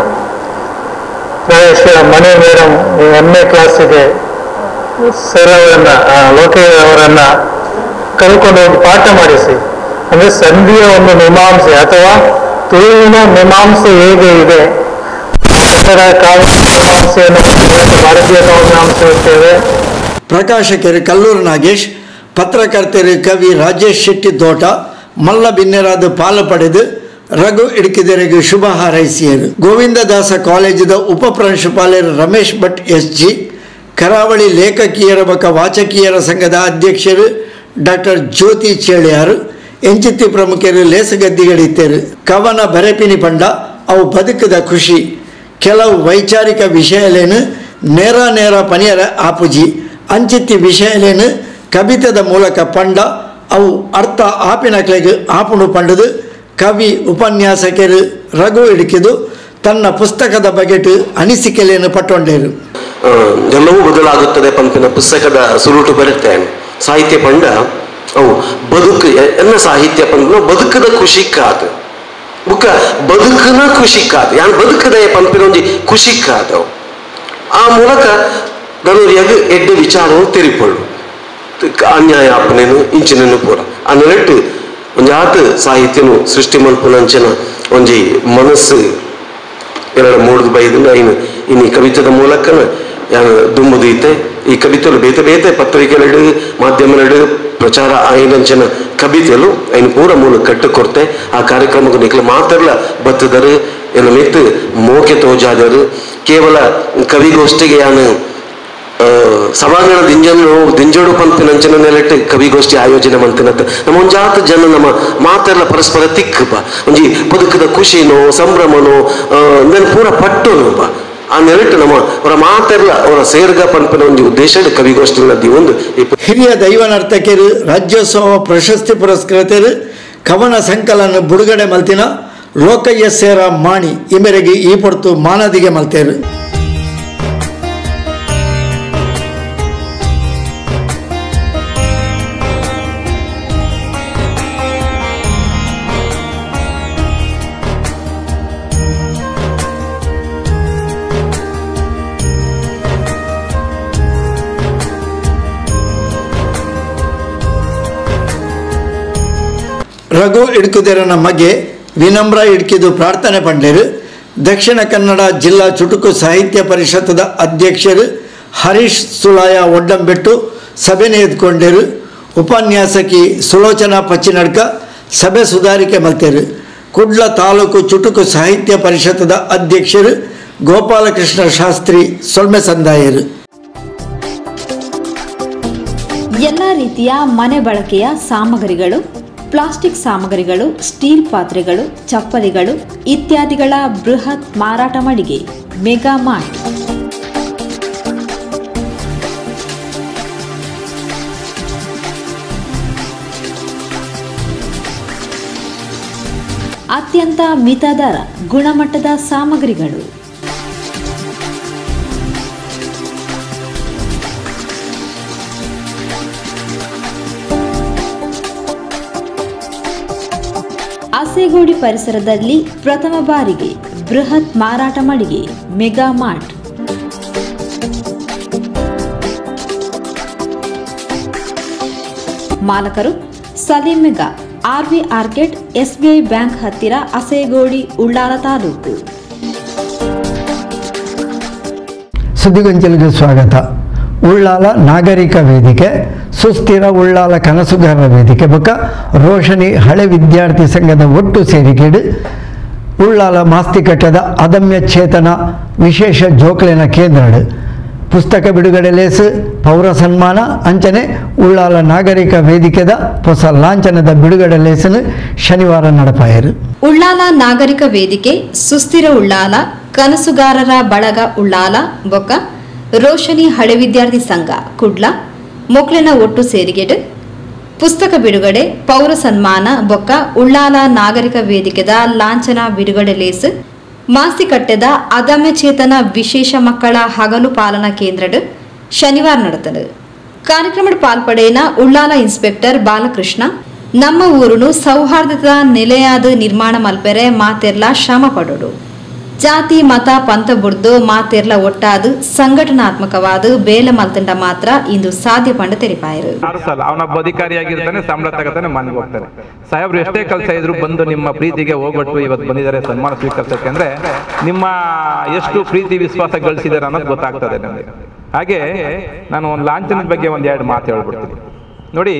ಪ್ರಾಯಶಃ ಮಣಿ ಮೇಡಮ್ ಎಮ್ ಎ ಕ್ಲಾಸಿಗೆ ಸರ್ ಅವರನ್ನ ಆ, ಲೋಕೇಶ್ ಅವರನ್ನ ಕರ್ಕೊಂಡು ಹೋಗಿ ಪಾಠ ಮಾಡಿಸಿ ಅಂದ್ರೆ ಸಂಧಿಯ ಒಂದು ಮೀಮಾಂಸೆ ಅಥವಾ ತುಳುವಿನ ಮೀಮಾಂಸೆ ಹೇಗೆ ಇದೆ ಇತರ ಕಾವ್ಯ ಮೀಮಾಂಸೆಯನ್ನು ಭಾರತೀಯ ಕಾವ್ಯ ಮೀಮಾಂಸೆ ಇರ್ತೇವೆ ಪ್ರಕಾಶಕರು ಕಲ್ಲೂರು ನಾಗೇಶ್ ಪತ್ರಕರ್ತರು ಕವಿ ರಾಜೇಶ್ ಶೆಟ್ಟಿ ತೋಟ ಮಲ್ಲ ಬಿನ್ನೆರಾದ ಪಾಲು ಪಡೆದು ರಘು ಇಡುಕಿದೆರೆಗೆ ಶುಭ ಹಾರೈಸಿಯರು ಗೋವಿಂದದಾಸ ಕಾಲೇಜಿದ ಉಪ ಪ್ರಾಂಶುಪಾಲರು ರಮೇಶ್ ಭಟ್ ಎಸ್ ಜಿ ಕರಾವಳಿ ಲೇಖಕಿಯರ ಬಕ ವಾಚಕಿಯರ ಸಂಘದ ಅಧ್ಯಕ್ಷರು ಡಾಕ್ಟರ್ ಜ್ಯೋತಿ ಚೇಳಿಯಾರು ಎಂಚಿತ್ತಿ ಪ್ರಮುಖರು ಲೇಸಗದ್ದಿಗಳಿತ್ತರು ಕವನ ಬರೆಪಿನಿ ಪಂಡ ಅವು ಬದುಕದ ಖುಷಿ ಕೆಲವು ವೈಚಾರಿಕ ವಿಷಯಲೇನು ನೇರ ನೇರ ಪನಿಯರ ಆಪುಜಿ ಅಂಚಿತ್ತಿ ವಿಷಯಲೇನು ಕವಿತದ ಮೂಲಕ ಪಂಡ ಅವು ಅರ್ಥ ಆಪಿನಕ್ಲೆಗೆ ಆಪುಣು ಪಂಡದು ಕವಿ ಉಪನ್ಯಾಸಕರು ರಘು ಹಿಡಿಕಿದು ತನ್ನ ಪುಸ್ತಕದ ಬಗೆಟ್ ಅನಿಸಿಕೆಲೇನು ಪಟ್ಟೊಂಡೇರು ಆ, ಎಲ್ಲವೂ ಬದಲಾಗುತ್ತದೆ ಪಂಪಿನ ಪುಸ್ತಕದ ಸುರುಟು ಬರುತ್ತೆ ಸಾಹಿತ್ಯ ಪಂಡ ಅವು ಬದುಕು ಎ- ಎನ್ನ ಸಾಹಿತ್ಯ ಪಂಪಿನ ಬದುಕದ ಖುಷಿ ಕಾದು ಬುಕ್ಕ ಬದುಕನ ಖುಷಿ ಕಾದು ಯಾನ್ ಬದುಕದ ಪಂಪಿನ ಒಂಜಿ ಖುಷಿ ಕಾದು ಆ ಮೂಲಕ ನಾನು ಎಗ್ ಎಡ್ಡೆ ವಿಚಾರವು ತೆರಿಪೊಳ್ಳು ಅನ್ಯಾಯ ಆಪನೇನು ಇಂಚಿನನು ಪೂರ ಆ ನೆಲೆಟ್ಟು ಒಂಜಿ ಆತ ಸಾಹಿತ್ಯನು ಸೃಷ್ಟಿ ಮಲ್ಪುನಂಚಿನ ಒಂಜಿ ಮನಸ್ಸು ಎರಡು ಮೂಡ್ದು ಬೈದು ಐನು ಇನ್ನು ಈ ಕವಿತದ ಮೂಲಕನ ಯಾನು ದುಂಬುದು ಐತೆ ಈ ಕವಿತೆಲು ಬೇತೆ ಬೇತೆ ಪತ್ರಿಕೆಲೆಡು ಮಾಧ್ಯಮಲೆಡು ಪ್ರಚಾರ ಆಯ್ನಂಚಿನ ಕವಿತೆಲು ಐನು ಪೂರ ಮೂಲ ಕಟ್ಟು ಕೊಡ್ತೆ ಆ ಕಾರ್ಯಕ್ರಮಕ್ಕೆ ನಿಕ್ಲ ಮಾತಾಡ್ಲ ಬತ್ತದರು ಎಲ್ಲ ಮಿತ್ತು ಮೋಕೆ ತೋಜಾದರು ಕೇವಲ ಕವಿಗೋಷ್ಠಿಗೆ ಯಾನು ಆ, ಸಭಾಂಗಣ ದಿಂಜನು ದಿಂಜೋಡು ಪಂಪಿನಂಚಿನ ನೆಲೆಟ್ಟು ಕವಿಗೋಷ್ಠಿ ಆಯೋಜನೆ ಮಂತಿನತ್ತ ನಮ್ಮ ಒಂಜಾತ ಜನ ನಮ್ಮ ಮಾತೆಲ್ಲ ಪರಸ್ಪರ ತಿಕ್ಕಪ ಒಂಜಿ ಬದುಕದ ಖುಷಿನೋ ಸಂಭ್ರಮನೋ ಇದನ್ನು ಪೂರ ಪಟ್ಟುನು ಬ ಆ ನೆಲೆಟ್ಟು ನಮ್ಮ ಅವರ ಮಾತೆಲ್ಲ ಅವರ ಸೇರ್ಗ ಪಂಪಿನ ಒಂದು ಉದ್ದೇಶ ಕವಿಗೋಷ್ಠಿ ನದಿ ಒಂದು ಈ ಹಿರಿಯ ದೈವ ನರ್ತಕಿಯರು ರಾಜ್ಯೋತ್ಸವ ಪ್ರಶಸ್ತಿ ಪುರಸ್ಕೃತರು ಕವನ ಸಂಕಲನ ಬಿಡುಗಡೆ ಮಲ್ತಿನ ಲೋಕಯ್ಯ ಸೇರ ಮಾಣಿ ಈ ಮೇರೆಗೆ ಈ ಪೊರ್ತು ಮಾನದಿಗೆ ಮಲ್ತೇರು ರಘು ಇಡ್ಕುದೆರನ ಮಗೆ ವಿನಮ್ರ ಇಡ್ಕಿದು ಪ್ರಾರ್ಥನೆ ಪಂಡೇರು ದಕ್ಷಿಣ ಕನ್ನಡ ಜಿಲ್ಲಾ ಚುಟುಕು ಸಾಹಿತ್ಯ ಪರಿಷತ್ತದ ಅಧ್ಯಕ್ಷರು ಹರೀಶ್ ಸುಲಾಯ ಒಡ್ಡಂಬೆಟ್ಟು ಸಭೆನೆ ಎದ್ಕೊಂಡೇರು ಉಪನ್ಯಾಸಕಿ ಸುಲೋಚನಾ ಪಚ್ಚಿನಡ್ಕ ಸಭೆ ಸುಧಾರಿಕೆ ಮಲ್ತೇರು ಕುಡ್ಲ ತಾಲೂಕು ಚುಟುಕು ಸಾಹಿತ್ಯ ಪರಿಷತ್ತದ ಅಧ್ಯಕ್ಷರು ಗೋಪಾಲಕೃಷ್ಣ ಶಾಸ್ತ್ರಿ ಸೊಲ್ಮೆ ಸಂದಾಯರು ಎಲ್ಲ ರೀತಿಯ ಮನೆ ಬಳಕೆಯ ಸಾಮಗ್ರಿಗಳು ಪ್ಲಾಸ್ಟಿಕ್ ಸಾಮಗ್ರಿಗಳು ಸ್ಟೀಲ್ ಪಾತ್ರೆಗಳು ಚಪ್ಪಲಿಗಳು ಇತ್ಯಾದಿಗಳ ಬೃಹತ್ ಮಾರಾಟ ಮಳಿಗೆ ಮೆಗಾ ಮಾರ್ಟ್ ಅತ್ಯಂತ ಮಿತ ದರ ಗುಣಮಟ್ಟದ ಸಾಮಗ್ರಿಗಳು ಆಸೆಗೋಡಿ ಪರಿಸರದಲ್ಲಿ ಪ್ರಥಮ ಬಾರಿಗೆ ಬೃಹತ್ ಮಾರಾಟ ಮಳಿಗೆ ಮೆಗಾ ಮಾರ್ಟ್ ಮಾಲಕರು ಸಲೀಂ ಮೆಗಾ ಆರ್ವಿ ಆರ್ಕೆಟ್ ಎಸ್ಬಿಐ ಬ್ಯಾಂಕ್ ಹತ್ತಿರ ಅಸೇಗೋಡಿ ಉಳ್ಳಾಲ ತಾಲೂಕು ಸುದ್ದಿಗೊಂಚಲಿಗೆ ಸ್ವಾಗತ ಉಳ್ಳಾಲ ನಾಗರಿಕ ವೇದಿಕೆ ಸುಸ್ಥಿರ ಉಳ್ಳಾಲ ಕನಸುಗಾರರ ವೇದಿಕೆ ಬೊಕ್ಕ ರೋಷನಿ ಹಳೆ ವಿದ್ಯಾರ್ಥಿ ಸಂಘದ ಒಟ್ಟು ಸೇರಿಕೆಡು ಉಳ್ಳಾಲ ಮಾಸ್ತಿಕಟ್ಟದ ಅದಮ್ಯ ಚೇತನ ವಿಶೇಷ ಜೋಕ್ಲೆನ ಕೇಂದ್ರಡು ಪುಸ್ತಕ ಬಿಡುಗಡೆ ಲೇಸು ಪೌರ ಸನ್ಮಾನ ಅಂಚನೆ ಉಳ್ಳಾಲ ನಾಗರಿಕ ವೇದಿಕೆದ ಹೊಸ ಲಾಂಛನದ ಬಿಡುಗಡೆ ಲೇಸನ್ನು ಶನಿವಾರ ನಡಪಾಯರು ಉಳ್ಳಾಲ ನಾಗರಿಕ ವೇದಿಕೆ ಸುಸ್ಥಿರ ಉಳ್ಳಾಲ ಕನಸುಗಾರರ ಬಳಗ ಉಳ್ಳಾಲ ಬೊಕ್ಕ ರೋಷನಿ ಹಳೆ ವಿದ್ಯಾರ್ಥಿ ಸಂಘ ಕುಡ್ಲ ಮೊಕ್ಲೆನ ಒಟ್ಟು ಸೇರಿಗೆಡು ಪುಸ್ತಕ ಬಿಡುಗಡೆ ಪೌರ ಸನ್ಮಾನ ಬೊಕ್ಕ ಉಳ್ಳಾಲ ನಾಗರಿಕ ವೇದಿಕೆದ ಲಾಂಛನ ಬಿಡುಗಡೆ ಲೇಸು ಮಾಸ್ತಿಕಟ್ಟೆದ ಅದಮ್ಯ ಚೇತನ ವಿಶೇಷ ಮಕ್ಕಳ ಹಗಲು ಪಾಲನಾ ಕೇಂದ್ರಡು ಶನಿವಾರ ನಡೆತದು ಕಾರ್ಯಕ್ರಮದ ಪಾಲ್ಪಡೆನ ಉಳ್ಳಾಲ ಇನ್ಸ್ಪೆಕ್ಟರ್ ಬಾಲಕೃಷ್ಣ ನಮ್ಮ ಊರುನು ಸೌಹಾರ್ದದ ನೆಲೆಯಾದ ನಿರ್ಮಾಣ ಮಲ್ಪೆರೆ ಮಾತೆರ್ಲ ಶ್ರಮ ಪಡೋಡು ಜಾತಿ ಮತ ಪಂಥ ಬುಡ್ದು ಮಾತೆರ್ಲ ಒಟ್ಟಾದು ಸಂಘಟನಾತ್ಮಕವಾದ ಬೇಲ ಮಲ್ತಂಡ ಮಾತ್ರ ಇಂದು ಸಾಧ್ಯ ಪಂಡ ತೆರಿಪಾಯರು ಆರು ಸಲ ಅವನೊಬ್ಬ ಅಧಿಕಾರಿಯಾಗಿರ್ತಾನೆ ಸಂಬಳ ತಗೋತಾನೆ ಮನೆಗೆ ಹೋಗ್ತಾನೆ ಸಾಹೇಬ್ರು ಎಷ್ಟೇ ಕೆಲಸ ಇದ್ರು ಬಂದು ನಿಮ್ಮ ಪ್ರೀತಿಗೆ ಹೋಗೊಟ್ಟು ಇವತ್ತು ಬಂದಿದ್ದಾರೆ ಸನ್ಮಾನ ಸ್ವೀಕರಿಸಕ್ಕೆ ಅಂದ್ರೆ ನಿಮ್ಮ ಎಷ್ಟು ಪ್ರೀತಿ ವಿಶ್ವಾಸ ಗಳಿಸಿದ್ದಾರೆ ಅನ್ನೋದು ಗೊತ್ತಾಗ್ತದೆ ನನಗೆ ಹಾಗೆ ನಾನು ಒಂದು ಲಾಂಛನದ ಬಗ್ಗೆ ಒಂದ್ ಎರಡು ಮಾತು ಹೇಳ್ಬಿಡ್ತೀನಿ ನೋಡಿ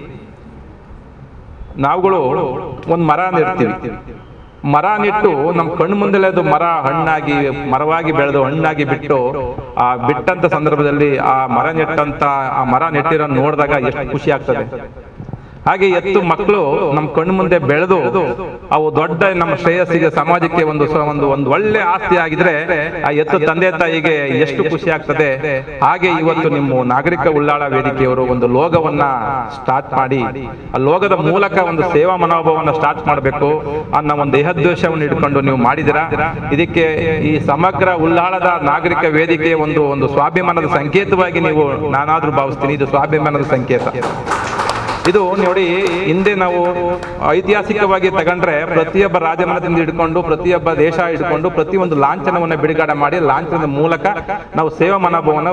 ನಾವುಗಳು ಒಂದು ಮರ ನೆಡ್ತೀವಿ ಮರ ನೆಟ್ಟು ನಮ್ಮ ಕಣ್ಣು ಮುಂದೆಲೆ ಅದು ಮರ ಹಣ್ಣಾಗಿ ಮರವಾಗಿ ಬೆಳೆದು ಹಣ್ಣಾಗಿ ಬಿಟ್ಟು ಆ ಬಿಟ್ಟಂತ ಸಂದರ್ಭದಲ್ಲಿ ಆ ಮರ ನೆಟ್ಟಂತ ಆ ಮರ ನೆಟ್ಟಿರೋ ನೋಡಿದಾಗ ಎಷ್ಟು ಖುಷಿ ಆಗ್ತದೆ ಹಾಗೆ ಎತ್ತು ಮಕ್ಕಳು ನಮ್ಮ ಕಣ್ಣು ಮುಂದೆ ಬೆಳೆದು ಅವು ದೊಡ್ಡ ನಮ್ಮ ಶ್ರೇಯಸ್ಸಿಗೆ ಸಮಾಜಕ್ಕೆ ಒಂದು ಸ- ಒಂದು ಒಂದು ಒಳ್ಳೆ ಆಸ್ತಿ ಆಗಿದ್ರೆ ಆ ಎತ್ತು ತಂದೆ ತಾಯಿಗೆ ಎಷ್ಟು ಖುಷಿ ಆಗ್ತದೆ ಹಾಗೆ ಇವತ್ತು ನಿಮ್ಮ ನಾಗರಿಕ ಉಳ್ಳಾಳ ವೇದಿಕೆಯವರು ಒಂದು ಲೋಗವನ್ನ ಸ್ಟಾರ್ಟ್ ಮಾಡಿ ಆ ಲೋಗದ ಮೂಲಕ ಒಂದು ಸೇವಾ ಮನೋಭಾವವನ್ನು ಸ್ಟಾರ್ಟ್ ಮಾಡಬೇಕು ಅನ್ನೋ ಒಂದು ದೇಹದ್ವೇಷವನ್ನು ಇಟ್ಕೊಂಡು ನೀವು ಮಾಡಿದಿರಾ ಇದಕ್ಕೆ ಈ ಸಮಗ್ರ ಉಳ್ಳಾಳದ ನಾಗರಿಕ ವೇದಿಕೆಯ ಒಂದು ಒಂದು ಸ್ವಾಭಿಮಾನದ ಸಂಕೇತವಾಗಿ ನೀವು ನಾನಾದ್ರೂ ಭಾವಿಸ್ತೀನಿ ಇದು ಸ್ವಾಭಿಮಾನದ ಸಂಕೇತ ಇದು ನೋಡಿ ಹಿಂದೆ ನಾವು ಐತಿಹಾಸಿಕವಾಗಿ ತಗೊಂಡ್ರೆ ಪ್ರತಿಯೊಬ್ಬ ರಾಜಮನದಿಂದ ಹಿಡ್ಕೊಂಡು ಪ್ರತಿಯೊಬ್ಬ ದೇಶ ಹಿಡ್ಕೊಂಡು ಪ್ರತಿಯೊಂದು ಲಾಂಛನವನ್ನ ಬಿಡುಗಡೆ ಮಾಡಿ ಲಾಂಛನದ ಮೂಲಕ ನಾವು ಸೇವಾ ಮನೋಭಾವನ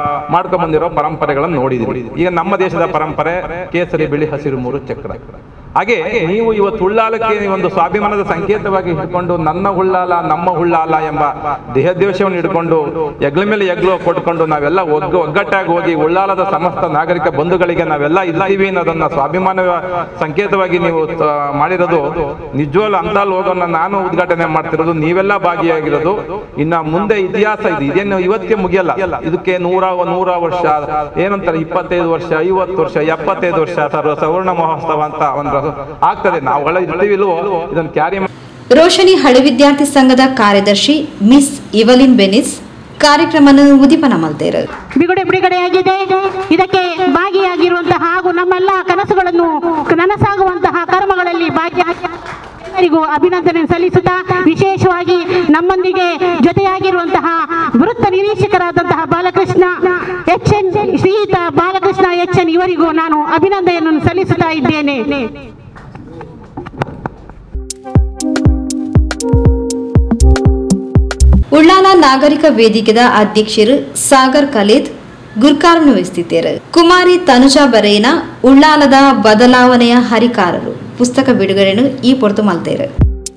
ಮಾಡ್ಕೊಂಡ್ ಬಂದಿರೋ ಪರಂಪರೆಗಳನ್ನು ನೋಡಿದ್ವಿ ಈಗ ನಮ್ಮ ದೇಶದ ಪರಂಪರೆ ಕೇಸರಿ ಬಿಳಿ ಹಸಿರು ಮೂರು ಚಕ್ರ ಹಾಗೆ ನೀವು ಇವತ್ತು ಉಳ್ಳಾಲಕ್ಕೆ ಒಂದು ಸ್ವಾಭಿಮಾನದ ಸಂಕೇತವಾಗಿ ಇಟ್ಕೊಂಡು ನನ್ನ ಹುಳ್ಳಾಲ ನಮ್ಮ ಹುಳ್ಳಾಲ ಎಂಬ ದೇಹದ್ವೇಷವನ್ನು ಇಟ್ಕೊಂಡು ಎಗ್ಲ ಮೇಲೆ ಎಗ್ಲು ಕೊಟ್ಕೊಂಡು ನಾವೆಲ್ಲ ಒಗ್ಗ ಒಗ್ಗಟ್ಟಾಗಿ ಹೋಗಿ ಉಳ್ಳಾಲದ ಸಮಸ್ತ ನಾಗರಿಕ ಬಂಧುಗಳಿಗೆ ನಾವೆಲ್ಲ ಇದ್ದೀವಿ ಅನ್ನೋದನ್ನ ಸ್ವಾಭಿಮಾನ ಸಂಕೇತವಾಗಿ ನೀವು ಆ, ಮಾಡಿರೋದು ನಿಜವಾಗ್ಲೂ ಅಂತ ಲೋಗವನ್ನ ನಾನು ಉದ್ಘಾಟನೆ ಮಾಡ್ತಿರೋದು ನೀವೆಲ್ಲ ಭಾಗಿಯಾಗಿರೋದು ಇನ್ನ ಮುಂದೆ ಇತಿಹಾಸ ಇದು ಇದೇನು ಇವತ್ತಿಗೆ ಮುಗಿಯಲ್ಲ ಇದಕ್ಕೆ ನೂರ ನೂರ ವರ್ಷ ಏನಂತಾರೆ ಇಪ್ಪತ್ತೈದು ವರ್ಷ ಐವತ್ತು ವರ್ಷ ಎಪ್ಪತ್ತೈದು ವರ್ಷ ಸರ್ವ ಸವರ್ಣ ಮಹೋತ್ಸವ ಅಂತ ಒಂದು ಆಗ್ತದೆ ನಾವುಗಳ ಇರ್ತೀವಿ ಇಲ್ವೋ ಇದನ್ನ ಕ್ಯಾರಿ ರೋಶನಿ ಹಳೆ ವಿದ್ಯಾರ್ಥಿ ಸಂಘದ ಕಾರ್ಯದರ್ಶಿ ಮಿಸ್ ಇವಲಿನ್ ಬೆನಿಸ್ ಕಾರ್ಯಕ್ರಮನ ಉದಿಪನ ಮಲ್ತೇರು ಬಿಡುಗಡೆ ಬಿಡುಗಡೆಯಾಗಿದೆ ಇದಕ್ಕೆ ಭಾಗಿಯಾಗಿರುವಂತಹ ಹಾಗೂ ನಮ್ಮೆಲ್ಲ ಕನಸುಗಳನ್ನು ನನಸಾಗುವಂತಹ ಕರ್ಮಗಳಲ್ಲಿ ಭಾಗಿಯಾಗಿ ಎಲ್ಲರಿಗೂ ಅಭಿನಂದನೆ ಸಲ್ಲಿಸುತ್ತಾ ವಿಶೇಷವಾಗಿ ನಮ್ಮೊಂದಿಗೆ ಜೊತೆಯಾಗಿರುವಂತಹ ವೃತ್ತ ನಿರೀಕ್ಷಕರಾದಂತಹ ಬಾಲಕೃಷ್ಣ ಎಚ್ ಎನ್ ಶ್ರೀಯುತ ಬಾಲಕೃಷ್ಣ ಎಚ್ ಎನ್ ಇವರಿಗೂ ನಾನು ಅಭಿನಂದನೆಯನ್ನು ಸಲ್ಲಿಸುತ್ತಾ ಇದ್ದೇನೆ ಉಳ್ಳಾಲ ನಾಗರಿಕ ವೇದಿಕೆದ ಅಧ್ಯಕ್ಷರು ಸಾಗರ್ ಖಲೀದ್ ಗುರ್ಕಾರ್ನ ವಹಿಸುತ್ತಿದ್ದಾರೆ ಕುಮಾರಿ ತನುಜಾ ಬರೇನ ಉಳ್ಳಾಲದ ಬದಲಾವಣೆಯ ಹರಿಕಾರರು ಪುಸ್ತಕ ಬಿಡುಗಡೆಯನ್ನು ಈ ಪೊರ್ತು ಮಲ್ತೇರು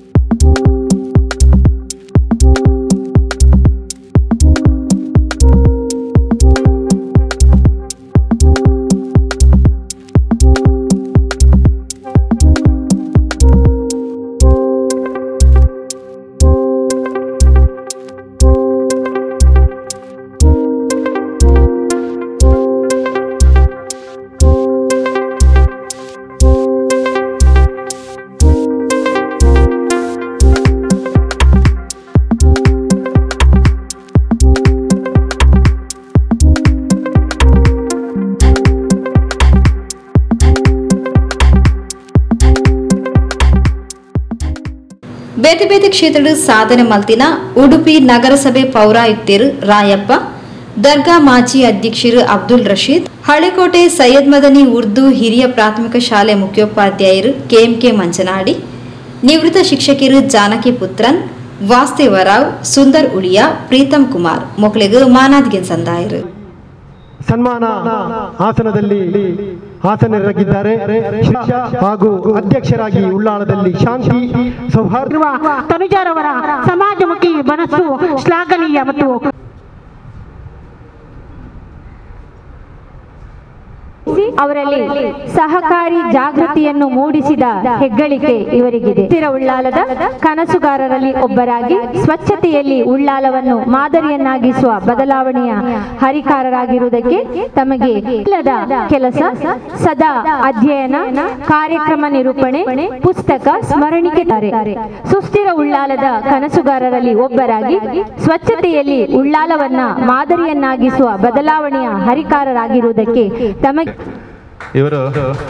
ಬೇತೆ ಬೇತೆ ಕ್ಷೇತ್ರದ ಸಾಧನೆ ಮಲ್ತಿನ ಉಡುಪಿ ನಗರಸಭೆ ಪೌರಾಯುಕ್ತರು ರಾಯಪ್ಪ ದರ್ಗಾ ಮಾಜಿ ಅಧ್ಯಕ್ಷರು ಅಬ್ದುಲ್ ರಶೀದ್ ಹಳೆಕೋಟೆ ಸೈಯದ್ ಮದನಿ ಉರ್ದು ಹಿರಿಯ ಪ್ರಾಥಮಿಕ ಶಾಲೆ ಮುಖ್ಯೋಪಾಧ್ಯಾಯರು ಕೆಎಂಕೆ ಮಂಚನಾಡಿ ನಿವೃತ್ತ ಶಿಕ್ಷಕರು ಜಾನಕಿ ಪುತ್ರನ್ ವಾಸ್ತೇವರಾವ್ ಸುಂದರ್ ಉಳಿಯಾ ಪ್ರೀತಮ್ ಕುಮಾರ್ ಮೊಕ್ಳಿಗೆ ಮಾನಾದ್ಗೆ ಸಂದಾಯರು ಸನ್ಮಾನ ಆಸನದಲ್ಲಿ ಆಸನರಾಗಿದ್ದಾರೆ ಹಾಗೂ ಅಧ್ಯಕ್ಷರಾಗಿ ಉಳ್ಳಾಳದಲ್ಲಿ ಶಾಂತಿ ಸೌಹಾರ್ದ ತನುಜಾರವರ ಸಮಾಜಮುಖಿ ಮನಸ್ಸು ಶ್ಲಾಘನೀಯ ಮತ್ತು ಅವರಲ್ಲಿ ಸಹಕಾರಿ ಜಾಗೃತಿಯನ್ನು ಮೂಡಿಸಿದ ಹೆಗ್ಗಳಿಕೆ ಇವರಿಗಿದೆ ಸ್ಥಿರ ಉಳ್ಳಾಲದ ಕನಸುಗಾರರಲ್ಲಿ ಒಬ್ಬರಾಗಿ ಸ್ವಚ್ಛತೆಯಲ್ಲಿ ಉಳ್ಳಾಲವನ್ನು ಮಾದರಿಯನ್ನಾಗಿಸುವ ಬದಲಾವಣೆಯ ಹರಿಕಾರರಾಗಿರುವುದಕ್ಕೆ ತಮಗೆ ಇಲ್ಲದ ಕೆಲಸ ಸದಾ ಅಧ್ಯಯನ ಕಾರ್ಯಕ್ರಮ ನಿರೂಪಣೆ ಪುಸ್ತಕ ಸ್ಮರಣಿಕೆ ತಾರೆ ಸುಸ್ಥಿರ ಉಳ್ಳಾಲದ ಕನಸುಗಾರರಲ್ಲಿ ಒಬ್ಬರಾಗಿ ಸ್ವಚ್ಛತೆಯಲ್ಲಿ ಉಳ್ಳಾಲವನ್ನ ಮಾದರಿಯನ್ನಾಗಿಸುವ ಬದಲಾವಣೆಯ ಹರಿಕಾರರಾಗಿರುವುದಕ್ಕೆ ತಮಗೆ ಇವರು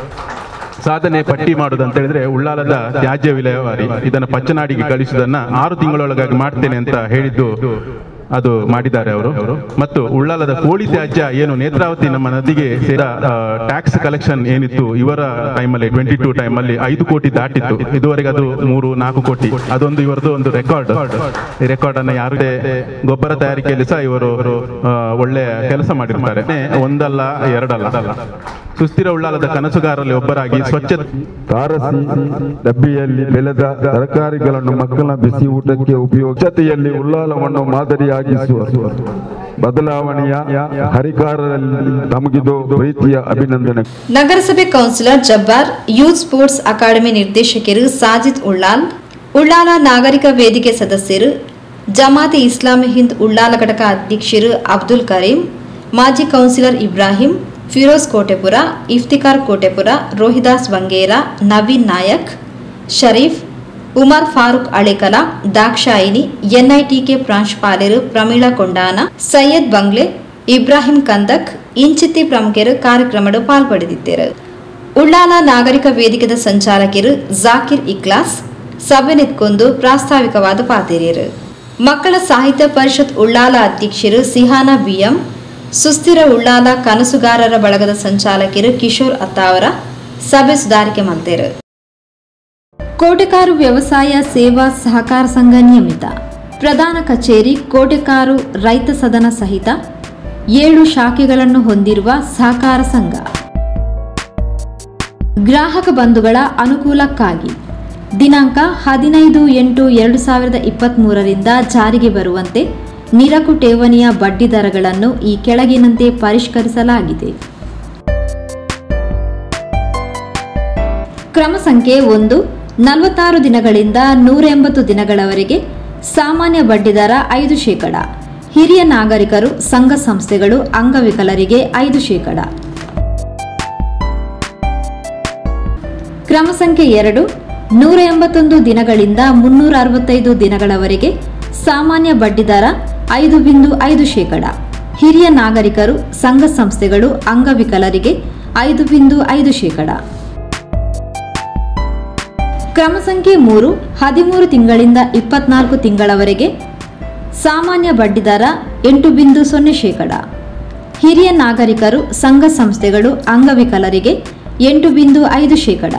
ಸಾಧನೆ ಪಟ್ಟಿ ಮಾಡುದು ಅಂತ ಹೇಳಿದ್ರೆ ಉಳ್ಳಾಲದ ತ್ಯಾಜ್ಯ ವಿಲೇವಾರಿ ಇದನ್ನ ಪಚ್ಚನಾಡಿಗೆ ಕಳಿಸುವುದನ್ನ ಆರು ತಿಂಗಳೊಳಗಾಗಿ ಮಾಡ್ತೇನೆ ಅಂತ ಹೇಳಿದ್ದು ಅದು ಮಾಡಿದ್ದಾರೆ ಅವರು ಮತ್ತು ಉಳ್ಳಾಲದ ಕೋಳಿ ತ್ಯಾಜ್ಯ ಏನು ನೇತ್ರಾವತಿ ನಮ್ಮ ನದಿಗೆ ಸೇರ ಟ್ಯಾಕ್ಸ್ ಕಲೆಕ್ಷನ್ ಏನಿತ್ತು ಇವರ ಟೈಮಲ್ಲಿ ಟ್ವೆಂಟಿ ಟೂ ಟೈಮಲ್ಲಿ ಐದು ಕೋಟಿ ದಾಟಿತ್ತು ಇದುವರೆಗೆ ಅದು ಮೂರು ನಾಲ್ಕು ಕೋಟಿ ಅದೊಂದು ಇವರದ್ದು ಒಂದು ರೆಕಾರ್ಡ್ ಈ ರೆಕಾರ್ಡ್ ಅನ್ನ ಯಾರೇ ಗೊಬ್ಬರ ತಯಾರಿಕೆಯಲ್ಲಿ ಸಹ ಇವರು ಆ, ಒಳ್ಳೆ ಕೆಲಸ ಮಾಡಿರ್ತಾರೆ ಒಂದಲ್ಲ ಎರಡಲ್ಲ ಸುಸ್ಥಿರ ಉಳ್ಳಾಲದ ಕನಸುಗಾರರಲ್ಲಿ ಒಬ್ಬರಾಗಿ ಸ್ವಚ್ಛ ತಾರಸಿ ಡಬ್ಬಿಯಲ್ಲಿ ಬೆಳೆದ ತರಕಾರಿಗಳನ್ನು ಮಕ್ಕಳ ಬಿಸಿ ಊಟಕ್ಕೆ ಉಪಯೋಗತೆಯಲ್ಲಿ ಉಳ್ಳಾಲವನ್ನು ಮಾದರಿಯಾಗಿಸುವ ಬದಲಾವಣೆಯ ಹರಿಕಾರರಲ್ಲಿ ತಮಗಿದು ಪ್ರೀತಿಯ ಅಭಿನಂದನೆ ನಗರಸಭೆ councillor Jabbar youth sports academy ನಿರ್ದೇಶಕರು ಸಾಜಿದ್ ಉಳ್ಳಾಲ್ ಉಳ್ಳಾಲ ನಾಗರಿಕ ವೇದಿಕೆ ಸದಸ್ಯರು ಜಮಾತೆ ಇಸ್ಲಾಮಿ ಹಿಂದ್ ಉಳ್ಳಾಲ ಘಟಕ ಅಧ್ಯಕ್ಷರು ಅಬ್ದುಲ್ ಕರೀಂ ಮಾಜಿ ಕೌನ್ಸಿಲರ್ ಇಬ್ರಾಹಿಂ ಫಿರೋಜ್ ಕೋಟೆಪುರ ಇಫ್ತಿಕಾರ್ ಕೋಟೆಪುರ ರೋಹಿದಾಸ್ ಬಂಗೇರ ನವೀನ್ ನಾಯಕ್ ಶರೀಫ್ ಉಮರ್ ಫಾರೂಕ್ ಅಳೆಕಲ ದಾಕ್ಷಾಯಿನಿ ಎನ್ಐಟಿಕೆ ಪ್ರಾಂಶುಪಾಲರು ಪ್ರಮೀಳಾ ಕೊಂಡಾನ ಸೈಯದ್ ಬಂಗ್ಲೆ ಇಬ್ರಾಹಿಂ ಕಂದಕ್ ಇಂಚಿತಿ ಪ್ರಮುಖರು ಕಾರ್ಯಕ್ರಮದ ಪಾಲ್ಪಡೆದಿದ್ದರು ಉಳ್ಳಾಲ ನಾಗರಿಕ ವೇದಿಕೆದ ಸಂಚಾಲಕರು ಜಾಕಿರ್ ಇಕ್ಲಾಸ್ ಸಭೆ ನಿಂತ್ಕೊಂಡು ಪ್ರಾಸ್ತಾವಿಕವಾದ ಪಾತಿರಿಯರು ಮಕ್ಕಳ ಸಾಹಿತ್ಯ ಪರಿಷತ್ ಉಳ್ಳಾಲ ಅಧ್ಯಕ್ಷರು ಸಿಹಾನಾ ಬಿಎಂ ಸುಸ್ಥಿರ ಉಳ್ಳಾಲ ಕನಸುಗಾರರ ಬಳಗದ ಸಂಚಾಲಕರು ಕಿಶೋರ್ ಅತ್ತಾವರ ಸಭೆ ಸುಧಾರಿಕೆ ಮಂತೇರು ಕೋಟೆಕಾರು ವ್ಯವಸಾಯ ಸೇವಾ ಸಹಕಾರ ಸಂಘ ನಿಯಮಿತ ಪ್ರಧಾನ ಕಚೇರಿ ಕೋಟೆಕಾರು ರೈತ ಸದನ ಸಹಿತ ಏಳು ಶಾಖೆಗಳನ್ನು ಹೊಂದಿರುವ ಸಹಕಾರ ಸಂಘ ಗ್ರಾಹಕ ಬಂಧುಗಳ ಅನುಕೂಲಕ್ಕಾಗಿ ದಿನಾಂಕ ಹದಿನೈದು ಎಂಟು ಎರಡು ಸಾವಿರದ ಇಪ್ಪತ್ತ್ಮೂರರಿಂದ ಜಾರಿಗೆ ಬರುವಂತೆ ನಿರಕು ಠೇವಣಿಯ ಬಡ್ಡಿ ದರಗಳನ್ನು ಈ ಕೆಳಗಿನಂತೆ ಪರಿಷ್ಕರಿಸಲಾಗಿದೆ ಕ್ರಮ ಸಂಖ್ಯೆ ಒಂದು ನಲವತ್ತಾರು ದಿನಗಳಿಂದ ನೂರ ಎಂಬತ್ತು ದಿನಗಳವರೆಗೆ ಸಾಮಾನ್ಯ ಬಡ್ಡಿದರ ಐದು ಶೇಕಡ ಹಿರಿಯ ನಾಗರಿಕರು ಸಂಘ ಸಂಸ್ಥೆಗಳು ಅಂಗವಿಕಲರಿಗೆ ಐದು ಶೇಕಡ ಕ್ರಮ ಸಂಖ್ಯೆ ಎರಡು ನೂರ ಎಂಬತ್ತೊಂದು ದಿನಗಳಿಂದ ಮುನ್ನೂರ ಅರವತ್ತೈದು ದಿನಗಳವರೆಗೆ ಸಾಮಾನ್ಯ ಬಡ್ಡಿದರ ಐದು ಬಿಂದು ಐದು ಶೇಕಡ ಹಿರಿಯ ನಾಗರಿಕರು ಸಂಘ ಸಂಸ್ಥೆಗಳು ಅಂಗವಿಕಲರಿಗೆ ಐದು ಬಿಂದು ಐದು ಶೇಕಡ ಕ್ರಮ ಸಂಖ್ಯೆ ಮೂರು ಹದಿಮೂರು ತಿಂಗಳಿಂದ ಇಪ್ಪತ್ನಾಲ್ಕು ತಿಂಗಳವರೆಗೆ ಸಾಮಾನ್ಯ ಬಡ್ಡಿದರ ಎಂಟು ಬಿಂದು ಸೊನ್ನೆ ಶೇಕಡ ಹಿರಿಯ ನಾಗರಿಕರು ಸಂಘ ಸಂಸ್ಥೆಗಳು ಅಂಗವಿಕಲರಿಗೆ ಎಂಟು ಬಿಂದು ಐದು ಶೇಕಡ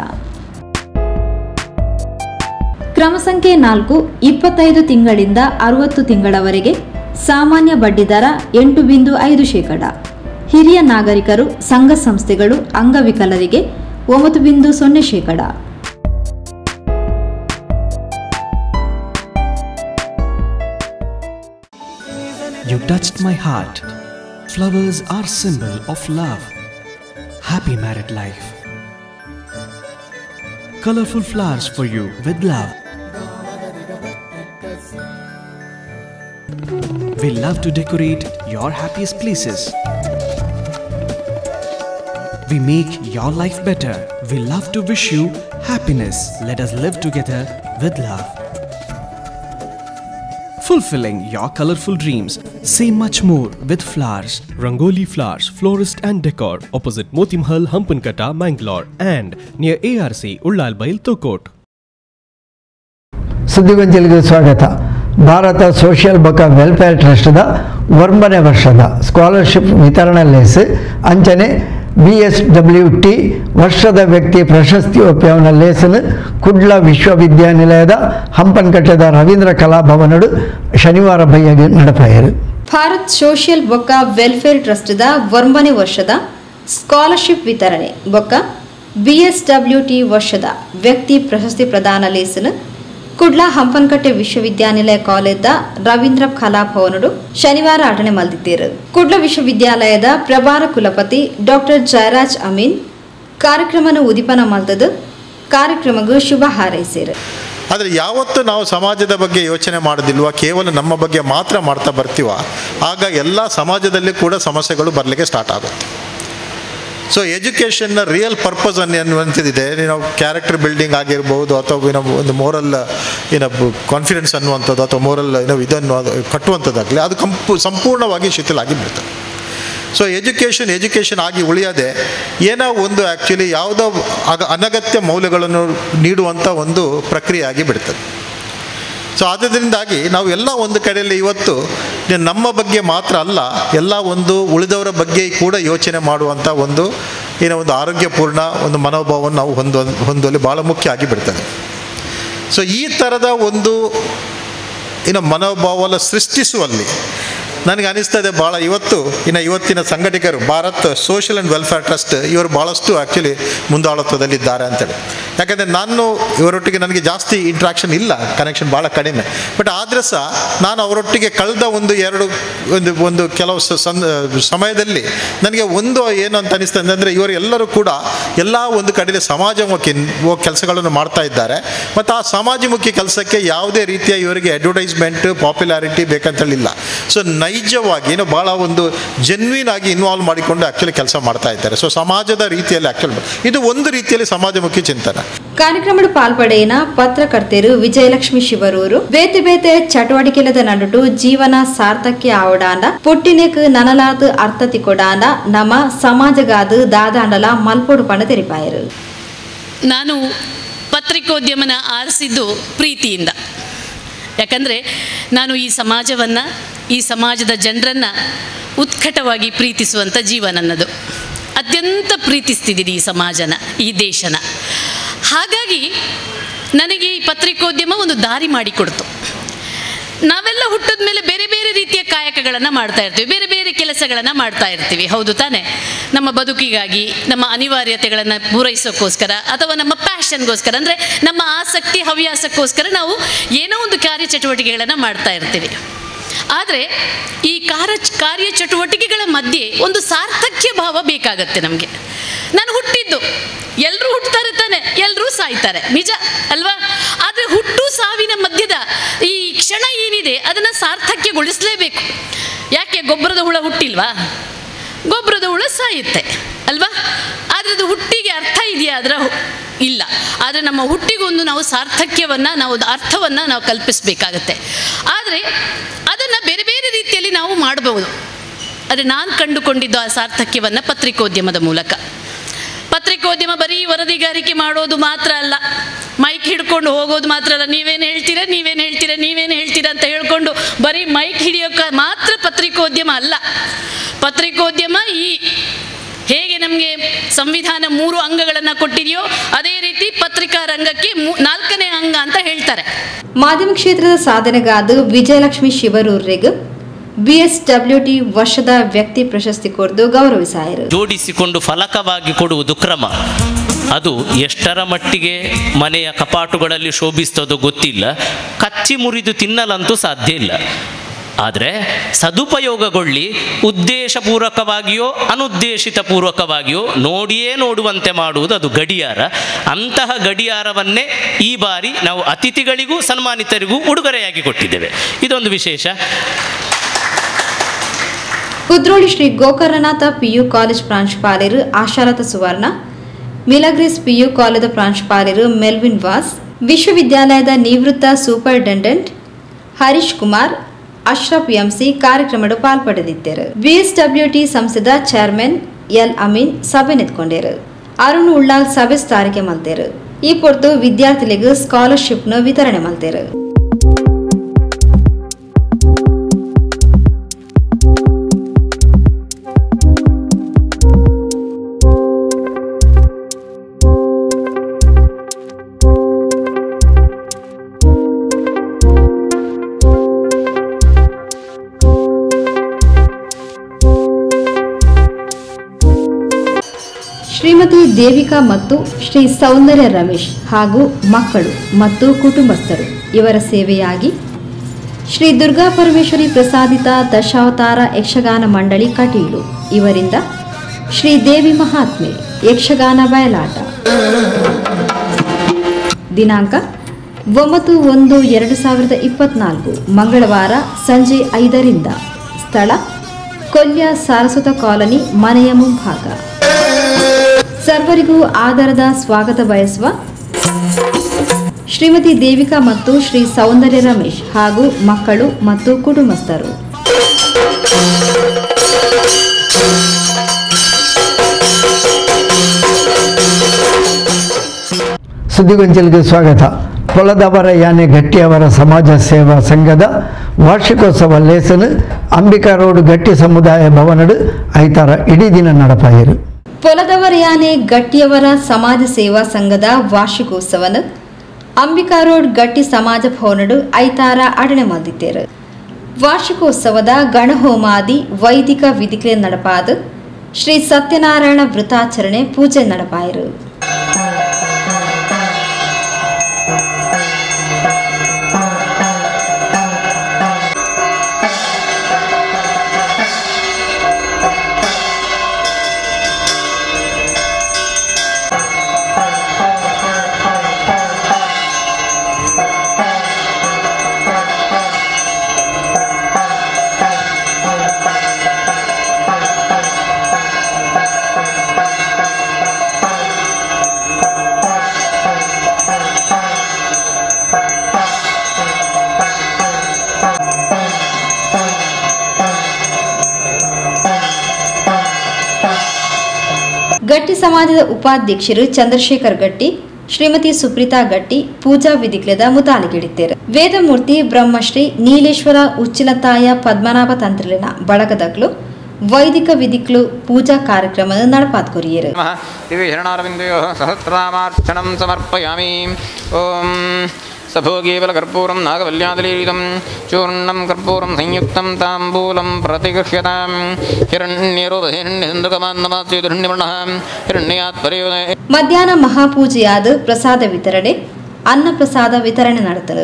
ಕ್ರಮ ಸಂಖ್ಯೆ ನಾಲ್ಕು ಇಪ್ಪತ್ತೈದು ತಿಂಗಳಿಂದ ಅರವತ್ತು ತಿಂಗಳವರೆಗೆ ಸಾಮಾನ್ಯ ಬಡ್ಡಿದರ ಎಂಟು ಬಿಂದು ಐದು ಶೇಕಡ ಹಿರಿಯ ನಾಗರಿಕರು ಸಂಘ ಸಂಸ್ಥೆಗಳು ಅಂಗವಿಕಲರಿಗೆ ಒಂಬತ್ತು ಬಿಂದು ಸೊನ್ನೆ ಶೇಕಡ You touched my heart. Flowers are symbol of love. Happy married life. Colorful flowers for you with love. We love to decorate your happiest places. We make your life better. We love to wish you happiness. Let us live together with love. Fulfilling your colorful dreams. Say much more with flowers. Rangoli Flowers, Florist and Decor, opposite Motimhal, Hampankata, Mangalore, and near ARC, Ullalbail, Tokot. ಸುದ್ದಿಗೊಂಚಲಿಗೆ ಸ್ವಾಗತ Bharat social ಬೊಕ್ಕ welfare ಟ್ರಸ್ಟ್ದ ಒಂಬನೇ ವರ್ಷದ scholarship ವಿತರಣಾ lace ಅಂಚನೆ B S W T ವರ್ಷದ ವ್ಯಕ್ತಿ ಪ್ರಶಸ್ತಿ ಒಪ್ಪಿಯವನ ಲೇಸನ್ ಕುಡ್ಲ ವಿಶ್ವವಿದ್ಯಾನಿಲಯದ ಹಂಪನ್ಕಟ್ಟೆದ ರವೀಂದ್ರ ಕಲಾಭವನಡು ಶನಿವಾರ ಬೈಯಗೆ ನಡಪಾಯರು ಭಾರತ್ ಸೋಷಿಯಲ್ ಬೊಕ್ಕ ವೆಲ್ಫೇರ್ ಟ್ರಸ್ಟ್ದ ಒಂಬನೇ ವರ್ಷದ ಸ್ಕಾಲರ್ಶಿಪ್ ವಿತರಣೆ ಬೊಕ್ಕ ಬಿಎಸ್ಡಬ್ಲ್ಯೂಟಿ ವರ್ಷದ ವ್ಯಕ್ತಿ ಪ್ರಶಸ್ತಿ ಪ್ರದಾನ ಲೇಸನ್ ಕುಡ್ಲ ಹಂಪನಕಟ್ಟೆ ವಿಶ್ವವಿದ್ಯಾನಿಲಯ ಕಾಲೇಜ್ದ ರವೀಂದ್ರ ಕಲಾಭವನಡು ಶನಿವಾರ ಆಟಣೆ ಮಲ್ದಿದ್ದೇರು ಕುಡ್ಲ ವಿಶ್ವವಿದ್ಯಾಲಯದ ಪ್ರಭಾರ ಕುಲಪತಿ ಡಾಕ್ಟರ್ ಜಯರಾಜ್ ಅಮೀನ್ ಕಾರ್ಯಕ್ರಮನ ಉದಿಪನ ಮಲ್ದದು ಕಾರ್ಯಕ್ರಮಗೂ ಶುಭ ಹಾರೈಸಿರು ಆದರೆ ಯಾವತ್ತು ನಾವು ಸಮಾಜದ ಬಗ್ಗೆ ಯೋಚನೆ ಮಾಡೋದಿಲ್ವ ಕೇವಲ ನಮ್ಮ ಬಗ್ಗೆ ಮಾತ್ರ ಮಾಡ್ತಾ ಬರ್ತೀವ ಆಗ ಎಲ್ಲ ಸಮಾಜದಲ್ಲಿ ಕೂಡ ಸಮಸ್ಯೆಗಳು ಬರಲಿಕ್ಕೆ ಸ್ಟಾರ್ಟ್ ಆಗುತ್ತೆ ಸೊ ಎಜುಕೇಷನ್ನ ರಿಯಲ್ ಪರ್ಪಸ್ ಅನ್ನು ಅನ್ನುವಂಥದ್ದಿದೆ ನಾವು ಕ್ಯಾರೆಕ್ಟರ್ ಬಿಲ್ಡಿಂಗ್ ಆಗಿರ್ಬೋದು ಅಥವಾ ಏನೋ ಒಂದು ಮೋರಲ್ ಏನೋ ಕಾನ್ಫಿಡೆನ್ಸ್ ಅನ್ನುವಂಥದ್ದು ಅಥವಾ ಮೋರಲ್ ಏನೋ ಇದನ್ನು ಅದು ಕಟ್ಟುವಂಥದ್ದಾಗಲಿ ಅದು ಕಂಪು ಸಂಪೂರ್ಣವಾಗಿ ಶಿಥಿಲಾಗಿ ಬಿಡ್ತದೆ ಸೊ ಎಜುಕೇಷನ್ ಎಜುಕೇಷನ್ ಆಗಿ ಉಳಿಯದೆ ಏನೋ ಒಂದು ಆ್ಯಕ್ಚುಲಿ ಯಾವುದೋ ಅಗ ಅನಗತ್ಯ ಮೌಲ್ಯಗಳನ್ನು ನೀಡುವಂಥ ಒಂದು ಪ್ರಕ್ರಿಯೆ ಆಗಿ ಬಿಡ್ತದೆ ಸೊ ಅದರಿಂದಾಗಿ ನಾವು ಎಲ್ಲ ಒಂದು ಕಡೆಯಲ್ಲಿ ಇವತ್ತು ನಮ್ಮ ಬಗ್ಗೆ ಮಾತ್ರ ಅಲ್ಲ ಎಲ್ಲ ಒಂದು ಉಳಿದವರ ಬಗ್ಗೆ ಕೂಡ ಯೋಚನೆ ಮಾಡುವಂಥ ಒಂದು ಏನೋ ಒಂದು ಆರೋಗ್ಯಪೂರ್ಣ ಒಂದು ಮನೋಭಾವವನ್ನು ನಾವು ಹೊಂದುವ ಹೊಂದುವಲ್ಲಿ ಭಾಳ ಮುಖ್ಯ ಆಗಿ ಬಿಡ್ತದೆ ಸೊ ಈ ಥರದ ಒಂದು ಏನೋ ಮನೋಭಾವನ ಸೃಷ್ಟಿಸುವಲ್ಲಿ ನನಗೆ ಅನಿಸ್ತದೆ ಭಾಳ ಇವತ್ತು ಇನ್ನು ಇವತ್ತಿನ ಸಂಘಟಕರು Bharat social and welfare trust ಇವರು ಭಾಳಷ್ಟು ಆ್ಯಕ್ಚುಲಿ ಮುಂದಾಳತ್ವದಲ್ಲಿದ್ದಾರೆ ಅಂತೇಳಿ ಯಾಕಂದರೆ ನಾನು ಇವರೊಟ್ಟಿಗೆ ನನಗೆ ಜಾಸ್ತಿ ಇಂಟ್ರಾಕ್ಷನ್ ಇಲ್ಲ ಕನೆಕ್ಷನ್ ಭಾಳ ಕಡಿಮೆ ಬಟ್ ಆದರೆ ಸಹ ನಾನು ಅವರೊಟ್ಟಿಗೆ ಕಳೆದ ಒಂದು ಎರಡು ಒಂದು ಒಂದು ಕೆಲವು ಸ- ಸಂದ ಸಮಯದಲ್ಲಿ ನನಗೆ ಒಂದು ಏನು ಅಂತ ಅನಿಸ್ತದೆ ಅಂದರೆ ಇವರು ಎಲ್ಲರೂ ಕೂಡ ಎಲ್ಲ ಒಂದು ಕಡೆಯಲ್ಲಿ ಸಮಾಜಮುಖಿ ಕೆಲಸಗಳನ್ನು ಮಾಡ್ತಾ ಇದ್ದಾರೆ ಮತ್ತು ಆ ಸಮಾಜಮುಖಿ ಕೆಲಸಕ್ಕೆ ಯಾವುದೇ ರೀತಿಯ ಇವರಿಗೆ ಅಡ್ವರ್ಟೈಸ್ಮೆಂಟ್ ಪಾಪ್ಯುಲಾರಿಟಿ ಬೇಕಂತೇಳಿಲ್ಲ ಸೊ ನೈಜವಾಗಿ ಏನು ಭಾಳ ಒಂದು ಜೆನ್ವಿನ್ ಆಗಿ ಇನ್ವಾಲ್ವ್ ಮಾಡಿಕೊಂಡು ಆ್ಯಕ್ಚುಲಿ ಕೆಲಸ ಮಾಡ್ತಾ ಇದ್ದಾರೆ ಸೊ ಸಮಾಜದ ರೀತಿಯಲ್ಲಿ ಆ್ಯಕ್ಚುಲಿ ಇದು ಒಂದು ರೀತಿಯಲ್ಲಿ ಸಮಾಜಮುಖಿ ಚಿಂತನೆ ಕಾರ್ಯಕ್ರಮದ ಪಾಲ್ಪಡೆಯಿನ ಪತ್ರಕರ್ತೆರು ವಿಜಯಲಕ್ಷ್ಮಿ ಶಿವರೂರು ಬೇತೆ ಬೇತೆ ಚಟುವಟಿಕೆಲದ ನಡುಟು ಜೀವನ ಸಾರ್ಥಕ್ಯ ಆವಡಾಂಡ ಪುಟ್ಟಿನೆಕ್ ನನಲಾತ್ ಅರ್ಥ ತಿಕೊಡಾಂಡ ನಮ ಸಮಾಜಗಾದು ದಾದಾಂಡಲ ಮಲ್ಪೊಡು ಪಣ ತೆರಿಪಾಯರು ನಾನು ಪತ್ರಿಕೋದ್ಯಮನ ಆರಿಸಿದ್ದು ಪ್ರೀತಿಯಿಂದ ಯಾಕಂದರೆ ನಾನು ಈ ಸಮಾಜವನ್ನು ಈ ಸಮಾಜದ ಜನರನ್ನು ಉತ್ಕಟವಾಗಿ ಪ್ರೀತಿಸುವಂಥ ಜೀವ ನನ್ನದು ಅತ್ಯಂತ ಪ್ರೀತಿಸ್ತಿದ್ದೀನಿ ಈ ಸಮಾಜನ ಈ ದೇಶನ ಹಾಗಾಗಿ ನನಗೆ ಈ ಪತ್ರಿಕೋದ್ಯಮ ಒಂದು ದಾರಿ ಮಾಡಿಕೊಡ್ತು ನಾವೆಲ್ಲ ಹುಟ್ಟಿದ ಮೇಲೆ ಬೇರೆ ಬೇರೆ ರೀತಿಯ ಕಾಯಕ ಕಾಯಕಗಳನ್ನು ಮಾಡ್ತಾ ಇರ್ತೀವಿ ಬೇರೆ ಬೇರೆ ಕೆಲಸಗಳನ್ನು ಮಾಡ್ತಾ ಇರ್ತೀವಿ ಹೌದು ತಾನೆ ನಮ್ಮ ಬದುಕಿಗಾಗಿ ನಮ್ಮ ಅನಿವಾರ್ಯತೆಗಳನ್ನು ಪೂರೈಸೋಕ್ಕೋಸ್ಕರ ಅಥವಾ ನಮ್ಮ ಪ್ಯಾಷನ್ಗೋಸ್ಕರ ಅಂದರೆ ನಮ್ಮ ಆಸಕ್ತಿ ಹವ್ಯಾಸಕ್ಕೋಸ್ಕರ ನಾವು ಏನೋ ಒಂದು ಕಾರ್ಯಚಟುವಟಿಕೆಗಳನ್ನು ಮಾಡ್ತಾ ಇರ್ತೀವಿ ಆದರೆ ಈ ಕಾರ್ಯ ಕಾರ್ಯಚಟುವಟಿಕೆಗಳ ಮಧ್ಯೆ ಒಂದು ಸಾರ್ಥಕ್ಯ ಭಾವ ಬೇಕಾಗತ್ತೆ ನಮಗೆ ನಾನು ಹುಟ್ಟಿದ್ದು ಎಲ್ಲರೂ ಹುಟ್ಟುತ್ತಾರೆ ತಾನೆ ಎಲ್ಲರೂ ಸಾಯ್ತಾರೆ ನಿಜ ಅಲ್ವಾ ಆದರೆ ಹುಟ್ಟು ಸಾವಿನ ಮಧ್ಯದ ಈ ಕ್ಷಣ ಏನಿದೆ ಅದನ್ನು ಸಾರ್ಥಕ್ಯಗೊಳಿಸಲೇಬೇಕು ಯಾಕೆ ಗೊಬ್ಬರದ ಹುಳ ಹುಟ್ಟಿಲ್ವಾ ಗೊಬ್ಬರದ ಹುಳ ಸಾಯುತ್ತೆ ಅಲ್ವಾ ಆದರೆ ಅದು ಹುಟ್ಟಿಗೆ ಅರ್ಥ ಇದೆಯಾ ಅದರ ಹು- ಇಲ್ಲ ಆದರೆ ನಮ್ಮ ಹುಟ್ಟಿಗೊಂದು ನಾವು ಸಾರ್ಥಕ್ಯವನ್ನು ನಾವು ಅರ್ಥವನ್ನು ನಾವು ಕಲ್ಪಿಸಬೇಕಾಗತ್ತೆ ಆದರೆ ಅದನ್ನು ಬೇರೆ ಬೇರೆ ರೀತಿಯಲ್ಲಿ ನಾವು ಮಾಡಬಹುದು ಆದರೆ ನಾನು ಕಂಡುಕೊಂಡಿದ್ದು ಆ ಸಾರ್ಥಕ್ಯವನ್ನು ಪತ್ರಿಕೋದ್ಯಮದ ಮೂಲಕ ಪತ್ರಿಕೋದ್ಯಮ ಬರೀ ವರದಿಗಾರಿಕೆ ಮಾಡೋದು ಮಾತ್ರ ಅಲ್ಲ ಮೈಕ್ ಹಿಡ್ಕೊಂಡು ಹೋಗೋದು ಮಾತ್ರ ಅಲ್ಲ ನೀವೇನು ಹೇಳ್ತೀರಾ ನೀವೇನು ಹೇಳ್ತೀರಾ ನೀವೇನು ಹೇಳ್ತೀರಾ ಅಂತ ಹೇಳ್ಕೊಂಡು ಬರೀ ಮೈಕ್ ಹಿಡಿಯೋಕೆ ಮಾತ್ರ ಪತ್ರಿಕೋದ್ಯಮ ಅಲ್ಲ ಪತ್ರಿಕೋದ್ಯಮ ಈ ಹೇಗೆ ನಮಗೆ ಸಂವಿಧಾನ ಮೂರು ಅಂಗಗಳನ್ನು ಕೊಟ್ಟಿದೆಯೋ ಅದೇ ರೀತಿ ಪತ್ರಿಕಾ ರಂಗಕ್ಕೆ ಮೂ ನಾಲ್ಕನೇ ಅಂಗ ಅಂತ ಹೇಳ್ತಾರೆ ಮಾಧ್ಯಮ ಕ್ಷೇತ್ರದ ಸಾಧನೆಗಾದ ವಿಜಯಲಕ್ಷ್ಮಿ ಶಿವರೂರ್ರಿಗೆ ಬಿಎಸ್ಡಬ್ಲ್ಯೂಟಿ ವರ್ಷದ ವ್ಯಕ್ತಿ ಪ್ರಶಸ್ತಿ ಕೊರೆದು ಗೌರವಿಸಾಯರು ಜೋಡಿಸಿಕೊಂಡು ಫಲಕವಾಗಿ ಕೊಡುವುದು ಕ್ರಮ ಅದು ಎಷ್ಟರ ಮಟ್ಟಿಗೆ ಮನೆಯ ಕಪಾಟುಗಳಲ್ಲಿ ಶೋಭಿಸ್ತದೋ ಗೊತ್ತಿಲ್ಲ ಕಚ್ಚಿ ಮುರಿದು ತಿನ್ನಲಂತೂ ಸಾಧ್ಯ ಇಲ್ಲ ಆದರೆ ಸದುಪಯೋಗಗೊಳ್ಳಿ ಉದ್ದೇಶಪೂರ್ವಕವಾಗಿಯೋ ಅನುದ್ದೇಶಿತ ಪೂರ್ವಕವಾಗಿಯೋ ನೋಡಿಯೇ ನೋಡುವಂತೆ ಮಾಡುವುದು ಅದು ಗಡಿಯಾರ ಅಂತಹ ಗಡಿಯಾರವನ್ನೇ ಈ ಬಾರಿ ನಾವು ಅತಿಥಿಗಳಿಗೂ ಸನ್ಮಾನಿತರಿಗೂ ಉಡುಗೊರೆಯಾಗಿ ಕೊಟ್ಟಿದ್ದೇವೆ ಇದೊಂದು ವಿಶೇಷ ಕುದ್ರೋಳಿ ಶ್ರೀ ಗೋಕರ್ಣನಾಥ ಪಿಯು ಕಾಲೇಜ್ ಪ್ರಾಂಶುಪಾಲರು Ashalata Suvarna Milagres PU college ಪ್ರಾಂಶುಪಾಲರು ಮೆಲ್ವಿನ್ ವಾಸ್ ವಿಶ್ವವಿದ್ಯಾಲಯದ ನಿವೃತ್ತ ಸೂಪರಿಂಟೆಂಡೆಂಟ್ ಹರೀಶ್ ಕುಮಾರ್ ಅಶ್ರಫ್ ಎಂಸಿ ಕಾರ್ಯಕ್ರಮದ ಪಾಲ್ಪಡೆದಿದ್ದರು ಬಿಎಸ್ಡಬ್ಲ್ಯೂಟಿ ಸಂಸ್ಥೆದ ಚೇರ್ಮನ್ ಎಲ್ ಅಮೀನ್ ಸಭೆ ನಿಂತ್ಕೊಂಡರು ಅರುಣ್ ಉಳ್ಳಾಲ್ ಸಭೆ ಸ್ಥಾರಿಕೆ ಮಲ್ತೇರು ಈ ಪೊರ್ತು ವಿದ್ಯಾರ್ಥಿಗಳಿಗೆ ಸ್ಕಾಲರ್ಶಿಪ್ನ ವಿತರಣೆ ಮಲ್ತೇರು ಶ್ರೀಮತಿ ದೇವಿಕಾ ಮತ್ತು ಶ್ರೀ ಸೌಂದರ್ಯ ರಮೇಶ್ ಹಾಗೂ ಮಕ್ಕಳು ಮತ್ತು ಕುಟುಂಬಸ್ಥರು ಇವರ ಸೇವೆಯಾಗಿ ಶ್ರೀ ದುರ್ಗಾ ಪರಮೇಶ್ವರಿ ಪ್ರಸಾದಿತ ದಶಾವತಾರ ಯಕ್ಷಗಾನ ಮಂಡಳಿ ಕಟೀಲು ಇವರಿಂದ ಶ್ರೀ ದೇವಿ ಮಹಾತ್ಮೆ ಯಕ್ಷಗಾನ ಬಯಲಾಟ ದಿನಾಂಕ ಒಂಬತ್ತು ಒಂದು ಎರಡು ಸಾವಿರದ ಇಪ್ಪತ್ನಾಲ್ಕು ಮಂಗಳವಾರ ಸಂಜೆ ಐದರಿಂದ ಸ್ಥಳ ಕೊಲ್ಯ ಸಾರಸ್ವತ ಕಾಲನಿ ಮನೆಯ ಮುಂಭಾಗ ಸರ್ವರಿಗೂ ಆಧಾರದ ಸ್ವಾಗತ ಬಯಸುವ ಶ್ರೀಮತಿ ದೇವಿಕಾ ಮತ್ತು ಶ್ರೀ ಸೌಂದರ್ಯ ರಮೇಶ್ ಹಾಗೂ ಮಕ್ಕಳು ಮತ್ತು ಕುಟುಂಬಸ್ಥರು ಸುದ್ದಿಗೊಂಚಲಿಗೆ ಸ್ವಾಗತ ಕೊಳದವರ ಯಾನೆ ಗಟ್ಟಿಯವರ ಸಮಾಜ ಸೇವಾ ಸಂಘದ ವಾರ್ಷಿಕೋತ್ಸವ ಲೇಸನ್ ಅಂಬಿಕಾ ರೋಡ್ ಗಟ್ಟಿ ಸಮುದಾಯ ಭವನಡು ಐತಾರ ಇಡೀ ದಿನ ನಡಪಾಯಿರು ಪೊಲದವರ ಯಾನೆ ಗಟ್ಟಿಯವರ ಸಮಾಜ ಸೇವಾ ಸಂಘದ ವಾರ್ಷಿಕೋತ್ಸವನ ಅಂಬಿಕಾ ರೋಡ್ ಗಟ್ಟಿ ಸಮಾಜ ಭವನಡು ಐತಾರ ಅಡಣೆ ಮಾಡಿದ್ದೇರು ವಾರ್ಷಿಕೋತ್ಸವದ ಗಣಹೋಮಾದಿ ವೈದಿಕ ವಿಧಿಗೆ ನಡಪಾದ ಶ್ರೀ ಸತ್ಯನಾರಾಯಣ ವೃತಾಚರಣೆ ಪೂಜೆ ನಡಪಾಯಿರು ಗಟ್ಟಿ ಸಮಾಜದ ಉಪಾಧ್ಯಕ್ಷರು ಚಂದ್ರಶೇಖರ್ ಗಟ್ಟಿ ಶ್ರೀಮತಿ ಸುಪ್ರೀತಾ ಗಟ್ಟಿ ಪೂಜಾ ವಿಧಿಕ್ಲದ ಮುತಾಲಿಗಿಡಿದ್ದೇರು ವೇದಮೂರ್ತಿ ಬ್ರಹ್ಮಶ್ರೀ ನೀಲೇಶ್ವರ ಉಚ್ಚಿಲತಾಯ ಪದ್ಮನಾಭ ತಂತ್ರಿಲಿನ ಬಳಗದಗ್ಲು ವೈದಿಕ ವಿಧಿಕ್ಲು ಪೂಜಾ ಕಾರ್ಯಕ್ರಮ ನಡಪಾತ್ ಕೊರಿಯರು ನಮಃ ದಿವ್ಯ ಶರಣಾರವಿಂದಯೋः ಸಹಸ್ರನಾಮಾರ್ಚನಂ ಸಮರ್ಪಯಾಮಿ ಓಂ सभोगीबलकर्पूरं नागवल्यादलीरितं चूर्णं कर्पूरं संयुक्तं ताम्बूलं प्रतिगृह्यतां हिरण्यरूपहिरण्यसिन्धुकमान्नमात्युहिरण्यवर्णः हिरण्यात् परियोदय ಮಧ್ಯಾಹ್ನ ಮಹಾಪೂಜೆಯಾದ ಪ್ರಸಾದ ವಿತರಣೆ ಅನ್ನ ಪ್ರಸಾದ ವಿತರಣೆ ನಡೆತದೆ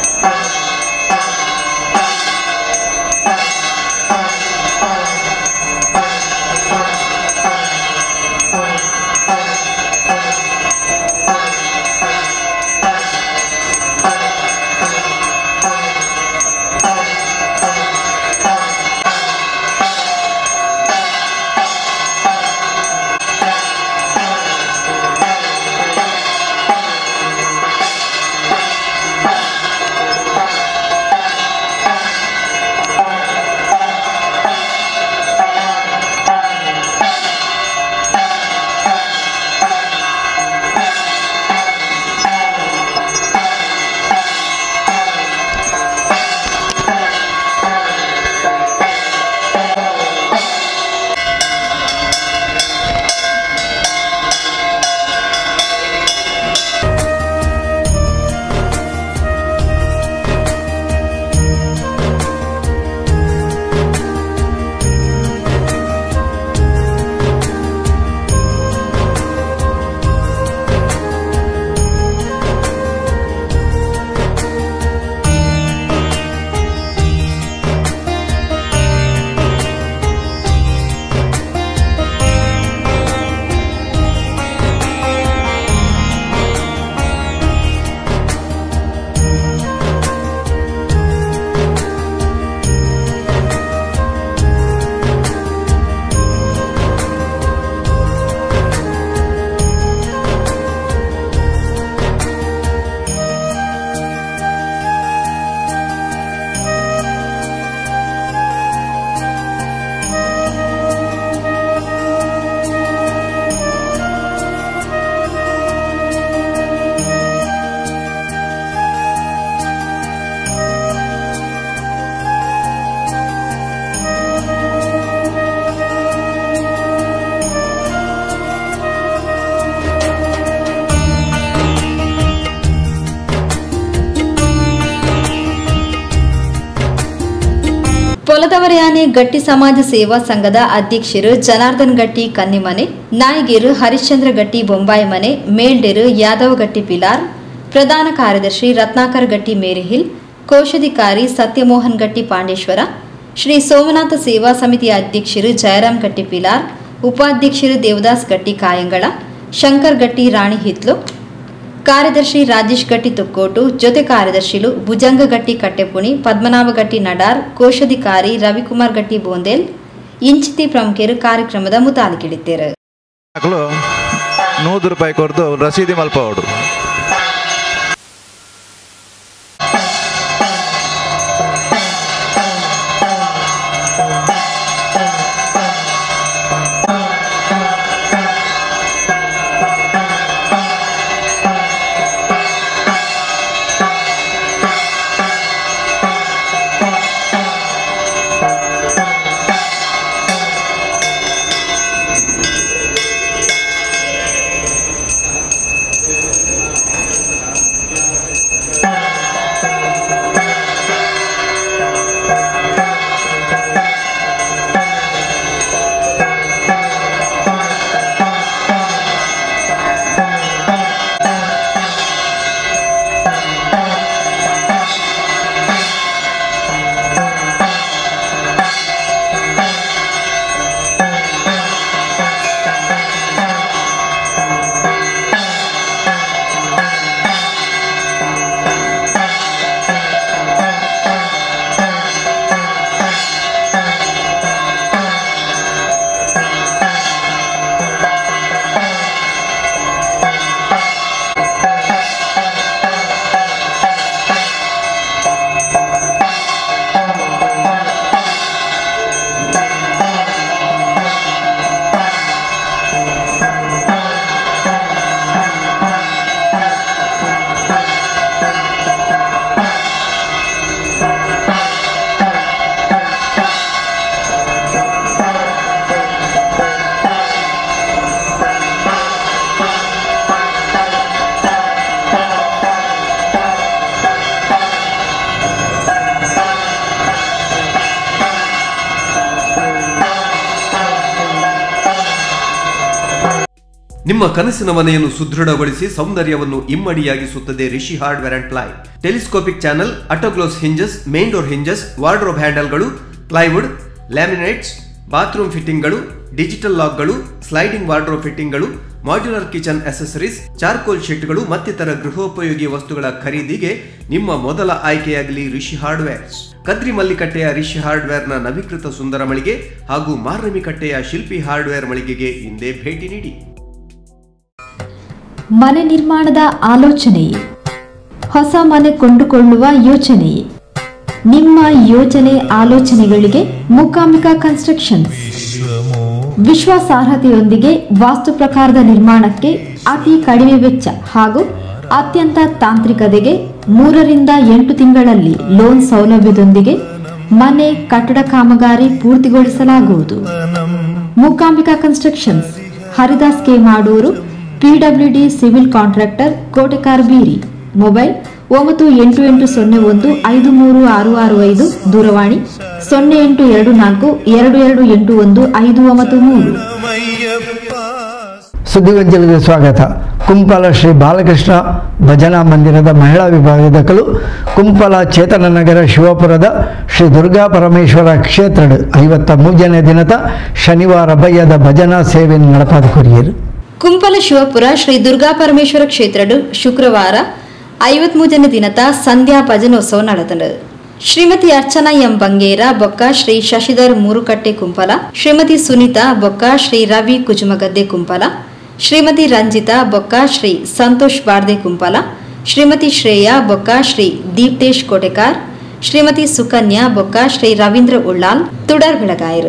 ಪೊಲದವರಯಾನೆ ಗಟ್ಟಿ ಸಮಾಜ ಸೇವಾ ಸಂಘದ ಅಧ್ಯಕ್ಷರು ಜನಾರ್ದನ್ ಗಟ್ಟಿ ಕನ್ನಿಮನೆ ನಾಯಗಿರು ಹರಿಶ್ಚಂದ್ರ ಗಟ್ಟಿ ಬೊಂಬಾಯಿ ಮನೆ ಮೇಲ್ಡೆರು ಯಾದವ ಗಟ್ಟಿ ಪಿಲಾರ್ ಪ್ರಧಾನ ಕಾರ್ಯದರ್ಶಿ ರತ್ನಾಕರ್ ಗಟ್ಟಿ ಮೇರಿಹಿಲ್ ಕೋಶಾಧಿಕಾರಿ ಸತ್ಯಮೋಹನ್ ಗಟ್ಟಿ ಪಾಂಡೇಶ್ವರ ಶ್ರೀ ಸೋಮನಾಥ ಸೇವಾ ಸಮಿತಿಯ ಅಧ್ಯಕ್ಷರು ಜಯರಾಮ್ ಗಟ್ಟಿ ಪಿಲಾರ್ ಉಪಾಧ್ಯಕ್ಷರು ದೇವದಾಸ್ ಗಟ್ಟಿ ಕಾಯಂಗಳ ಶಂಕರ್ ಗಟ್ಟಿ ರಾಣಿ ಹಿತ್ಲು ಕಾರ್ಯದರ್ಶಿ ರಾಜೇಶ್ ಗಟ್ಟಿ ತುಕ್ಕೋಟು ಜೊತೆ ಕಾರ್ಯದರ್ಶಿಲು ಭುಜಂಗ ಗಟ್ಟಿ ಕಟ್ಟೆಪುಣಿ ಪದ್ಮನಾಭ ಗಟ್ಟಿ ನಡಾರ್ ಕೋಶಾಧಿಕಾರಿ ರವಿಕುಮಾರ್ ಗಟ್ಟಿ ಬೋಂದೇಲ್ ಇಂಚಿತಿ ಪ್ರಮುಖರು ಕಾರ್ಯಕ್ರಮದ ಮುತಾಲಿಕಿಡಿದ್ದೇರು ಮಕ್ಕಳು ನೂರು ರೂಪಾಯಿ ಕೊಡ್ದು ರಸೀದಿ ಮಲ್ಪವಡು ನಿಮ್ಮ ಕನಸಿನ ಮನೆಯನ್ನು ಸುದೃಢಗೊಳಿಸಿ ಸೌಂದರ್ಯವನ್ನು ಇಮ್ಮಡಿಯಾಗಿಸುತ್ತದೆ Rishi hardware and ply telescopic channel autoclose hinges main door hinges wardrobe ಹ್ಯಾಂಡಲ್ಗಳು ಪ್ಲೈವುಡ್ ಲ್ಯಾಮಿನೇಟ್ಸ್ ಬಾತ್ರೂಮ್ ಫಿಟ್ಟಿಂಗ್ಗಳು ಡಿಜಿಟಲ್ ಲಾಕ್ಗಳು ಸ್ಲೈಡಿಂಗ್ ವಾರ್ಡ್ರೋಬ್ ಫಿಟ್ಟಿಂಗ್ಗಳು ಮಾಡ್ಯುಲರ್ ಕಿಚನ್ ಅಸೆಸರೀಸ್ ಚಾರ್ಕೋಲ್ ಶೀಟ್ಗಳು ಮತ್ತಿತರ ಗೃಹೋಪಯೋಗಿ ವಸ್ತುಗಳ ಖರೀದಿಗೆ ನಿಮ್ಮ ಮೊದಲ ಆಯ್ಕೆಯಾಗಲಿ ರಿಷಿ ಹಾರ್ಡ್ವೇರ್ಸ್ ಕದ್ರಿ ಮಲ್ಲಿಕಟ್ಟೆಯ ರಿಷಿ ಹಾರ್ಡ್ವೇರ್ನ ನವೀಕೃತ ಸುಂದರ ಮಳಿಗೆ ಹಾಗೂ ಮಾರ್ನಮಿಕಟ್ಟೆಯ ಶಿಲ್ಪಿ ಹಾರ್ಡ್ವೇರ್ ಮಳಿಗೆಗೆ ಹಿಂದೆ ಭೇಟಿ ನೀಡಿ ಮನೆ ನಿರ್ಮಾಣದ ಆಲೋಚನೆಯೇ ಹೊಸ ಮನೆ ಕೊಂಡುಕೊಳ್ಳುವ ಯೋಚನೆಯೇ ನಿಮ್ಮ ಯೋಜನೆ ಆಲೋಚನೆಗಳಿಗೆ ಮೂಕಾಂಬಿಕಾ ಕನ್ಸ್ಟ್ರಕ್ಷನ್ಸ್ ವಿಶ್ವಾಸಾರ್ಹತೆಯೊಂದಿಗೆ ವಾಸ್ತು ಪ್ರಕಾರದ ನಿರ್ಮಾಣಕ್ಕೆ ಅತಿ ಕಡಿಮೆ ವೆಚ್ಚ ಹಾಗೂ ಅತ್ಯಂತ ತಾಂತ್ರಿಕತೆಗೆ ಮೂರರಿಂದ ಎಂಟು ತಿಂಗಳಲ್ಲಿ ಲೋನ್ ಸೌಲಭ್ಯದೊಂದಿಗೆ ಮನೆ ಕಟ್ಟಡ ಕಾಮಗಾರಿ ಪೂರ್ತಿಗೊಳಿಸಲಾಗುವುದು Mookambika constructions Haridas K Madoor PWD civil contractor Kotekar Beeri mobile ಒಂಬತ್ತು ಎಂಟು ಎಂಟು ಸೊನ್ನೆ ಒಂದು ಐದು ಮೂರು ಆರು ಆರು ಐದು ದೂರವಾಣಿ ಸೊನ್ನೆ ಎಂಟು ಎರಡು ನಾಲ್ಕು ಎರಡು ಎರಡು ಎಂಟು ಒಂದು ಐದು ಒಂಬತ್ತು ಮೂರು ಸುದ್ದಿವಂಚಲಿಗೆ ಸ್ವಾಗತ ಕುಂಪಲ ಶ್ರೀ ಬಾಲಕೃಷ್ಣ ಭಜನಾ ಮಂದಿರದ ಮಹಿಳಾ ವಿಭಾಗದಕಲು ಕುಂಪಲ ಚೇತನ ನಗರ ಶಿವಪುರದ ಶ್ರೀ ದುರ್ಗಾ ಪರಮೇಶ್ವರ ಕ್ಷೇತ್ರಡ್ ಐವತ್ತ ಮೂಜನೇ ದಿನದ ಶನಿವಾರ ಬಯ್ಯದ ಭಜನಾ ಸೇವೆ ನಡಪಾದ ಕೊರಿಯರು ಕುಂಪಲ ಶಿವಪುರ ಶ್ರೀ ದುರ್ಗಾ ಪರಮೇಶ್ವರ ಕ್ಷೇತ್ರಡು ಶುಕ್ರವಾರ ಐವತ್ಮೂರನೇ ದಿನದ ಸಂಧ್ಯಾ ಭಜನೋತ್ಸವ ನಡೆದನು ಶ್ರೀಮತಿ ಅರ್ಚನಾ ಎಂ ಬಂಗೇರ ಬೊಕ್ಕ ಶ್ರೀ ಶಶಿಧರ್ ಮೂರುಕಟ್ಟೆ ಕುಂಪಲ ಶ್ರೀಮತಿ ಸುನೀತಾ ಬೊಕ್ಕ ಶ್ರೀ ರವಿ ಕುಜುಮಗದ್ದೆ ಕುಂಪಲ ಶ್ರೀಮತಿ ರಂಜಿತಾ ಬೊಕ್ಕ ಶ್ರೀ ಸಂತೋಷ್ ಬಾರ್ದೆ ಕುಂಪಲ ಶ್ರೀಮತಿ ಶ್ರೇಯಾ ಬೊಕ್ಕ ಶ್ರೀ ದೀಪ್ತೇಶ್ ಕೋಟೆಕಾರ್ ಶ್ರೀಮತಿ ಸುಕನ್ಯಾ ಬೊಕ್ಕ ಶ್ರೀ ರವೀಂದ್ರ ಉಳ್ಳಾಲ್ ತುಡರ್ ಬೆಳಗಾಯರು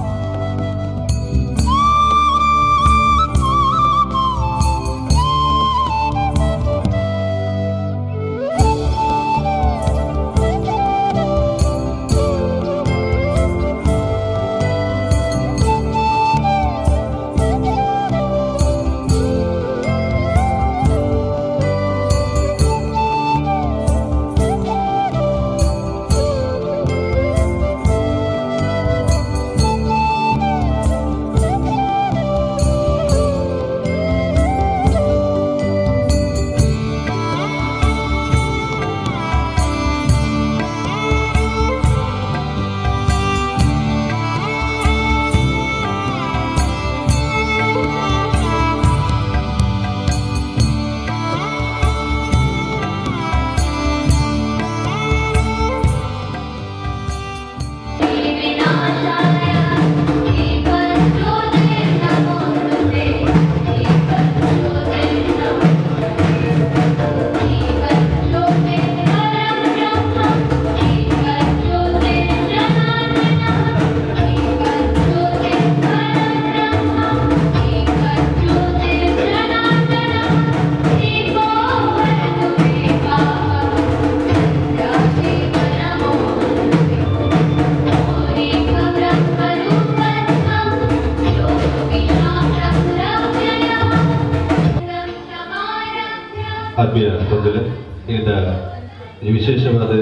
ಆತ್ಮೀಯ ಬಂಧುಗಳೇ ಇಂದ ಈ ವಿಶೇಷವಾದ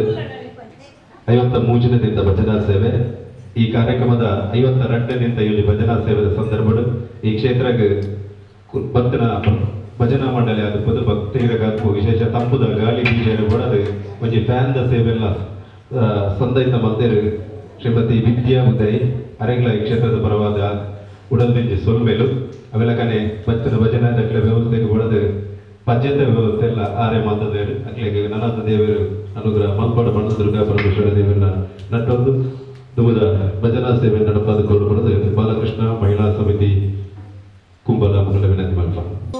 ಐವತ್ತ ಮೂಜನೇ ದಿನದ ಭಜನಾ ಸೇವೆ ಈ ಕಾರ್ಯಕ್ರಮದ ಐವತ್ತ ಎರಡನೇ ಇಲ್ಲಿ ಭಜನಾ ಸೇವೆದ ಸಂದರ್ಭಡು ಈ ಕ್ಷೇತ್ರಕ್ಕೆ ಕು- ಭಕ್ತನ ಭಜನಾ ಮಂಡಳಿ ಅದು ಪುದು ಭಕ್ತರಿಗಾಕು ವಿಶೇಷ ತಂಪುದ ಗಾಳಿ ಬೀಜ ಕೊಡದು ಒಂಜಿ ಫ್ಯಾನ್ದ ಸೇವೆಲ್ಲ ಆ, ಸಂದೈತ ಮಲ್ದೇರು ಶ್ರೀಮತಿ ವಿದ್ಯಾ ಉದಯ್ ಅರೆಂಗ್ಲ ಈ ಕ್ಷೇತ್ರದ ಪರವಾದ ಉಡಲ್ಬೆಂಜಿ ಸೊಲ್ಮೆಲು ಅವೆಲ್ಲ ಕನೆ ಭಕ್ತನ ಭಜನಾ ದಕ್ಲ ವ್ಯವಸ್ಥೆಗೆ ಕೊಡದು ಪಂಚಾಯತ್ ವ್ಯವಸ್ಥೆ ಎಲ್ಲ ಆರೆ ಮಾತದೇರು ಅಕ್ಲೆಗೆ ನನಾಥ ದೇವರು ಅನುಗ್ರಹ ಮಲ್ಪಡ ಮಣ್ಣ ದುರ್ಗಾ ಪರಮೇಶ್ವರ ದೇವರನ್ನ ನಟ್ಟೊಂದು ದುಮದ ಭಜನಾ ಸೇವೆ ನಡಪಾದ ಕೊಡಬಾರದು ಬಾಲಕೃಷ್ಣ ಮಹಿಳಾ ಸಮಿತಿ ಕುಂಬಲ ಮುಗಳ ವಿನಂತಿ ಮಲ್ಪ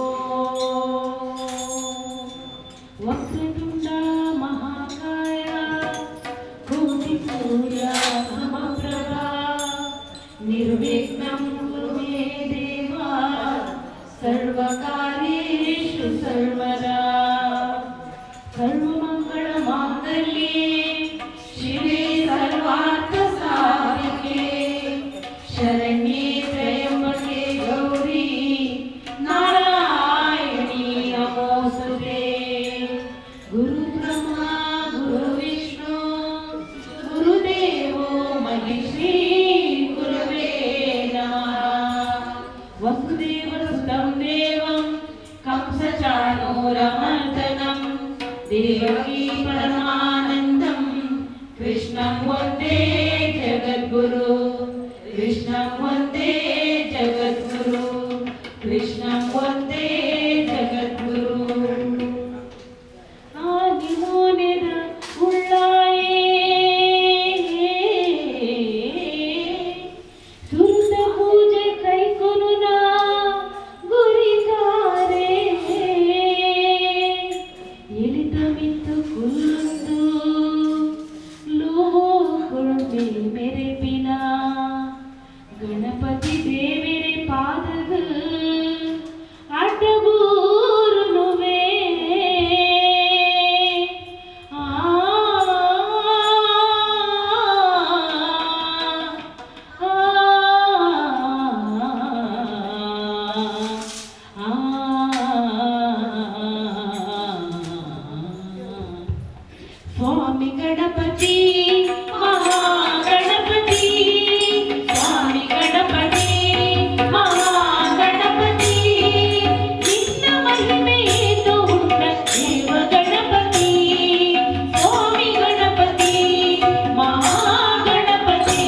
ವಕ್ರತುಂಡ ಮಹಾಕಾಯ ಕೋಟಿ ಸೂರ್ಯ ಸಮಪ್ರಭಾ ನಿರ್ವಿಘ್ನಂ ಕುರು ಮೇ ದೇವ ಸರ್ವಕಾರ್ಯೇಷು ಸರ್ವದಾ ಸರ್ವಮಂಗಳ ಮಾಂಗಲ್ಯೆ ಶಿವೆ ಸರ್ವಾರ್ಥ ಸಾಧಿಕೆ ಶರಣ್ಯೇ ತ್ರಯಂಬಕೆ ಗೌರಿ ನಾರಾಯಣಿ ನಮೋಸ್ತುತೆ ಗುರು ಬ್ರಹ್ಮ ಗುರು ವಿಷ್ಣು ಗುರುದೇವೋ ಮಹಿಷಿ ಗುರುವೇ ನಮಃ ವಸುದೇವ ಸುತಂ ದೇವ देवकी परमानन्दं कृष्णं वन्दे जगद्गुरु कृष्णं वन्दे जगद्गुरु कृष्णं वन्दे जगद्गुरु ആദിമോനിത ഉള്ളായേ ಸುಂದ ಪೂಜೆ ಕೈಕೊನುನ ಗುರಿತಾರೆ ಎಲಿತ ಮಿತ್ತು ಕುಲ್ಲೊಂದು ಲೋಹೊಳ್ಮೆ ಮೆರೆಪಿನ ಗಣಪತಿ ದೇವರೆ ಪಾದಗ ಅಡ್ಡಗೂರು ನುವೆ ಸ್ವಾಮಿ ಗಣಪತಿ ಮಹಾಗಣಪತಿ ಸ್ವಾಮಿ ಗಣಪತಿ ಮಹಾಗಣಪತಿ ನಿನ್ನ ಮಹಿಮೆಯನ್ನು ಉಂಟ ದೇವ ಗಣಪತಿ ಸ್ವಾಮಿ ಗಣಪತಿ ಮಹಾಗಣಪತಿ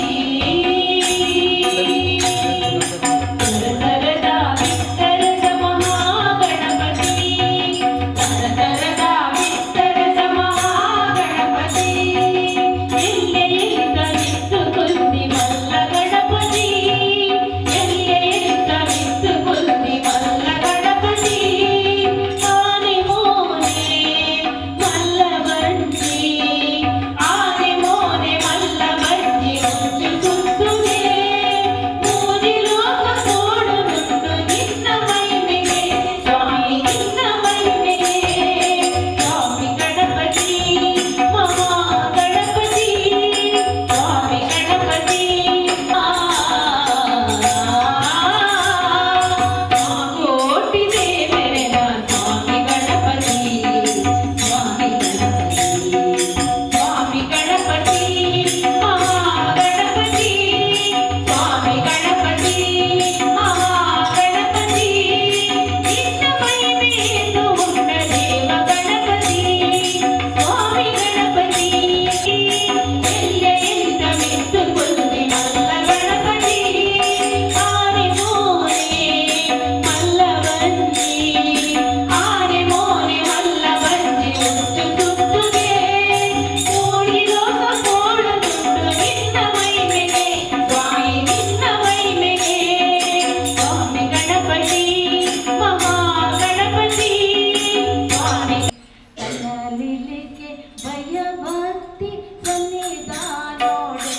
ತರತರದ ವಿಸ್ತರದ ಮಹಾಗಣಪತಿ ತರತರದ ವಿಸ್ತರದ ಮಹಾಗಣಪತಿ ಎಲ್ಲೆ ಎಲ್ಲಿಂದ ನಿಂತು ಕುಂದಿ ಮಲ್ಲ ಗಣಪತಿ ಎಲ್ಲೆ ಎಲ್ಲಿಂದ ನಿಂತು ಕುಂದಿ ಮಲ್ಲ ಗಣಪತಿ ಆನೆ ಮೋನೆ ಮಲ್ಲ ಬಂಜಿ ಆನೆ ಮೋನೆ ಮಲ್ಲ ಬಂಜಿ ಮುಂಚು ಸುತ್ತುವೆ ಮೂರಿ ಲೋಕ ನೋಡುವುದುಂಟು ನಿನ್ನ ಮಹಿಮೆಗೆ ಸ್ವಾಮಿ ನಿನ್ನ ಮಹಿಮೆಗೆ ಸ್ವಾಮಿ ಗಣಪತಿ ಮಹಾ ಗಣಪತಿ ಸ್ವಾಮಿ ಗಣಪತಿ ಕೋಟಿ ದೇವರೆನ ಸ್ವಾಮಿ ಗಣಪತಿ ಸ್ವಾಮಿ ಗಣಪತಿ ಸ್ವಾಮಿ ಗಣಪತಿ ಮಹಾ ಗಣಪತಿ ಸ್ವಾಮಿ ಗಣಪತಿ ಮಹಾ ಗಣಪತಿ ನಿನ್ನ ಮಹಿಮೆಯನ್ನು ಉಂಡ ದೇವ ಗಣಪತಿ ಸ್ವಾಮಿ ಗಣಪತಿ ಎಲ್ಲೆ ಎಲ್ಲಿಂದ ಮಿತ್ತು ಕುಂದಿ ಮಲ್ಲ ಗಣಪತಿ ಆನೆ ಮೋನೆ ಮಲ್ಲ ಬಂಜಿ ಆನೆ ಮೋನೆ ಮಲ್ಲ ಬಂಜಿ ಉಂಟು ಸುತ್ತುಗೆ ಮೂಡಿ ಲೋಕ ನೋಡುದುಂಟು ನಿನ್ನ ಮಹಿಮೆಗೆ ಸ್ವಾಮಿ ನಿನ್ನ ಮಹಿಮೆಗೆ ಸ್ವಾಮಿ ಗಣಪತಿ ಮಹಾ ಗಣಪತಿ ಸ್ವಾಮಿ ಕನ್ನಲಿಲಿಗೆ ಭಯ ಭಕ್ತಿ ಸನ್ನಿಧಾನೋಡೆ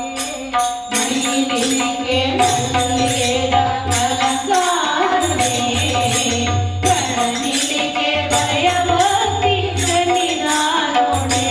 ಮೈಲಿಗೆ ಮಲ್ಲಿಗೆ ಅಲಂಕಾರನೆ ಕನ್ನಲಿಗೆ ಭಯ ಭಕ್ತಿ ಸನ್ನಿಧಾನೋಡೆ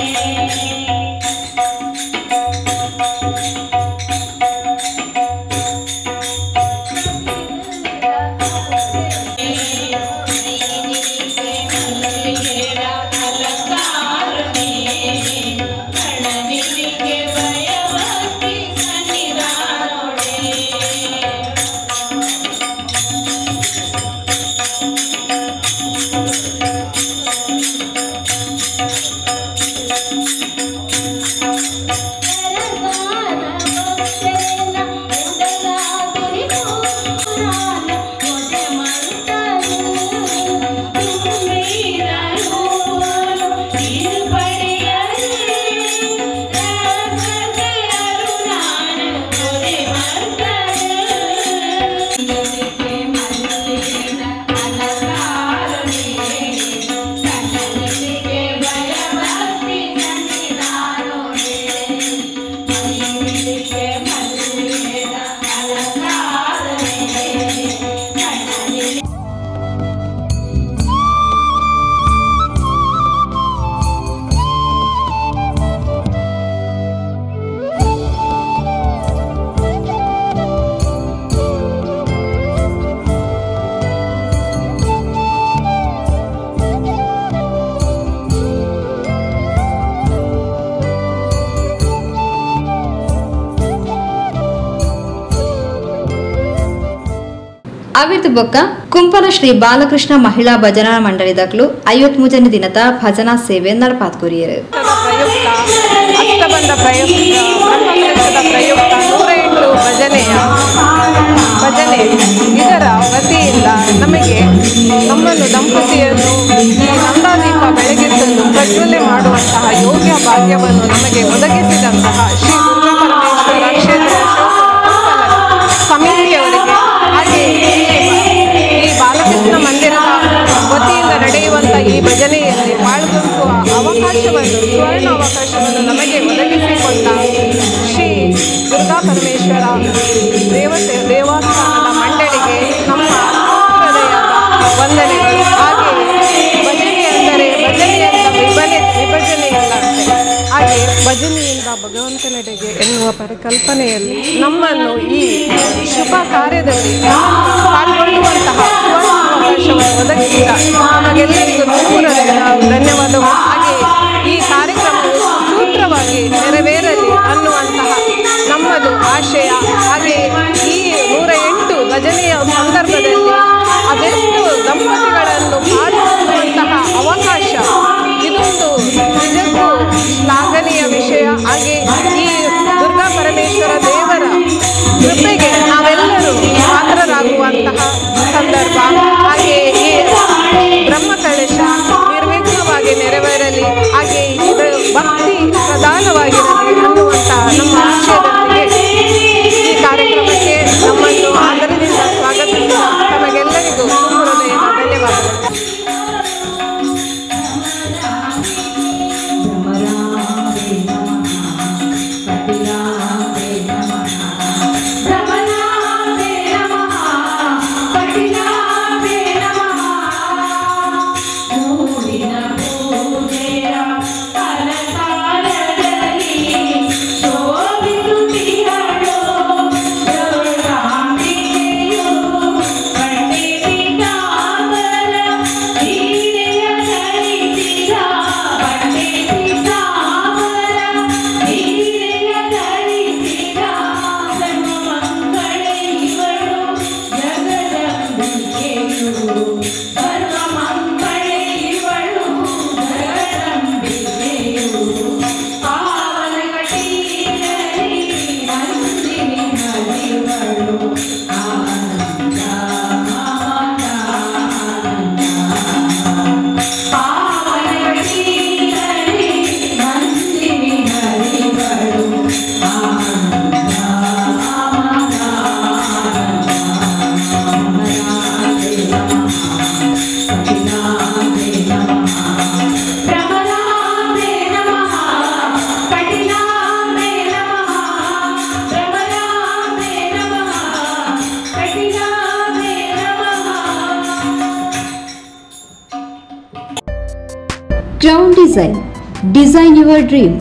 ಆವಿರ್ದು ಬೊಕ್ಕ ಕುಂಪಲ ಶ್ರೀ ಬಾಲಕೃಷ್ಣ ಮಹಿಳಾ ಭಜನಾ ಮಂಡಳಿದಕ್ಲು ಐವತ್ಮೂಜನೇ ದಿನದ ಭಜನಾ ಸೇವೆ ನಡಪಾತ್ ಕೊರಿಯರು ಅಷ್ಟಬಂಧ ಪ್ರಯುಕ್ತ ಬ್ರಹ್ಮಕಲಶದ ಪ್ರಯುಕ್ತ ನೂರ ಎಂಟು ಭಜನೆಯ ಭಜನೆ ಇದರ ವತಿಯಿಂದ ನಮಗೆ ನಮ್ಮನ್ನು ದಂಪತಿಯನ್ನು ಈ ನಂದಾದೀಪ ಬೆಳಗಿಸಲು ಪ್ರಜ್ವಲೆ ಮಾಡುವಂತಹ ಯೋಗ್ಯ ಭಾಗ್ಯವನ್ನು ನಮಗೆ ಒದಗಿಸಿದಂತಹ ಶ್ರೀ ದುರ್ಗಾ ಪರಮೇಶ್ವರ ಕ್ಷೇತ್ರ ಸಮಿತಿಯವರಿಗೆ ಹಾಗೆ ಈ ಬಾಲಕೃಷ್ಣ ಮಂದಿರದ ವತಿಯಿಂದ ನಡೆಯುವಂಥ ಈ ಭಜನೆಯಲ್ಲಿ ಪಾಲ್ಗೊಳ್ಳುವ ಅವಕಾಶವನ್ನು ಸುವರ್ಣ ಅವಕಾಶವನ್ನು ನಮಗೆ ಒದಗಿಸಿಕೊಂಡ ಶ್ರೀ ದುರ್ಗಾ ಪರಮೇಶ್ವರ ದೇವತೆ ದೇವಸ್ಥಾನದ ಮಂಡಳಿಗೆ ನಮ್ಮ ಹೃದಯದ ವಂದನೆಗಳು ಹಾಗೆ ಭಜನೆ ಎಂದರೆ ಭಜನೆಯಿಂದ ವಿಭಜನೆ ವಿಭಜನೆಯಲ್ಲ ಹಾಗೆ ಭಜನೆಯಿಂದ ಭಗವಂತನೆಡೆಗೆ ಎನ್ನುವ ಪರಿಕಲ್ಪನೆಯಲ್ಲಿ ನಮ್ಮನ್ನು ಈ ಶುಭ ಕಾರ್ಯದಲ್ಲಿ ಪಾಲ್ಗೊಳ್ಳುವಂತಹ ಸುವರ್ಣ ಅವಕಾಶವನ್ನು ಒದಗಿಸಿದ ನಮಗೆಲ್ಲರಿಗೂ ನೂರರಿಂದ ಧನ್ಯವಾದಗಳು ಹಾಗೆ ಈ ಕಾರ್ಯಕ್ರಮವು ಸೂತ್ರವಾಗಿ ನೆರವೇರಲಿ ಅನ್ನುವಂತಹ ನಮ್ಮದು ಆಶಯ ಹಾಗೆ ಈ ನೂರ ಎಂಟು ಭಜನೆಯ ಸಂದರ್ಭದಲ್ಲಿ ಅದೆಷ್ಟು ದಂಪತಿಗಳನ್ನು ಪಾಲ್ಗೊಳ್ಳುವಂತಹ ಅವಕಾಶ ಇದೊಂದು ನಿಜಕ್ಕೂ ಶ್ಲಾಘನೀಯ ವಿಷಯ ಹಾಗೆ ಈ ದುರ್ಗಾ ಪರಮೇಶ್ವರ ದೇವರ ಕೃಪೆಗೆ ನಾವೆಲ್ಲರೂ ಪಾತ್ರರಾಗುವಂತಹ ಸಂದರ್ಭ ಹಾಗೆ ಈ ಬ್ರಹ್ಮಕಲಶ ನಿರ್ವಿಘ್ನವಾಗಿ ನೆರವೇರಲಿ ಹಾಗೆ ಇದು ಭಕ್ತಿ ಪ್ರಧಾನವಾಗಿರಲಿ ಅನ್ನುವಂತಹ ನಮ್ಮ ಆಶಯದೊಂದಿಗೆ ಈ ಕಾರ್ಯಕ್ರಮಕ್ಕೆ ನಮ್ಮನ್ನು ಆದರದಿಂದ ಸ್ವಾಗತಿಸಿದ ತಮಗೆಲ್ಲರಿಗೂ ತುಂಬು ಹೃದಯದ ಧನ್ಯವಾದಗಳು Crown Design Design Your Dream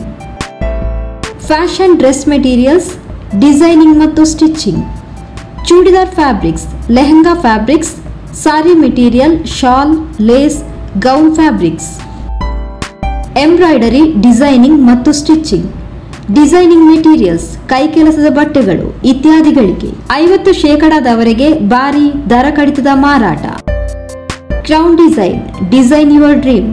fashion dress materials designing ಮತ್ತು stitching churidar fabrics lehenga fabrics sari material shawl lace gown fabrics embroidery designing ಮತ್ತು ಸ್ಟಿಚಿಂಗ್ ಡಿಸೈನಿಂಗ್ ಮೆಟೀರಿಯಲ್ಸ್ ಕೈಕೆಲಸದ ಬಟ್ಟೆಗಳು ಇತ್ಯಾದಿಗಳಿಗೆ ಐವತ್ತು ಶೇಕಡಾದವರೆಗೆ ಭಾರಿ ದರ ಕಡಿತದ ಮಾರಾಟ crown design design your dream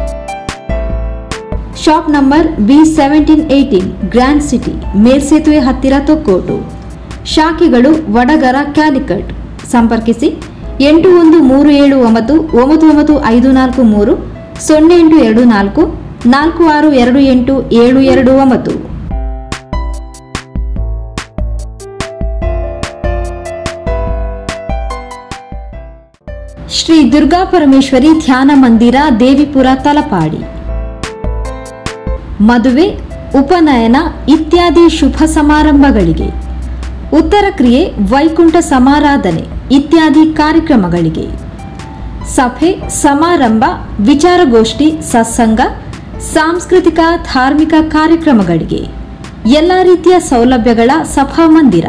shop number B seventeen eighteen grand city ಮೇಲ್ಸೇತುವೆ ಹತ್ತಿರ ತೊಕ್ಕೋಟು ಶಾಖೆಗಳು ವಡಗರ ಕ್ಯಾಲಿಕಟ್ ಸಂಪರ್ಕಿಸಿ ಎಂಟು ಒಂದು ಮೂರು ಏಳು ಒಂಬತ್ತು ಒಂಬತ್ತು ಒಂಬತ್ತು ಐದು ನಾಲ್ಕು ಮೂರು ಸೊನ್ನೆ ಎಂಟು ಎರಡು ನಾಲ್ಕು ನಾಲ್ಕು ಆರು ಎರಡು ಎಂಟು ಏಳು ಎರಡು ಒಂಬತ್ತು ಶ್ರೀ ದುರ್ಗಾ ಪರಮೇಶ್ವರಿ ಧ್ಯಾನ ಮಂದಿರ ದೇವಿಪುರ ತಲಪಾಡಿ ಮದುವೆ ಉಪನಯನ ಇತ್ಯಾದಿ ಶುಭ ಸಮಾರಂಭಗಳಿಗೆ ಉತ್ತರ ಕ್ರಿಯೆ ವೈಕುಂಠ ಸಮಾರಾಧನೆ ಇತ್ಯಾದಿ ಕಾರ್ಯಕ್ರಮಗಳಿಗೆ ಸಭೆ ಸಮಾರಂಭ ವಿಚಾರಗೋಷ್ಠಿ ಸತ್ಸಂಗ ಸಾಂಸ್ಕೃತಿಕ ಧಾರ್ಮಿಕ ಕಾರ್ಯಕ್ರಮಗಳಿಗೆ ಎಲ್ಲ ರೀತಿಯ ಸೌಲಭ್ಯಗಳ ಸಭಾಮಂದಿರ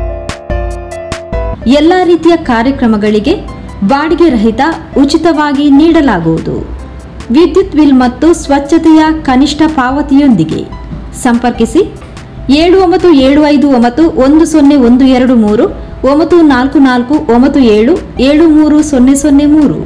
ಎಲ್ಲ ರೀತಿಯ ಕಾರ್ಯಕ್ರಮಗಳಿಗೆ ಬಾಡಿಗೆ ರಹಿತ ಉಚಿತವಾಗಿ ನೀಡಲಾಗುವುದು ವಿದ್ಯುತ್ ಬಿಲ್ ಮತ್ತು ಸ್ವಚ್ಛತೆಯ ಕನಿಷ್ಠ ಪಾವತಿಯೊಂದಿಗೆ ಸಂಪರ್ಕಿಸಿ ಏಳು ಒಂಬತ್ತು ಏಳು ಐದು ಒಂಬತ್ತು ಒಂದು ಸೊನ್ನೆ ಒಂದು ಎರಡು ಮೂರು ಒಂಬತ್ತು ನಾಲ್ಕು ನಾಲ್ಕು ಒಂಬತ್ತು ಏಳು ಏಳು ಮೂರು ಸೊನ್ನೆ ಸೊನ್ನೆ ಮೂರು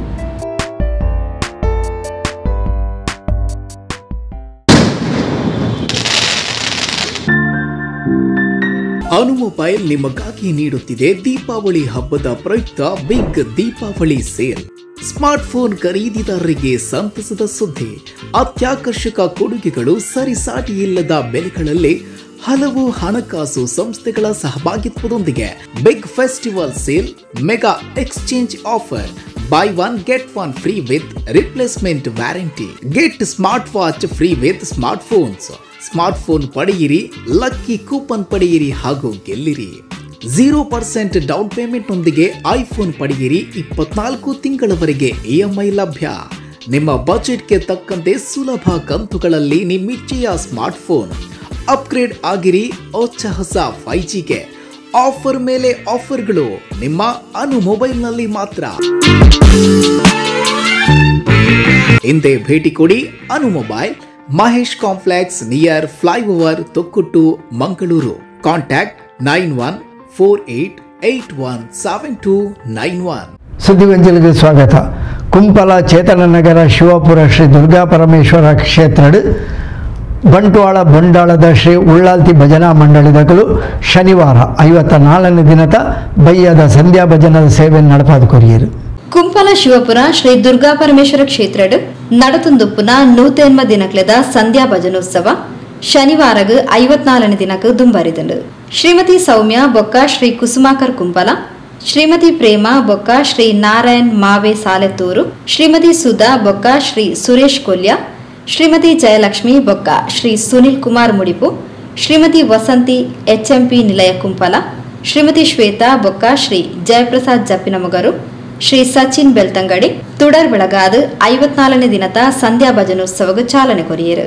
ಅನು ಮೊಬೈಲ್ ನಿಮಗಾಗಿ ನೀಡುತ್ತಿದೆ ದೀಪಾವಳಿ ಹಬ್ಬದ ಪ್ರಯುಕ್ತ ಬಿಗ್ ದೀಪಾವಳಿ ಸೇಲ್ ಸ್ಮಾರ್ಟ್ಫೋನ್ ಖರೀದಿದಾರರಿಗೆ ಸಂತಸದ ಸುದ್ದಿ ಅತ್ಯಾಕರ್ಷಕ ಕೊಡುಗೆಗಳು ಸರಿಸಾಟಿ ಇಲ್ಲದ ಬೆಲೆಗಳಲ್ಲಿ ಹಲವು ಹಣಕಾಸು ಸಂಸ್ಥೆಗಳ ಸಹಭಾಗಿತ್ವದೊಂದಿಗೆ big festival sale mega exchange offer buy one get one free with replacement warranty get smart watch free with smart phones smart phone ಪಡೆಯಿರಿ ಲಕ್ಕಿ ಕೂಪನ್ ಪಡೆಯಿರಿ ಹಾಗೂ ಗೆಲ್ಲಿರಿ ಝೀರೋ ಪರ್ಸೆಂಟ್ ಡೌನ್ ಪೇಮೆಂಟ್ ನೊಂದಿಗೆ ಐಫೋನ್ ಪಡೆಯಿರಿ ಇಪ್ಪತ್ನಾಲ್ಕು ತಿಂಗಳವರೆಗೆ ಇಎಂಐ ಲಭ್ಯ ನಿಮ್ಮ ಬಜೆಟ್ಗೆ ತಕ್ಕಂತೆ ಸುಲಭ ಕಂತುಗಳಲ್ಲಿ ನಿಮ್ಮಿಚ್ಛೆಯ ಸ್ಮಾರ್ಟ್ ಫೋನ್ ಅಪ್ಗ್ರೇಡ್ ಆಗಿರಿ ಹೊಸ ಹೊಸ ಫೈವ್ ಜಿಗೆ ಆಫರ್ ಮೇಲೆ ಆಫರ್ಗಳು ನಿಮ್ಮ ಅನು ಮೊಬೈಲ್ನಲ್ಲಿ ಮಾತ್ರ ಹಿಂದೆ ಭೇಟಿ ಕೊಡಿ Anu mobile Mahesh complex near flyover Thokkottu Mangaluru contact nine one four eight eight one seven two nine one ಸುದ್ದಿವಂಜಲಿಗೆ ಸ್ವಾಗತ ಕುಂಪಲ ಚೇತನನಗರ ಶಿವಪುರ ಶ್ರೀ ದುರ್ಗಾ ಪರಮೇಶ್ವರ ಕ್ಷೇತ್ರಡ್ ಬಂಟ್ವಾಳ ಬಂಡಾಳದ ಶ್ರೀ ಉಳ್ಳಾಲ್ತಿ ಭಜನಾ ಮಂಡಳಿದಗಳು ಶನಿವಾರ ಐವತ್ತ ನಾಲ್ಕನೇ ದಿನದ ಬಯ್ಯದ ಸಂಧ್ಯಾ ಭಜನದ ಸೇವೆ ನಡಪಾದು ಕೊರಿಯರು ಕುಂಪಲ ಶಿವಪುರ ಶ್ರೀ ದುರ್ಗಾ ಪರಮೇಶ್ವರ ಕ್ಷೇತ್ರಡ್ ನಡತುಂದುಪ್ಪುನ ನೂತೆನ್ಮ ದಿನಕ್ಲೆದ ಸಂಧ್ಯಾ ಭಜನೋತ್ಸವ ಶನಿವಾರಗ್ ಐವತ್ನಾಲ್ಕನೇ ದಿನಕ್ ದುಂಬರಿದಂಡು ಶ್ರೀಮತಿ ಸೌಮ್ಯ ಬೊಕ್ಕ ಶ್ರೀ ಕುಸುಮಾಕರ್ ಕುಂಪಲ ಶ್ರೀಮತಿ ಪ್ರೇಮ ಬೊಕ್ಕ ಶ್ರೀ ನಾರಾಯಣ್ ಮಾವೆ ಸಾಲೆತ್ತೂರು ಶ್ರೀಮತಿ ಸುಧಾ ಬೊಕ್ಕ ಶ್ರೀ ಸುರೇಶ್ ಕೊಲ್ಯ ಶ್ರೀಮತಿ ಜಯಲಕ್ಷ್ಮಿ ಬೊಕ್ಕ ಶ್ರೀ ಸುನಿಲ್ ಕುಮಾರ್ ಮುಡಿಪು ಶ್ರೀಮತಿ ವಸಂತಿ ಎಚ್ಎಂಪಿ ನಿಲಯ ಕುಂಪಲ ಶ್ರೀಮತಿ ಶ್ವೇತಾ ಬೊಕ್ಕ ಶ್ರೀ ಜಯಪ್ರಸಾದ್ ಜಪ್ಪಿನಮೊಗರು ಶ್ರೀ ಸಚಿನ್ ಬೆಳ್ತಂಗಡಿ ತುಡರ್ ಬೆಳಗಾದ ಐವತ್ನಾಲ್ಕನೇ ದಿನದ ಸಂಧ್ಯಾ ಭಜನೋತ್ಸವಕ್ಕೆ ಚಾಲನೆ ಕೊರಿಯರು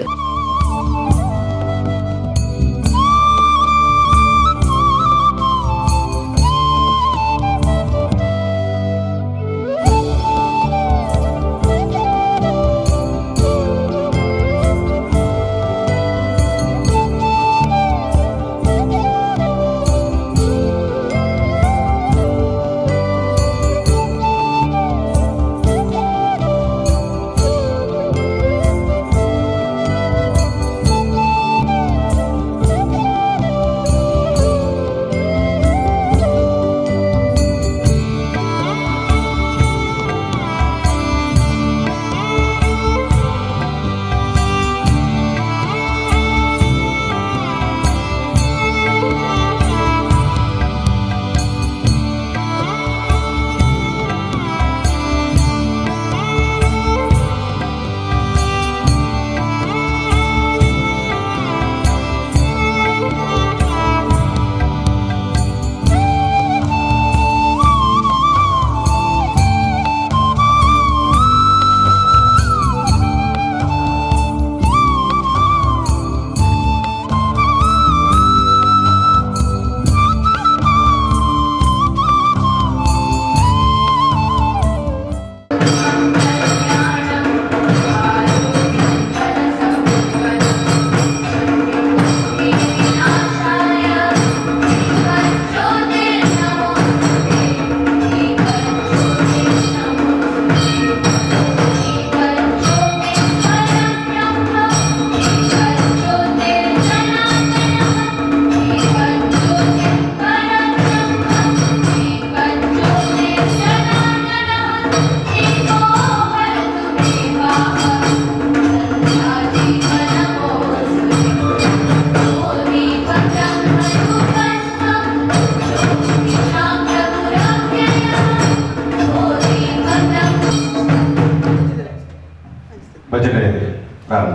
ಭಜನೆ ಪ್ರಾರಂಭ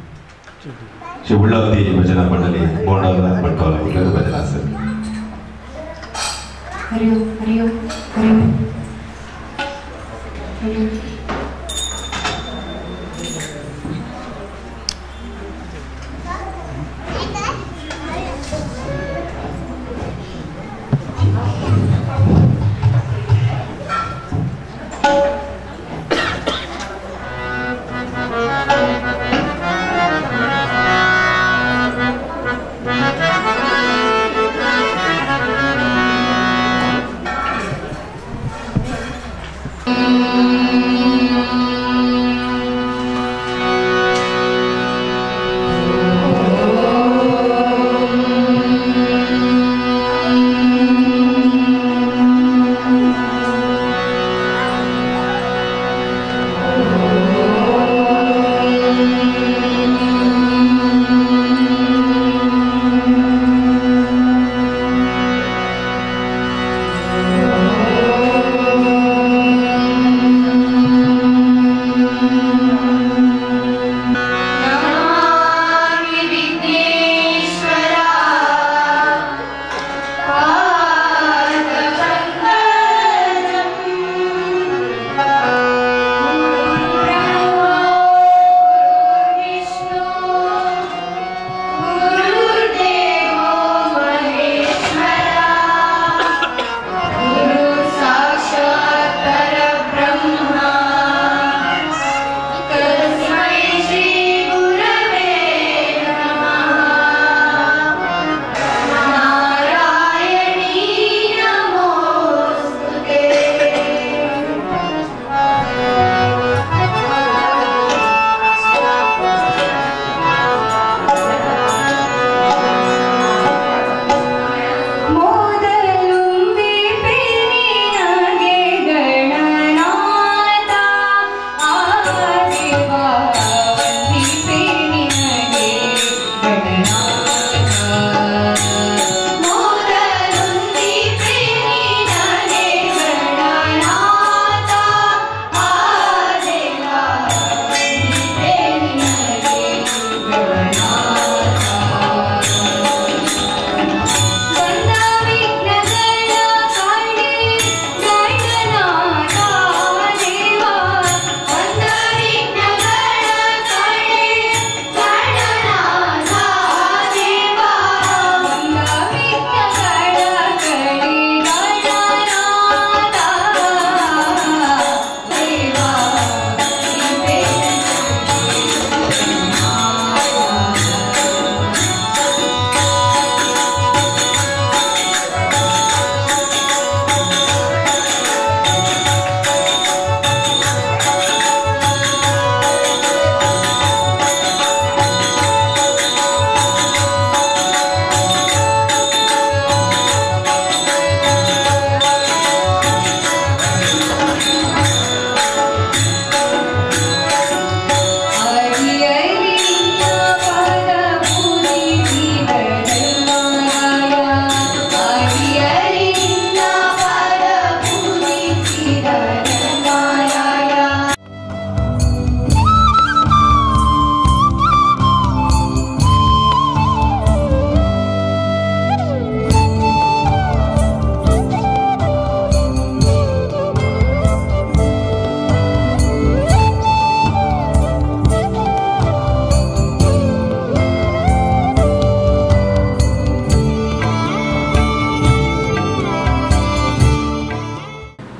ಶ್ರೀ ಉಳ್ಳಾವತಿ ಭಜನಾ ಮಂಡಳಿ ಬೋಂಡಾಲ ಬಂಟ್ವಾಳ ಇಲ್ಲದ ಭಜನಾ sir Thank you.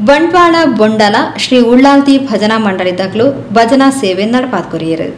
Bantwal Bondala Shri Ullalthi ಭಜನಾ ಮಂಡಳಿದಾಗಲೂ ಭಜನಾ ಸೇವೆ ನಡಪಾತ್ಕೊರಿಯರು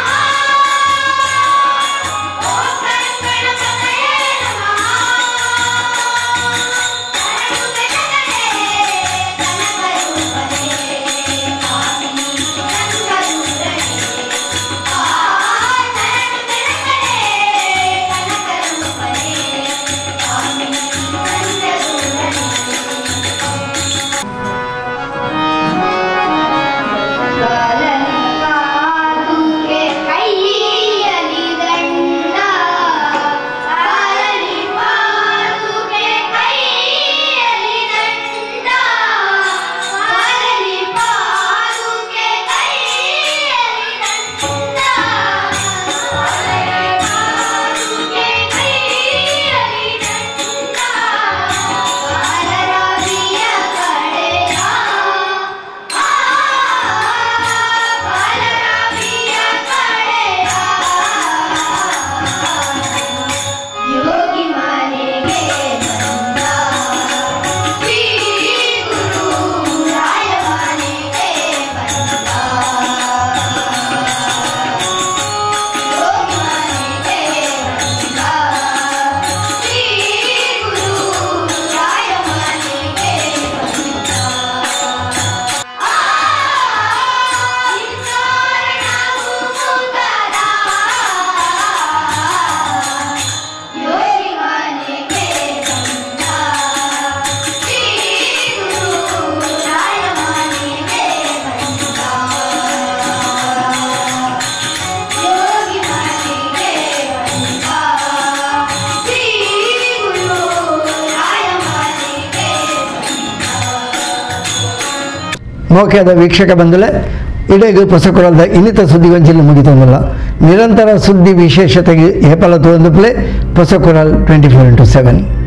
ಮೋಕೆಯಾದ ವೀಕ್ಷಕ ಬಂಧುಲೆ ಇಡೆಗು ಪೊಸಕೊಳದ ಇನ್ನಿತ ಸುದ್ದಿಗೊಂಚಿಲು ಮುಗಿತಂದಿಲ್ಲ ನಿರಂತರ ಸುದ್ದಿ ವಿಶೇಷತೆಗೆ ಏಪಲ ತೋಂದು ಪ್ಲೇ ಪೊಸಕೊರಲ್ ಟ್ವೆಂಟಿ ಫೋರ್ ಇಂಟು ಸೆವೆನ್